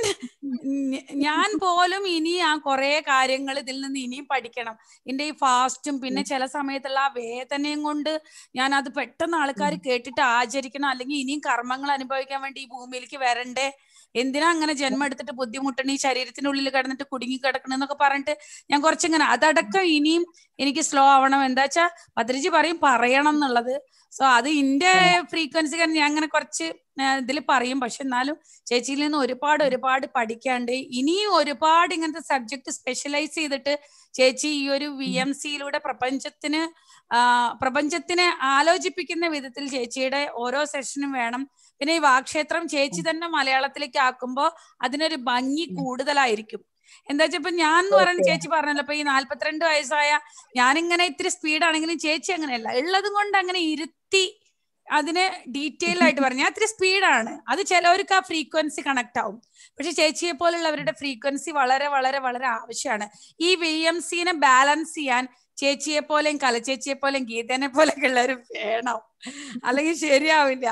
ഞാൻ പോലും ഇനി ആ കുറെ കാര്യങ്ങൾ ഇതിൽ നിന്ന് ഇനിയും പഠിക്കണം എന്റെ ഈ ഫാസ്റ്റും പിന്നെ ചില സമയത്തുള്ള ആ വേദനയും കൊണ്ട് ഞാൻ അത് പെട്ടെന്ന് ആൾക്കാർ കേട്ടിട്ട് ആചരിക്കണം അല്ലെങ്കിൽ ഇനിയും കർമ്മങ്ങൾ അനുഭവിക്കാൻ വേണ്ടി ഈ ഭൂമിയിലേക്ക് വരണ്ടേ എന്തിനാ അങ്ങനെ ജന്മം എടുത്തിട്ട് ബുദ്ധിമുട്ടണ ഈ ശരീരത്തിനുള്ളിൽ കിടന്നിട്ട് കുടുങ്ങി കിടക്കണം എന്നൊക്കെ പറഞ്ഞിട്ട് ഞാൻ കുറച്ചിങ്ങനെ അതടക്കം ഇനിയും എനിക്ക് സ്ലോ ആവണം എന്താ വെച്ചാ ഭദ്രജി പറയും പറയണം എന്നുള്ളത് സോ അത് ഇന്റെ ഫ്രീക്വൻസി കാരണം ഞാൻ അങ്ങനെ കുറച്ച് ഇതിൽ പറയും പക്ഷെ എന്നാലും ചേച്ചിയിൽ നിന്ന് ഒരുപാട് ഒരുപാട് പഠിക്കാണ്ട് ഇനിയും ഒരുപാട് ഇങ്ങനത്തെ സബ്ജക്ട് സ്പെഷ്യലൈസ് ചെയ്തിട്ട് ചേച്ചി ഈ ഒരു വി എം സിയിലൂടെ പ്രപഞ്ചത്തിന് ആ പ്രപഞ്ചത്തിനെ ആലോചിപ്പിക്കുന്ന വിധത്തിൽ ചേച്ചിയുടെ ഓരോ സെഷനും വേണം പിന്നെ ഈ വാക്ഷേത്രം ചേച്ചി തന്നെ മലയാളത്തിലേക്ക് ആക്കുമ്പോ അതിനൊരു ഭംഗി കൂടുതലായിരിക്കും എന്താ വെച്ചാ ഇപ്പൊ ഞാൻ എന്ന് പറയുന്ന ചേച്ചി പറഞ്ഞല്ലോ ഇപ്പൊ ഈ നാല്പത്തിരണ്ട് വയസ്സായ ഞാനിങ്ങനെ ഇത്തിരി സ്പീഡാണെങ്കിലും ചേച്ചി അങ്ങനെയല്ല ഉള്ളതും കൊണ്ട് അങ്ങനെ ഇരുത്തി അതിനെ ഡീറ്റെയിൽ ആയിട്ട് പറഞ്ഞു ഞാൻ ഇത്തിരി സ്പീഡാണ് അത് ചിലവർക്ക് ആ ഫ്രീക്വൻസി കണക്ട് ആവും പക്ഷെ ചേച്ചിയെ പോലുള്ളവരുടെ ഫ്രീക്വൻസി വളരെ വളരെ വളരെ ആവശ്യമാണ് ഈ വി എം സിനെ ബാലൻസ് ചെയ്യാൻ ചേച്ചിയെ പോലെയും കലച്ചേച്ചിയെ പോലെയും ഗീതനെ പോലെയൊക്കെ ഉള്ളവർ വേണം അല്ലെങ്കിൽ ശരിയാവില്ല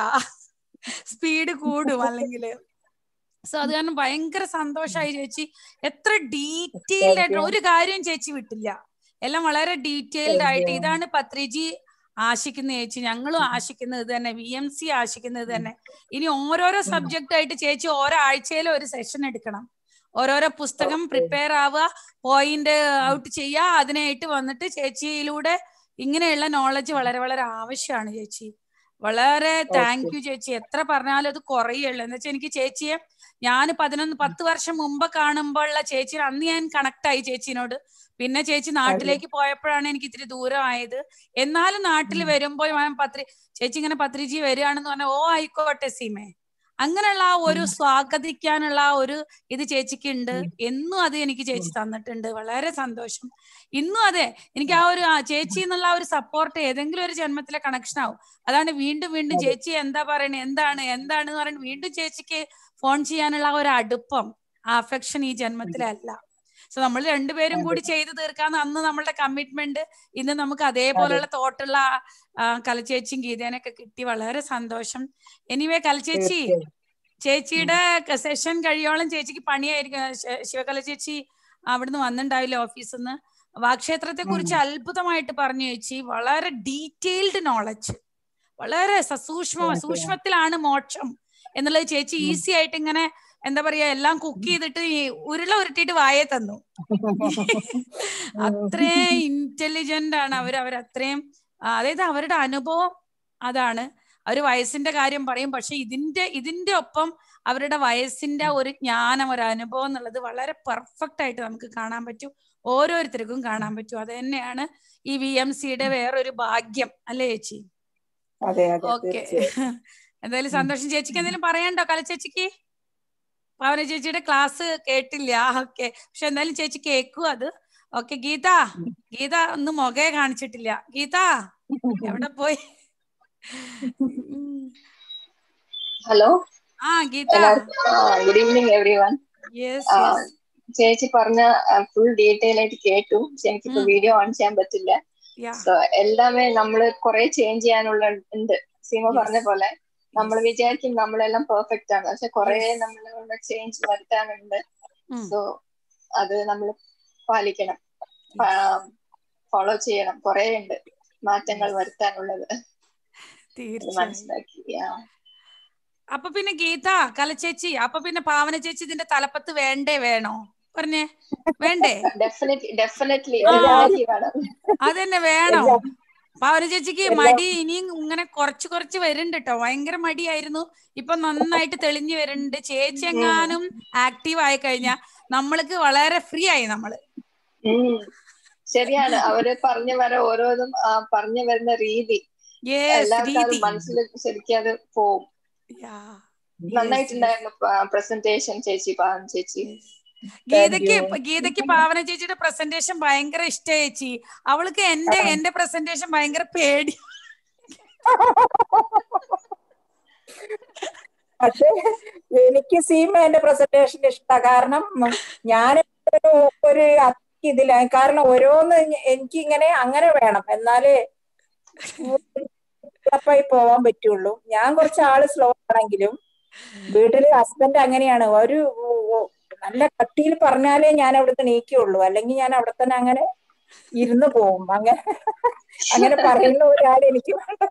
സ്പീഡ് കൂടും അല്ലെങ്കിൽ സോ അത് കാരണം ഭയങ്കര സന്തോഷമായി ചേച്ചി എത്ര ഡീറ്റെയിൽഡ് ആയിട്ട് ഒരു കാര്യം ചേച്ചി വിട്ടില്ല എല്ലാം വളരെ ഡീറ്റെയിൽഡ് ആയിട്ട് ഇതാണ് പത്രിജി ആശിക്കുന്ന ചേച്ചി ഞങ്ങളും ആശിക്കുന്നത് തന്നെ വി എം സി ആശിക്കുന്നത് തന്നെ ഇനി ഓരോരോ സബ്ജക്റ്റ് ആയിട്ട് ചേച്ചി ഓരോ ആഴ്ചയിലും ഒരു സെഷൻ എടുക്കണം ഓരോരോ പുസ്തകം പ്രിപ്പയർ ആവുക പോയിന്റ് ഔട്ട് ചെയ്യുക അതിനായിട്ട് വന്നിട്ട് ചേച്ചിയിലൂടെ ഇങ്ങനെയുള്ള നോളജ് വളരെ വളരെ ആവശ്യമാണ് ചേച്ചി വളരെ താങ്ക് യു ചേച്ചി എത്ര പറഞ്ഞാലും അത് കുറയുള്ളൂ എന്ന് വെച്ചാൽ എനിക്ക് ചേച്ചിയെ ഞാൻ പതിനൊന്ന് പത്ത് വർഷം മുമ്പ് കാണുമ്പോഴുള്ള ചേച്ചി അന്ന് ഞാൻ കണക്ട് ആയി ചേച്ചിനോട് പിന്നെ ചേച്ചി നാട്ടിലേക്ക് പോയപ്പോഴാണ് എനിക്ക് ഇത്തിരി ദൂരമായത് എന്നാലും നാട്ടിൽ വരുമ്പോൾ ഞാൻ പത്രി ചേച്ചി ഇങ്ങനെ പത്രിജി വരികയാണെന്ന് പറഞ്ഞാൽ ഓ ആയിക്കോട്ടെ സീമേ അങ്ങനെയുള്ള ആ ഒരു സ്വാഗതിക്കാനുള്ള ആ ഒരു ഇത് ചേച്ചിക്ക് ഉണ്ട് എന്നും അത് എനിക്ക് ചേച്ചി തന്നിട്ടുണ്ട് വളരെ സന്തോഷം ഇന്നും അതെ എനിക്ക് ആ ഒരു ചേച്ചി എന്നുള്ള ആ ഒരു സപ്പോർട്ട് ഏതെങ്കിലും ഒരു ജന്മത്തിലെ കണക്ഷൻ ആവും അതാണ് വീണ്ടും വീണ്ടും ചേച്ചി എന്താ പറയണേ എന്താണ് എന്താണ് എന്ന് പറയുന്നത് വീണ്ടും ചേച്ചിക്ക് ഫോൺ ചെയ്യാനുള്ള ഒരു അടുപ്പം ആ അഫെക്ഷൻ ഈ ജന്മത്തിലല്ല സോ നമ്മൾ രണ്ടുപേരും കൂടി ചെയ്തു തീർക്കാന്ന് അന്ന് നമ്മളുടെ കമ്മിറ്റ്മെന്റ് ഇന്ന് നമുക്ക് അതേപോലെയുള്ള തോട്ടുള്ള കലച്ചേച്ചിയും ഗീതേനൊക്കെ കിട്ടി വളരെ സന്തോഷം എനിവേ കലച്ചേച്ചി ചേച്ചിയുടെ സെഷൻ കഴിയോളം ചേച്ചിക്ക് പണിയായിരിക്കും ശിവകല ചേച്ചി അവിടുന്ന് വന്നിണ്ടാവില്ല ഓഫീസിൽ നിന്ന് വാക്ഷേത്രത്തെ കുറിച്ച് അത്ഭുതമായിട്ട് പറഞ്ഞു ചേച്ചി വളരെ ഡീറ്റെയിൽഡ് നോളജ് വളരെ സസൂക്ഷ്മ സൂക്ഷ്മത്തിലാണ് മോക്ഷം എന്നുള്ളത് ചേച്ചി ഈസി ആയിട്ട് ഇങ്ങനെ എന്താ പറയാ എല്ലാം കുക്ക് ചെയ്തിട്ട് ഉരുള ഉരുട്ടിയിട്ട് വായെ തന്നു അത്രയും ഇന്റലിജന്റ് ആണ് അവർ അവർ അത്രയും അതായത് അവരുടെ അനുഭവം അതാണ് അവർ വയസ്സിന്റെ കാര്യം പറയും പക്ഷെ ഇതിന്റെ ഇതിന്റെ ഒപ്പം അവരുടെ വയസ്സിന്റെ ഒരു ജ്ഞാനം ഒരു അനുഭവം എന്നുള്ളത് വളരെ പെർഫെക്റ്റ് ആയിട്ട് നമുക്ക് കാണാൻ പറ്റും ഓരോരുത്തർക്കും കാണാൻ പറ്റും അത് തന്നെയാണ് ഈ വി എം സിയുടെ വേറൊരു ഭാഗ്യം അല്ലേ ചേച്ചി ഓക്കെ എന്തായാലും സന്തോഷം ചേച്ചിക്ക് എന്തെങ്കിലും പറയാണ്ടോ കലച്ചേച്ചിക്ക് പവന ചേച്ചിയുടെ ക്ലാസ് കേട്ടില്ല ഓക്കെ പക്ഷെ എന്തായാലും ചേച്ചി കേക്കും അത് ഓക്കെ ഗീത ഗീത ഒന്ന് മുഖയെ കാണിച്ചിട്ടില്ല ഗീത എവിടെ പോയി ഹലോ ആ Geetha good evening everyone yes ചേച്ചി പറഞ്ഞ ഫുൾ ഡീറ്റെയിൽ ആയിട്ട് കേട്ടു പക്ഷെ എനിക്കിപ്പോ വീഡിയോ ഓൺ ചെയ്യാൻ പറ്റില്ല സോ എല്ലാമേ നമ്മള് കുറെ ചേഞ്ച് ചെയ്യാനുള്ള ഉണ്ട് സീമ പറഞ്ഞ പോലെ നമ്മൾ വിചാരിക്കും നമ്മളെല്ലാം പെർഫെക്റ്റ് ആണ് പക്ഷെ കുറെ നമ്മളുടെ ചേഞ്ച് വരുത്താനുണ്ട് സോ അത് നമ്മൾ പാലിക്കണം ഫോളോ ചെയ്യണം കുറെ ഉണ്ട് മാറ്റങ്ങൾ വരുത്താനുള്ളത് മനസ്സിലാക്കി അപ്പൊ പിന്നെ ഗീത കലച്ചേച്ചി അപ്പൊ പിന്നെ പാവന ചേച്ചി ഇതിന്റെ തലപ്പത്ത് വേണ്ടേ വേണോ പറഞ്ഞേ വേണ്ടേ ഡെഫിനറ്റ്ലി ഡെഫിനറ്റ്ലി അതന്നെ വേണം പാവന ചേച്ചിക്ക് മടി ഇനിയും ഇങ്ങനെ കുറച്ച് കുറച്ച് വരുന്നുണ്ട് കേട്ടോ ഭയങ്കര മടിയായിരുന്നു ഇപ്പൊ നന്നായിട്ട് തെളിഞ്ഞു വരുന്നുണ്ട് ചേച്ചി എങ്ങാനും ആക്റ്റീവ് ആയി കഴിഞ്ഞാൽ നമ്മൾക്ക് വളരെ ഫ്രീ ആയി നമ്മള് ഉം. ശരിയാണ് അവര് പറഞ്ഞു വര ഓരോന്നും ആ, പറഞ്ഞു വരുന്ന രീതി യെസ് എല്ലാവർക്കും അത് രീതി മനസ്സിൽ ശരിക്കും അത് പോവും Yeah. നന്നായിട്ടുണ്ടായിരുന്നു പ്രസന്റേഷൻ ചേച്ചി പാവം ചേച്ചി ഗീതയ്ക്ക് you. ഇപ്പ- ഗീതയ്ക്ക് പാവന ചേച്ചിയുടെ പ്രസന്റേഷൻ ഭയങ്കര ഇഷ്ട ചേച്ചി അവൾക്ക് എന്റെ എന്റെ പ്രസന്റേഷൻ ഭയങ്കര പേടി പക്ഷെ എനിക്ക് സീമ എന്റെ പ്രസന്റേഷൻ ഇഷ്ട കാരണം ഞാൻ ഒരു ഒരു അത്രയ്ക്ക് ഇതില കാരണം ഓരോന്ന് എനിക്ക് ഇങ്ങനെ അങ്ങനെ വേണം എന്നാലേ ായി പോവാൻ പറ്റുള്ളൂ ഞാൻ കുറച്ച് ആള് സ്ലോ ആണെങ്കിലും വീട്ടില് ഹസ്ബൻഡ് അങ്ങനെയാണ് ഒരു ഓ- നല്ല കട്ടിയിൽ പറഞ്ഞാലേ ഞാൻ അവിടുത്തെ നീക്കുള്ളൂ അല്ലെങ്കിൽ ഞാൻ അവിടെ തന്നെ അങ്ങനെ ഇരുന്ന് പോവും അങ്ങനെ അങ്ങനെ പറയുന്ന ഒരാൾ എനിക്ക് വേണ്ട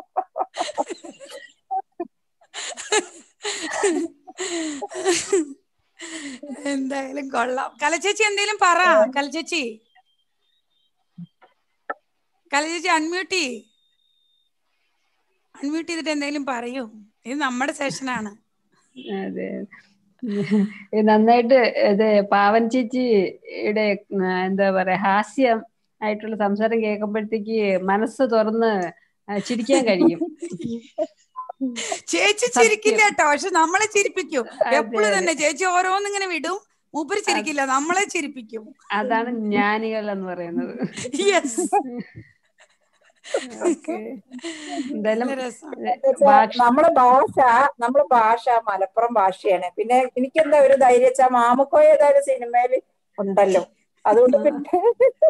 എന്തായാലും കൊള്ളാം കലച്ചേച്ചി എന്തേലും പറ കലച്ചേച്ചി കലച്ചേച്ചി അൺമ്യൂട്ട് ചെയ് അൺമ്യൂട്ട് ചെയ്തിട്ട് എന്തെങ്കിലും പറയൂ ഇത് നമ്മുടെ സെഷനാണ് അതെ ഇത് നന്നായിട്ട് ഇത് പാവൻ ചേച്ചിയുടെ ഉം, എന്താ പറയാ ഹാസ്യം ആയിട്ടുള്ള സംസാരം കേൾക്കുമ്പോഴത്തേക്ക് മനസ്സ് തുറന്ന് ആ, ചിരിക്കാൻ കഴിയും ചേച്ചി സത്യം. ചിരിക്കില്ല കേട്ടോ പക്ഷെ നമ്മളെ ചിരിപ്പിക്കും അതെ, എപ്പോഴും അതെ. തന്നെ ചേച്ചി ഓരോന്നിങ്ങനെ വിടും മൂപ്പര് ചിരിക്കില്ല നമ്മളെ ചിരിപ്പിക്കും അതാണ് ജ്ഞാനികൾ എന്ന് പറയുന്നത് യെസ് ഓക്കെ എന്തായാലും നല്ല രസം ഭാഷ നമ്മളെ ഭാഷ നമ്മളെ ഭാഷ മലപ്പുറം ഭാഷയാണ് പിന്നെ എനിക്കെന്താ ഒരു ധൈര്യം വെച്ചാ മാമുക്കോയ ഏതായാലും സിനിമയില് ഉണ്ടല്ലോ അതുകൊണ്ട് പിന്നെ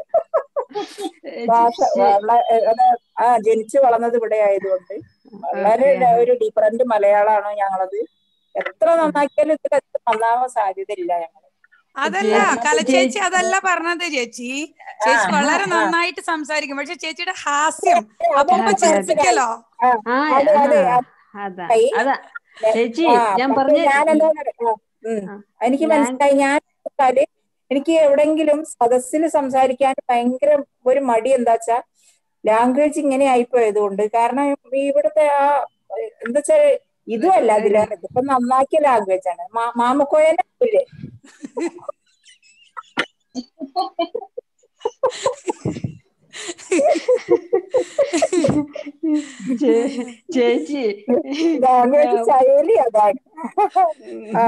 ഭാഷ വള- അത് ആ ജനിച്ചു വളർന്നത് ഇവിടെ ആയതുകൊണ്ട് വളരെ Okay. ഒരു ഡിഫറന്റ് മലയാളമാണ് ഞങ്ങളത് എത്ര നന്നാക്കിയാലും ഇതിൽ എത്ര നന്നാവാൻ സാധ്യത ഇല്ല ഞങ്ങൾ അതല്ല ചേച്ചി- കലച്ചേച്ചി അതല്ല പറഞ്ഞത് ചേച്ചി ചേച്ചി ആ, വളരെ ആ. നന്നായിട്ട് സംസാരിക്കും പക്ഷെ ചേച്ചിയുടെ ഹാസ്യം അപ്പൊ അതെ, അതെ. ചിരിപ്പിക്കലോ ആ അതെ, അതെ, ആ, അതാ ആയി. അതാ ചേച്ചി ആ, ഞാൻ പക്ഷെ പറഞ്ഞ ഞാനെന്താ പറയാ, ഉം. ആ. എനിക്ക് ഞാൻ- മനസ്സിലായി ഞാൻ വെച്ചാല് എനിക്ക് എവിടെങ്കിലും സദസ്സിൽ സംസാരിക്കാൻ ഭയങ്കര ഒരു മടി എന്താ വെച്ചാ ലാംഗ്വേജ് ഇങ്ങനെ ആയിപ്പോയത് കൊണ്ട് കാരണം ഇവിടുത്തെ ആ എന്താ വെച്ചാ ഇതും അല്ല അതിലാണ് ഇതിപ്പോ നന്നാക്കിയ ലാംഗ്വേജ് ആണ് മാ- മാമുക്കോയനെ ഇല്ലേ ചേ- ചേച്ചി ലാംഗ്വേജ് ശൈലി അതാണ് ആ.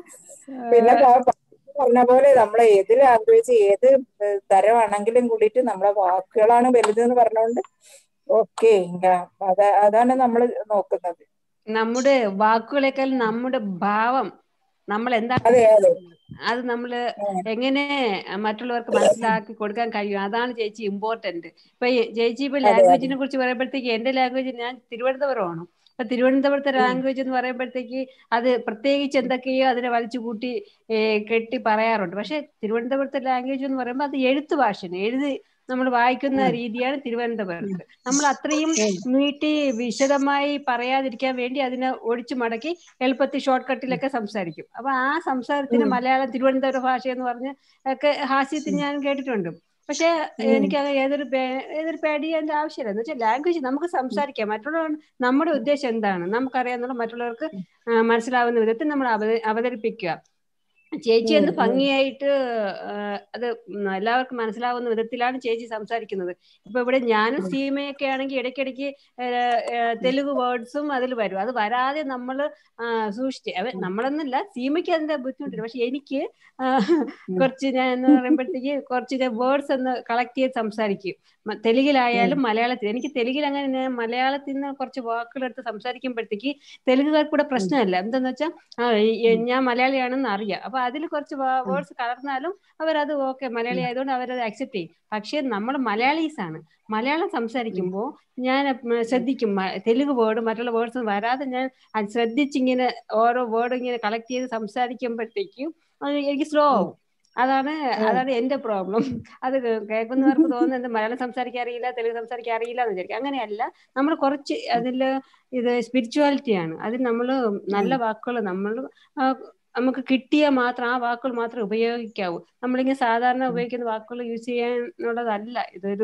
പിന്നെ പ- പറഞ്ഞ പോലെ നമ്മളെ ഏത് ലാംഗ്വേജ് ഏത് ഏഹ് തരമാണെങ്കിലും കൂടിയിട്ട് നമ്മളെ വാക്കുകളാണ് വലുത് എന്ന് പറഞ്ഞുകൊണ്ട് ഓക്കെ അതാ അതാണ് നമ്മൾ നോക്കുന്നത് നമ്മുടെ വാക്കുകളെക്കാൾ നമ്മുടെ ഭാവം നമ്മൾ എന്താ അതെ അതെ അത് നമ്മള് ഉം. എങ്ങനെ മറ്റുള്ളവർക്ക് മനസ്സിലാക്കി കൊടുക്കാൻ കഴിയും അതാണ് ചേച്ചി ഇമ്പോർട്ടന്റ് ഇപ്പൊ ഈ ചേച്ചി ഇപ്പൊ അതെ, അതെ. ലാംഗ്വേജിനെ കുറിച്ച് പറയുമ്പോഴത്തേക്ക് എന്റെ ലാംഗ്വേജ് ഞാൻ തിരുവനന്തപുരമാണ് അപ്പൊ തിരുവനന്തപുരത്തെ ലാംഗ്വേജ് എന്ന് പറയുമ്പോഴത്തേക്ക് അത് പ്രത്യേകിച്ച് എന്തൊക്കെയോ അതിനെ വലിച്ചു കൂട്ടി ഏ, കെട്ടി പറയാറുണ്ട് പക്ഷെ തിരുവനന്തപുരത്തെ ലാംഗ്വേജ് എന്ന് പറയുമ്പോൾ അത് എഴുത്ത് ഭാഷയാണ് എഴുതി നമ്മൾ വായിക്കുന്ന രീതിയാണ് തിരുവനന്തപുരത്ത് നമ്മൾ അത്രയും നീട്ടി വിശദമായി പറയാതിരിക്കാൻ വേണ്ടി അതിനെ ഒഴിച്ചു മടക്കി എളുപ്പത്തിൽ ഷോർട്ട് കട്ടിലൊക്കെ സംസാരിക്കും അപ്പൊ ആ സംസാരത്തിന് മലയാളം തിരുവനന്തപുരം ഭാഷ എന്ന് പറഞ്ഞ് ഒക്കെ ഹാസ്യത്തിൽ ഞാൻ കേട്ടിട്ടുണ്ട് പക്ഷെ എനിക്ക് അത് ഏതൊരു പേ- ഏതൊരു പേടിയേണ്ട ആവശ്യമില്ല എന്ന് വെച്ചാൽ ലാംഗ്വേജ് നമുക്ക് സംസാരിക്കാം മറ്റുള്ളവർ നമ്മുടെ ഉദ്ദേശം എന്താണ് നമുക്കറിയാവുന്ന മറ്റുള്ളവർക്ക് ആ, മനസ്സിലാവുന്ന വിധത്തിൽ നമ്മൾ അവത- അവതരിപ്പിക്കുക ചേച്ചി എന്ന് ഭംഗിയായിട്ട് ആ, അത് ഉം എല്ലാവർക്കും മനസ്സിലാവുന്ന വിധത്തിലാണ് ചേച്ചി സംസാരിക്കുന്നത് ഇപ്പൊ ഇവിടെ ഞാനും സീമയൊക്കെ ആണെങ്കിൽ ഇടയ്ക്കിടയ്ക്ക് ആ, ആ, തെലുങ്ക് വേർഡ്സും അതിൽ വരും അത് വരാതെ നമ്മൾ സൂക്ഷിച്ച് അവ നമ്മളെന്നല്ല സീമയ്ക്ക് അതിന്റെ ബുദ്ധിമുട്ടില്ല പക്ഷെ എനിക്ക് ആ, കുറച്ച് ഞാൻ എന്ന് പറയുമ്പോഴത്തേക്ക് കുറച്ച് ഞാൻ വേർഡ്സ് ഒന്ന് കളക്ട് ചെയ്ത് സംസാരിക്കും മ- തെലുങ്കിലായാലും മലയാളത്തിൽ എനിക്ക് തെലുങ്കിൽ അങ്ങനെ ഞാൻ മലയാളത്തിൽ നിന്ന് കുറച്ച് വാക്കുകൾ എടുത്ത് സംസാരിക്കുമ്പോഴത്തേക്ക് തെലുങ്കുകാർക്ക് കൂടെ പ്രശ്നമല്ല എന്താന്ന് വെച്ചാൽ ആ, ഈ- ഈ ഞാൻ മലയാളിയാണെന്ന് അറിയാം അപ്പൊ അതിൽ കുറച്ച് വേർഡ്സ് കലർന്നാലും അവരത് ഓക്കെ മലയാളി ആയതുകൊണ്ട് അവരത് അക്സെപ്റ്റ് ചെയ്യും പക്ഷെ നമ്മൾ മലയാളീസ് ആണ് മലയാളം സംസാരിക്കുമ്പോൾ ഞാൻ ഉം, ശ്രദ്ധിക്കും മ- തെലുങ്ക് വേർഡ് മറ്റുള്ള വേർഡ്സ് വരാതെ ഞാൻ അത് ശ്രദ്ധിച്ചിങ്ങനെ ഓരോ വേർഡ് ഇങ്ങനെ കളക്ട് ചെയ്ത് സംസാരിക്കുമ്പോഴത്തേക്കും അത് എനിക്ക് സ്ലോ ആവും അതാണ് അതാണ് എന്റെ പ്രോബ്ലം അത് കേ- കേൾക്കുന്നവർക്ക് തോന്നുന്നത് മലയാളം സംസാരിക്കാൻ അറിയില്ല തെലുങ്ക് സംസാരിക്കാൻ അറിയില്ല എന്ന് വിചാരിക്കും അങ്ങനെയല്ല നമ്മൾ കുറച്ച് അതിൽ ഇത് സ്പിരിച്വാലിറ്റിയാണ് അതിൽ നമ്മൾ നല്ല വാക്കുകൾ നമ്മൾ നമുക്ക് കിട്ടിയ മാത്രം ആ വാക്കുകൾ മാത്രമേ ഉപയോഗിക്കാവൂ നമ്മളിങ്ങനെ സാധാരണ ഉപയോഗിക്കുന്ന വാക്കുകൾ യൂസ് ചെയ്യാനുള്ളതല്ല ഇതൊരു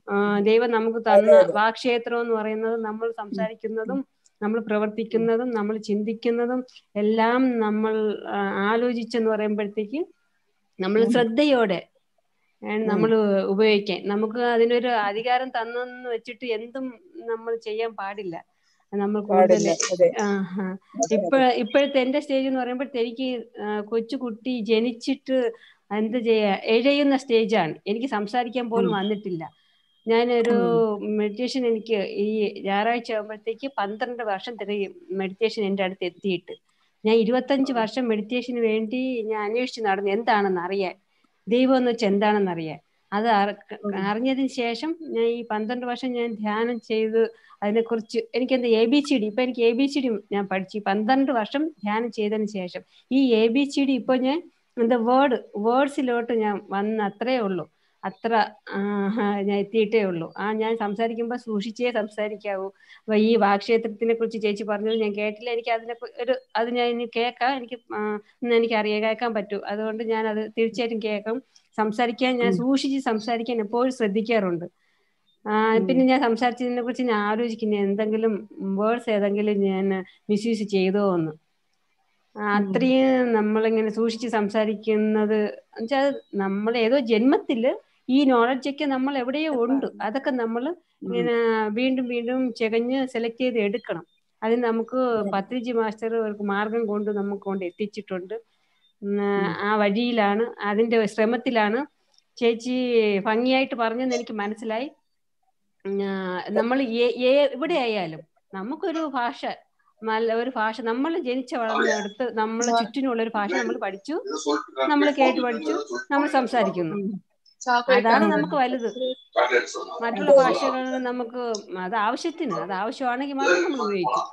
ആ, ദൈവം നമുക്ക് തന്ന വാക്ക്ഷേത്രം എന്ന് പറയുന്നത് നമ്മൾ സംസാരിക്കുന്നതും നമ്മൾ പ്രവർത്തിക്കുന്നതും നമ്മൾ ചിന്തിക്കുന്നതും എല്ലാം നമ്മൾ ആ, ആലോചിച്ചെന്ന് പറയുമ്പോഴത്തേക്ക് നമ്മൾ ശ്രദ്ധയോടെ നമ്മൾ ഉപയോഗിക്കാൻ നമുക്ക് അതിനൊരു അധികാരം തന്നെന്ന് വെച്ചിട്ട് എന്തും നമ്മൾ ചെയ്യാൻ പാടില്ല നമ്മൾ കൂടുതൽ പാടില്ല അതെ ആഹാ. ഇപ്പ ഇപ്പോഴത്തെ എന്റെ സ്റ്റേജ് എന്ന് പറയുമ്പോഴത്തേക്ക് കൊച്ചു കുട്ടി ജനിച്ചിട്ട് എന്ത് ചെയ്യാ എഴയുന്ന സ്റ്റേജാണ് എനിക്ക് സംസാരിക്കാൻ പോലും വന്നിട്ടില്ല ഞാനൊരു മെഡിറ്റേഷൻ എനിക്ക് ഈ ഞായറാഴ്ച ആകുമ്പോഴത്തേക്ക് പന്ത്രണ്ട് വർഷം തികയും മെഡിറ്റേഷൻ എൻ്റെ അടുത്ത് എത്തിയിട്ട് ഞാൻ ഇരുപത്തഞ്ച് വർഷം മെഡിറ്റേഷന് വേണ്ടി ഞാൻ അന്വേഷിച്ച് നടന്നു എന്താണെന്ന് അറിയാൻ ദൈവം എന്ന് വെച്ചാൽ എന്താണെന്ന് അറിയാൻ അത് അറി- അറിഞ്ഞതിന് ശേഷം ഞാൻ ഈ പന്ത്രണ്ട് വർഷം ഞാൻ ധ്യാനം ചെയ്ത് അതിനെക്കുറിച്ച് എനിക്ക് എന്താ എ ബി സി ഡി ഇപ്പൊ എനിക്ക് എ ബി സി ഡി ഞാൻ പഠിച്ചു ഈ പന്ത്രണ്ട് വർഷം ധ്യാനം ചെയ്തതിന് ശേഷം ഈ എ ബി സി ഡി ഇപ്പൊ ഞാൻ എന്താ വേർഡ് വേർഡ്സിലോട്ട് ഞാൻ വന്ന് അത്രേ ഉള്ളൂ അത്ര ആ, ഞാൻ എത്തിയിട്ടേ ഉള്ളൂ ആ ഞാൻ സംസാരിക്കുമ്പോൾ സൂക്ഷിച്ചേ സംസാരിക്കാവൂ അപ്പൊ ഈ വാക്ക്ഷേത്രത്തിനെ കുറിച്ച് ചേച്ചി പറഞ്ഞത് ഞാൻ കേട്ടില്ല എനിക്ക് അതിനെ കു- ഒരു അത് ഞാൻ ഇനി കേൾക്കാം എനിക്ക് ആ, ഇന്ന് എനിക്ക് അറിയാൻ കേൾക്കാൻ പറ്റൂ അതുകൊണ്ട് ഞാൻ അത് തീർച്ചയായിട്ടും കേൾക്കും സംസാരിക്കാൻ ഞാൻ സൂക്ഷിച്ച് സംസാരിക്കാൻ എപ്പോഴും ശ്രദ്ധിക്കാറുണ്ട് ആ, പിന്നെ ഞാൻ സംസാരിച്ചതിനെ കുറിച്ച് ഞാൻ ആലോചിക്കുന്നു എന്തെങ്കിലും വേർഡ്സ് ഏതെങ്കിലും ഞാൻ മിസ്യൂസ് ചെയ്തോ എന്ന് ആ, അത്രയും നമ്മളിങ്ങനെ സൂക്ഷിച്ച് സംസാരിക്കുന്നത് എന്നുവെച്ചാൽ നമ്മൾ ഏതോ ജന്മത്തില് ഈ നോളജൊക്കെ നമ്മൾ എവിടെയോ ഉണ്ട് അതൊക്കെ നമ്മൾ ഇങ്ങനെ വീണ്ടും വീണ്ടും ചെകഞ്ഞ് സെലക്ട് ചെയ്ത് എടുക്കണം അതിന് നമുക്ക് പത്രിജി മാസ്റ്റർ ഒരു മാർഗം കൊണ്ട് നമുക്ക് കൊണ്ട് എത്തിച്ചിട്ടുണ്ട് ഉം, ആ വഴിയിലാണ് അതിന്റെ ശ്രമത്തിലാണ് ചേച്ചി ഭംഗിയായിട്ട് പറഞ്ഞെന്ന് എനിക്ക് മനസ്സിലായി നമ്മൾ എവിടെ ആയാലും നമുക്കൊരു ഭാഷ നല്ല ഒരു ഭാഷ നമ്മൾ ജനിച്ച വളർന്നിടത്ത് നമ്മളെ ചുറ്റിനുള്ള ഒരു ഭാഷ നമ്മൾ പഠിച്ചു നമ്മൾ കേട്ട് പഠിച്ചു നമ്മൾ സംസാരിക്കുന്നു അതാണ് നമുക്ക് വലുത് മറ്റുള്ള ഭാഷകൾ നമുക്ക് അത് ആവശ്യത്തിന് അത് ആവശ്യമാണെങ്കിൽ മാത്രം നമ്മൾ ഉപയോഗിക്കും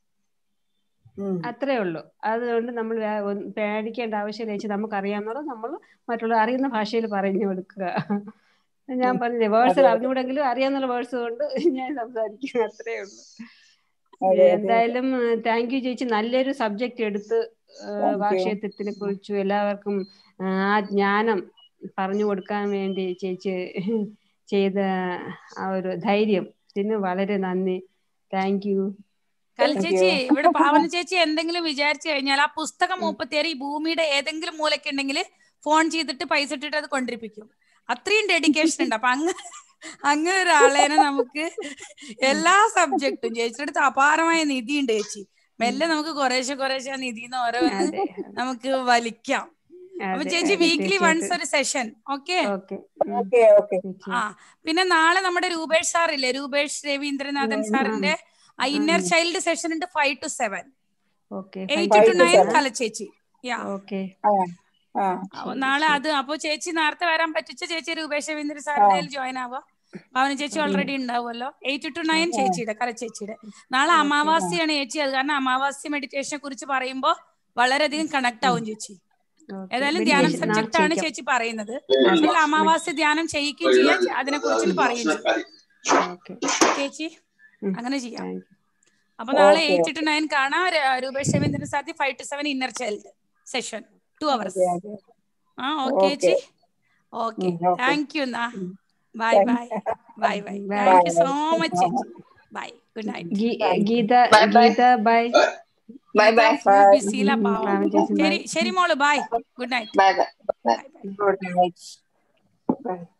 ഉം. അത്രേ ഉള്ളൂ അതുകൊണ്ട് നമ്മൾ വേ- ഒന്ന് പേടിക്കേണ്ട ആവശ്യമില്ല ചേച്ചി നമുക്ക് അറിയാവുന്നത് നമ്മൾ മറ്റുള്ള അറിയുന്ന ഭാഷയിൽ പറഞ്ഞു കൊടുക്കുക ഞാൻ പറഞ്ഞില്ലേ വേർഡ്സ് അറിഞ്ഞുകൂടെങ്കിലും അറിയാവുന്ന വേർഡ്സ് കൊണ്ട് ഞാൻ സംസാരിക്കും അത്രേ ഉള്ളൂ അതെ, അതെ. എന്തായാലും താങ്ക് യു ചേച്ചി നല്ലൊരു സബ്ജക്ട് എടുത്ത് you. ഭാഷയത്വത്തിനെ കുറിച്ചും എല്ലാവർക്കും ആ, ആ ജ്ഞാനം പറഞ്ഞു കൊടുക്കാൻ വേണ്ടി ചേച്ചി ചെയ്ത ആ ഒരു ധൈര്യത്തിന് വളരെ നന്ദി താങ്ക് യു കല ചേച്ചി ഇവിടെ പാവന ചേച്ചി എന്തെങ്കിലും വിചാരിച്ചു കഴിഞ്ഞാൽ ആ പുസ്തകം മൂപ്പത്തിയേറി ഈ ഭൂമിയുടെ ഏതെങ്കിലും മൂലക്ക് ഉണ്ടെങ്കിൽ ഫോൺ ചെയ്തിട്ട് പൈസ ഇട്ടിട്ട് അത് കൊണ്ടിരിപ്പിക്കും അത്രയും ഡെഡിക്കേഷൻ ഉണ്ട് അപ്പൊ അങ്ങ് അങ്ങനെ ഒരാളേനെ നമുക്ക് എല്ലാ സബ്ജക്റ്റും ചേച്ചിയുടെ അടുത്ത് അപാരമായ നിധി ഉണ്ട് ചേച്ചി മെല്ലെ നമുക്ക് കുറേശ്ശെ കുറേശ്ശെ ആ നിധിന്ന് ഓരോന്ന് അതെ നമുക്ക് വലിക്കാം അപ്പൊ അതെ, ചേച്ചി അതെ, വീക്ക്ലി വൺസ് തീർച്ചയായിട്ടും. ഒരു session okay okay okay okay ആ പിന്നെ നാളെ നമ്മുടെ രൂപേഷ് സാർ ഇല്ലേ രൂപേഷ് രവീന്ദ്രനാഥൻ സാറിന്റെ ആ ഇന്നർ ചൈൽഡ് സെഷൻ ഉണ്ട് five to seven okay eight to to nine seven. കലച്ചേച്ചി യാ ഓക്കെ ആ ആ അപ്പൊ നാളെ അത് അപ്പൊ ചേച്ചി നേരത്തെ വരാൻ പറ്റിച്ച ചേച്ചി രൂപേഷ് രവീന്ദ്ര സാറിന്റെ ജോയിൻ ആവാ ഭാവന ചേച്ചി ഓൾറെഡി ഉണ്ടാവുമല്ലോ എയ്റ്റ് ടു നയൻ ചേച്ചിയുടെ കല ചേച്ചിയുടെ നാളെ അമാവാസിയാണ് ചേച്ചി അത് കാരണം അമാവാസി മെഡിറ്റേഷനെ കുറിച്ച് പറയുമ്പോ വളരെയധികം കണക്ട് ആവും ചേച്ചി ഏതായാലും ധ്യാനം സബ്ജക്റ്റ് ആണ് ചേച്ചി പറയുന്നത് അതിൽ അമാവാസി ധ്യാനം ചെയ്യിക്കുകയും ചെയ്യാം അതിനെ കുറിച്ചിട്ട് പറയുകയും ചെയ്യാം ഓക്കെ ചേച്ചി ഉം. അങ്ങനെ ചെയ്യാം താങ്ക് അപ്പൊ നാളെ Okay. എയ്റ്റ് ടു നയൻ കാണാം ര- രൂപേഷ് രവീന്ദ്രൻ സാധ്യ five to seven inner child session two hours അതെ, അതെ. ആ ഓക്കെ Okay. ചേച്ചി ഓക്കെ ഉം, okay. താങ്ക് യു എന്നാ bye bye bye bye Bye. Thank you so much ചേച്ചി ബൈ ഗുഡ് നൈറ്റ് ഗീ- Geetha Bye, bye. Geetha bye bye bye full Bye. ബിസിയില പാവം പാവം ചേച്ചി, ശരി ശരി മോള് bye good night bye bye bye bye Good night. Bye.